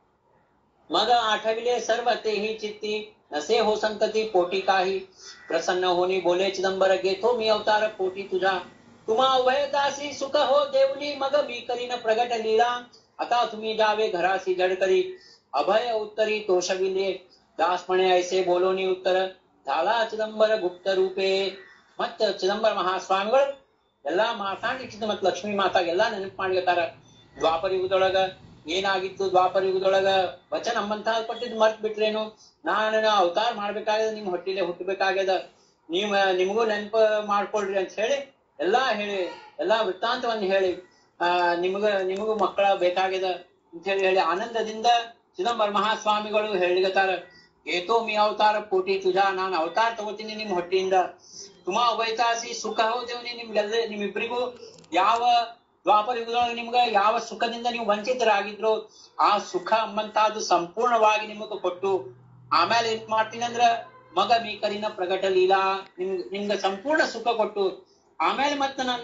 मग आठविले सर्व तेही चित्ती नसे हो संतती पोटी काही प्रसन्न होनी बोले चिदंबर घेतो मी अवतार पोटी तुझा तुम्हा उभयदासी सुख हो देवनी मग मी करीन प्रगट लीला आता तुम्ही जावे घरासी जड करी अभय उत्तरी तोषविले दास म्हणे ऐसे बोलोनी उत्तर झाला ಚಿದಂಬರ ಗುಪ್ತ ರೂಪೇ ಮತ್ತ ಚಿದಂಬರ ಮಹಾಸ್ವಾಮಿಗಳು ಎಲ್ಲಾ ಮಾತಾಡ್ಲಿಕ್ಕಿದ್ದು ಮತ್ ಲಕ್ಷ್ಮೀ ಮಾತಾಗೆಲ್ಲಾ ನೆನಪು ಮಾಡ್ಲಿಕತ್ತಾರ ದ್ವಾಪರ ಯುಗದೊಳಗ ಏನಾಗಿತ್ತು ದ್ವಾಪರ ಯುಗದೊಳಗ ವಚನ ನಮ್ಮಂತಹ ಕೊಟ್ಟಿದ್ ಮರ್ತ್ ಬಿಟ್ರೇನು ನಾನು ಅವತಾರ ಮಾಡ್ಬೇಕಾಗ್ಯದ ನಿಮ್ ಹೊಟ್ಟಿಲೆ ಹುಟ್ಟಬೇಕಾಗ್ಯದ ನೀವ್ ನಿಮಗೂ ನೆನಪ ಮಾಡ್ಕೊಳ್ರಿ ಅಂತ ಹೇಳಿ ಎಲ್ಲಾ ಹೇಳಿ ಎಲ್ಲಾ ವೃತ್ತಾಂತವನ್ನ ಹೇಳಿ ಆ ನಿಮಗ ನಿಮಗೂ ಮಕ್ಕಳ ಬೇಕಾಗ್ಯದ ಅಂತ ಹೇಳಿ ಹೇಳಿ ಆನಂದದಿಂದ ಚಿದಂಬರ ಮಹಾಸ್ವಾಮಿಗಳು ಹೇಳಿಗತ್ತಾರ ಏತೋ ಮೀ ಅವತಾರ ಕೋಟಿ ತುಜಾ ನಾನು ಅವತಾರ ತಗೋತೀನಿ ನಿಮ್ ಹೊಟ್ಟಿಯಿಂದ ತುಮಾ ಉಭಯತಾಸಿ ಸುಖ ಹೋದೇವ್ನಿ ನಿಮ್ಗೆಲ್ಲ ನಿಮ್ಮಿಬ್ರಿಗೂ ಯಾವ ದ್ವಾಪರ ಯುಗದೊಳಗೆ ನಿಮ್ಗ ಯಾವ ಸುಖದಿಂದ ನೀವು ವಂಚಿತರಾಗಿದ್ರು ಆ ಸುಖ ಅಂಬಂತಾದ್ದು ಸಂಪೂರ್ಣವಾಗಿ ನಿಮಗ ಕೊಟ್ಟು ಆಮೇಲೆ ಏನ್ ಮಾಡ್ತೀನಿ ಅಂದ್ರ ಮಗ ಮೀಕರಿನ ಪ್ರಗಟ ಲೀಲಾ ನಿಮ್ ನಿಮ್ಗ ಸಂಪೂರ್ಣ ಸುಖ ಕೊಟ್ಟು ಆಮೇಲೆ ಮತ್ತೆ ನನ್ನ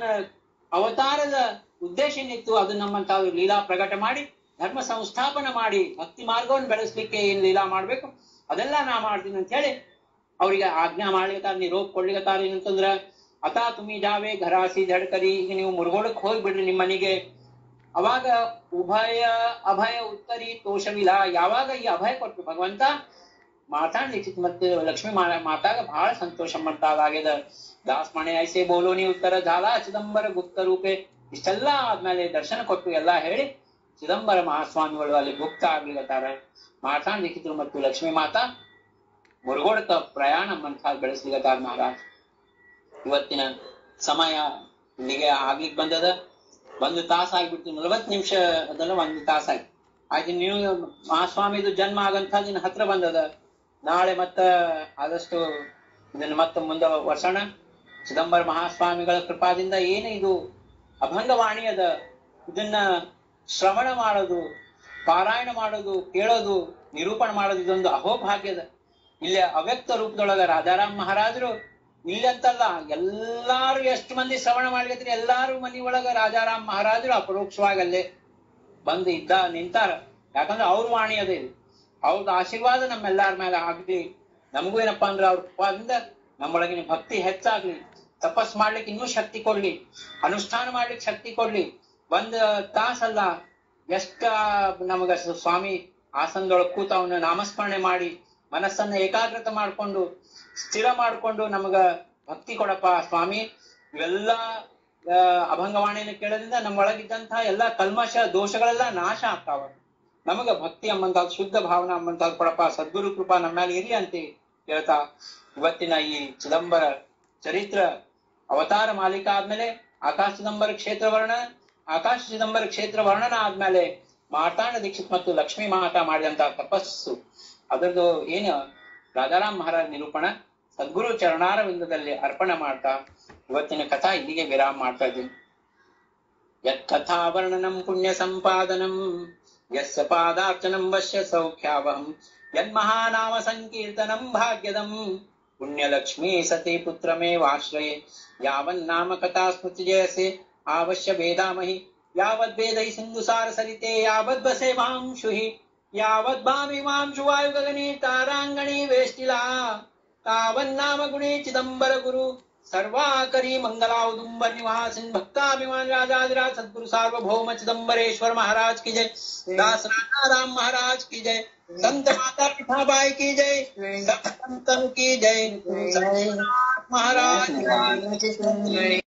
ಅವತಾರದ ಉದ್ದೇಶ ಏನಿತ್ತು ಅದು ನಮ್ಮಂತಾವು ಲೀಲಾ ಪ್ರಕಟ ಮಾಡಿ ಧರ್ಮ ಸಂಸ್ಥಾಪನ ಮಾಡಿ ಭಕ್ತಿ ಮಾರ್ಗವನ್ನು ಬೆಳೆಸ್ಲಿಕ್ಕೆ ಏನ್ ಲೀಲಾ ಮಾಡ್ಬೇಕು ಅದೆಲ್ಲ ನಾ ಮಾಡ್ತೀನಿ ಅಂತ ಹೇಳಿ ಅವ್ರಿಗೆ ಆಜ್ಞಾ ಮಾಡ್ಲಿಕತ್ತಾರ ನಿರೋಪ್ ಕೊಡ್ಲಿಕತ್ತಾರ ಏನಂತಂದ್ರ ಅತಾ ತುಮಿ ಜಾವೆ ಘರಾಸಿ ಜಡ್ಕರಿ ಈಗ ನೀವು ಮುರುಗೋಡಕ್ ಹೋಗ್ಬಿಡ್ರಿ ನಿಮ್ ಮನೆಗೆ ಅವಾಗ ಉಭಯ ಅಭಯ ಉತ್ತರಿ ತೋಷವಿಲ್ಲ ಯಾವಾಗ ಈ ಅಭಯ ಕೊಟ್ಟು ಭಗವಂತ ಮಾತಾಡ್ಲಿಕ್ಕೆ ಮತ್ತೆ ಲಕ್ಷ್ಮೀ ಮಾ- ಮಾತಾಗ ಬಹಳ ಸಂತೋಷ ಮಾಡ್ತಾಗ್ಯದ ದಾಸ್ ಮಣೆ ಐಸೆ ಬೋಲೋನಿ ಉತ್ತರ ಝಾಲಾ ಚಿದಂಬರ ಗುಪ್ತ ರೂಪೆ ಇಷ್ಟೆಲ್ಲಾ ಆದ್ಮೇಲೆ ದರ್ಶನ ಕೊಟ್ಟು ಎಲ್ಲಾ ಹೇಳಿ ಚಿದಂಬರ ಮಹಾಸ್ವಾಮಿಗಳು ಅಲ್ಲಿ ಗುಪ್ತ ಆಗ್ಲಿಕತ್ತಾರ ಮಾತಾಡ್ಲಿಕ್ಕಿದ್ರು ಮತ್ತು ಲಕ್ಷ್ಮೀ ಮಾತಾ ಮುರುಗೋಡಕ ಪ್ರಯಾಣ ಮಂಥ ಬೆಳೆಸ್ಲಿಕತ್ತಾರ ಮಹಾರಾಜ್ ಇವತ್ತಿನ ಸಮಯ ಇಲ್ಲಿಗೆ ಆಗ್ಲಿಕ್ ಬಂದದ ಒಂದು ತಾಸ ಆಗ್ಬಿಡ್ತು ನಲವತ್ ನಿಮಿಷ ಅದನ್ನ ಒಂದು ತಾಸ ಆಯ್ತು ಆಯ್ತು ನೀವು ಮಹಾಸ್ವಾಮಿದು ಜನ್ಮ ಆಗಂತ ದಿನ ಹತ್ರ ಬಂದದ ನಾಳೆ ಮತ್ತ ಆದಷ್ಟು ಇದನ್ನ ಮತ್ತೆ ಮುಂದೆ ವರ್ಷಣ ಚಿದಂಬರ ಮಹಾಸ್ವಾಮಿಗಳ ಕೃಪಾದಿಂದ ಏನು ಇದು ಅಭಂಗವಾಣಿ ಅದ ಇದನ್ನ ಶ್ರವಣ ಮಾಡೋದು ಪಾರಾಯಣ ಮಾಡೋದು ಕೇಳೋದು ನಿರೂಪಣೆ ಮಾಡೋದು ಇದೊಂದು ಅಹೋಭಾಗ್ಯದ ಇಲ್ಲಿ ಅವ್ಯಕ್ತ ರೂಪದೊಳಗ ರಾಜಾರಾಮ್ ಮಹಾರಾಜರು ಇಲ್ಲಿ ಅಂತಲ್ಲ ಎಲ್ಲಾರು ಎಷ್ಟು ಮಂದಿ ಶ್ರವಣ ಮಾಡ್ಲಿಕತ್ರಿ ಎಲ್ಲಾರು ಮನಿ ಒಳಗ ರಾಜಾರಾಮ್ ಮಹಾರಾಜರು ಅಪರೋಕ್ಷವಾಗಿ ಅಲ್ಲೇ ಬಂದು ಇದ್ದ ನಿಂತಾರ ಯಾಕಂದ್ರೆ ಅವ್ರ ವಾಣಿ ಅದೇ ಇದು ಅವ್ರದ್ದು ಆಶೀರ್ವಾದ ನಮ್ಮೆಲ್ಲಾರ ಮೇಲೆ ಆಗ್ಲಿ ನಮಗೂ ಏನಪ್ಪಾ ಅಂದ್ರೆ ಅವ್ರ ಕೃಪಾದಿಂದ ನಮ್ಮೊಳಗಿನ ಭಕ್ತಿ ಹೆಚ್ಚಾಗ್ಲಿ ತಪಸ್ ಮಾಡ್ಲಿಕ್ಕೆ ಇನ್ನೂ ಶಕ್ತಿ ಕೊಡ್ಲಿ ಅನುಷ್ಠಾನ ಮಾಡ್ಲಿಕ್ಕೆ ಶಕ್ತಿ ಕೊಡ್ಲಿ ಒಂದ್ ತಾಸಲ್ಲ ಎಷ್ಟ ನಮಗ ಸ- ಸ್ವಾಮಿ ಆಸನದೊಳಗ್ ಕೂತ ಅವನ ನಾಮಸ್ಮರಣೆ ಮಾಡಿ ಮನಸ್ಸನ್ನ ಏಕಾಗ್ರತೆ ಮಾಡ್ಕೊಂಡು ಸ್ಥಿರ ಮಾಡ್ಕೊಂಡು ನಮಗ ಭಕ್ತಿ ಕೊಡಪ್ಪ ಸ್ವಾಮಿ ಇವೆಲ್ಲಾ ಆ, ಅಭಂಗವಾಣಿಯನ್ನು ಕೇಳೋದ್ರಿಂದ ನಮ್ಮೊಳಗಿದ್ದಂತಹ ಎಲ್ಲಾ ಕಲ್ಮಶ ದೋಷಗಳೆಲ್ಲ ನಾಶ ಆಗ್ತಾವ ನಮಗ ಭಕ್ತಿ ಎಂಬಂತಾದ್ ಶುದ್ಧ ಭಾವನಾ ಎಂಬಂತಾದ್ ಕೊಡಪ್ಪ ಸದ್ಗುರು ಕೃಪಾ ನಮ್ಮ ಮೇಲೆ ಇರ್ಲಿ ಅಂತ ಹೇಳ್ತಾ ಇವತ್ತಿನ ಈ ಚಿದಂಬರ ಚರಿತ್ರ ಅವತಾರ ಮಾಲೀಕ ಆದ್ಮೇಲೆ ಆಕಾಶ ಚಿದಂಬರ ಕ್ಷೇತ್ರ ವರ್ಣ ಆಕಾಶ ಚಿದಂಬರ ಕ್ಷೇತ್ರ ವರ್ಣನ ಆದ್ಮೇಲೆ ಮಾರ್ತಾಂಡ ದೀಕ್ಷಿತ್ ಮತ್ತು ಲಕ್ಷ್ಮೀ ಮಾತಾ ಮಾಡಿದಂತ ತಪಸ್ಸು ಅದರದ್ದು ಏನು ರಾಜಾರಾಮ್ ಮಹಾರಾಜ್ ನಿರೂಪಣ ಸದ್ಗುರು ಚರಣಾರವಿಂದದಲ್ಲಿ ಅರ್ಪಣೆ ಮಾಡ್ತಾ ಇವತ್ತಿನ ಕಥಾ ಇಲ್ಲಿಗೆ ವಿರಾಮ ಮಾಡ್ತಾ ಇದ್ದೀನಿ ಯತ್ಕಥಾ ವರ್ಣನಂ ಪುಣ್ಯ ಸಂಪಾದನಂ ಯಸ್ಯ ಪಾದಾರ್ಚನಂ ವಶ್ಯ ಸೌಖ್ಯಾವಹಂ ಯನ್ಮಹಾನಾಮ ಸಂಕೀರ್ತನಂ ಭಾಗ್ಯದಂ ಪುಣ್ಯಲಕ್ಷ್ಮೀ ಸತಿ ಪುತ್ರಮೇವಾಶ್ರಯೇ ಯಾವನ್ನಾಮ ಕಥಾ ಸ್ಮೃತಿ ಜಯಸೆ आवश्य वेदामहि यावद्वेदै सिन्धुसार सरिते यावद्वसे वांशुहि यावद्भामिमांशु वायुगगने ताराङ्गणे वेष्टिला तावन्नाम गुणे चिदम्बर गुरु सर्वाकरी मंगला उदुम्बर निवासिन भक्ताभिमान राजाधिराज सदगुरु सार्वभौम चिदम्बरेश्वर महाराज की जय दास राजा राम महाराज की जय संत माता पिठाबाई की जय सब संतन की जय सत्यनारायण महाराज की जय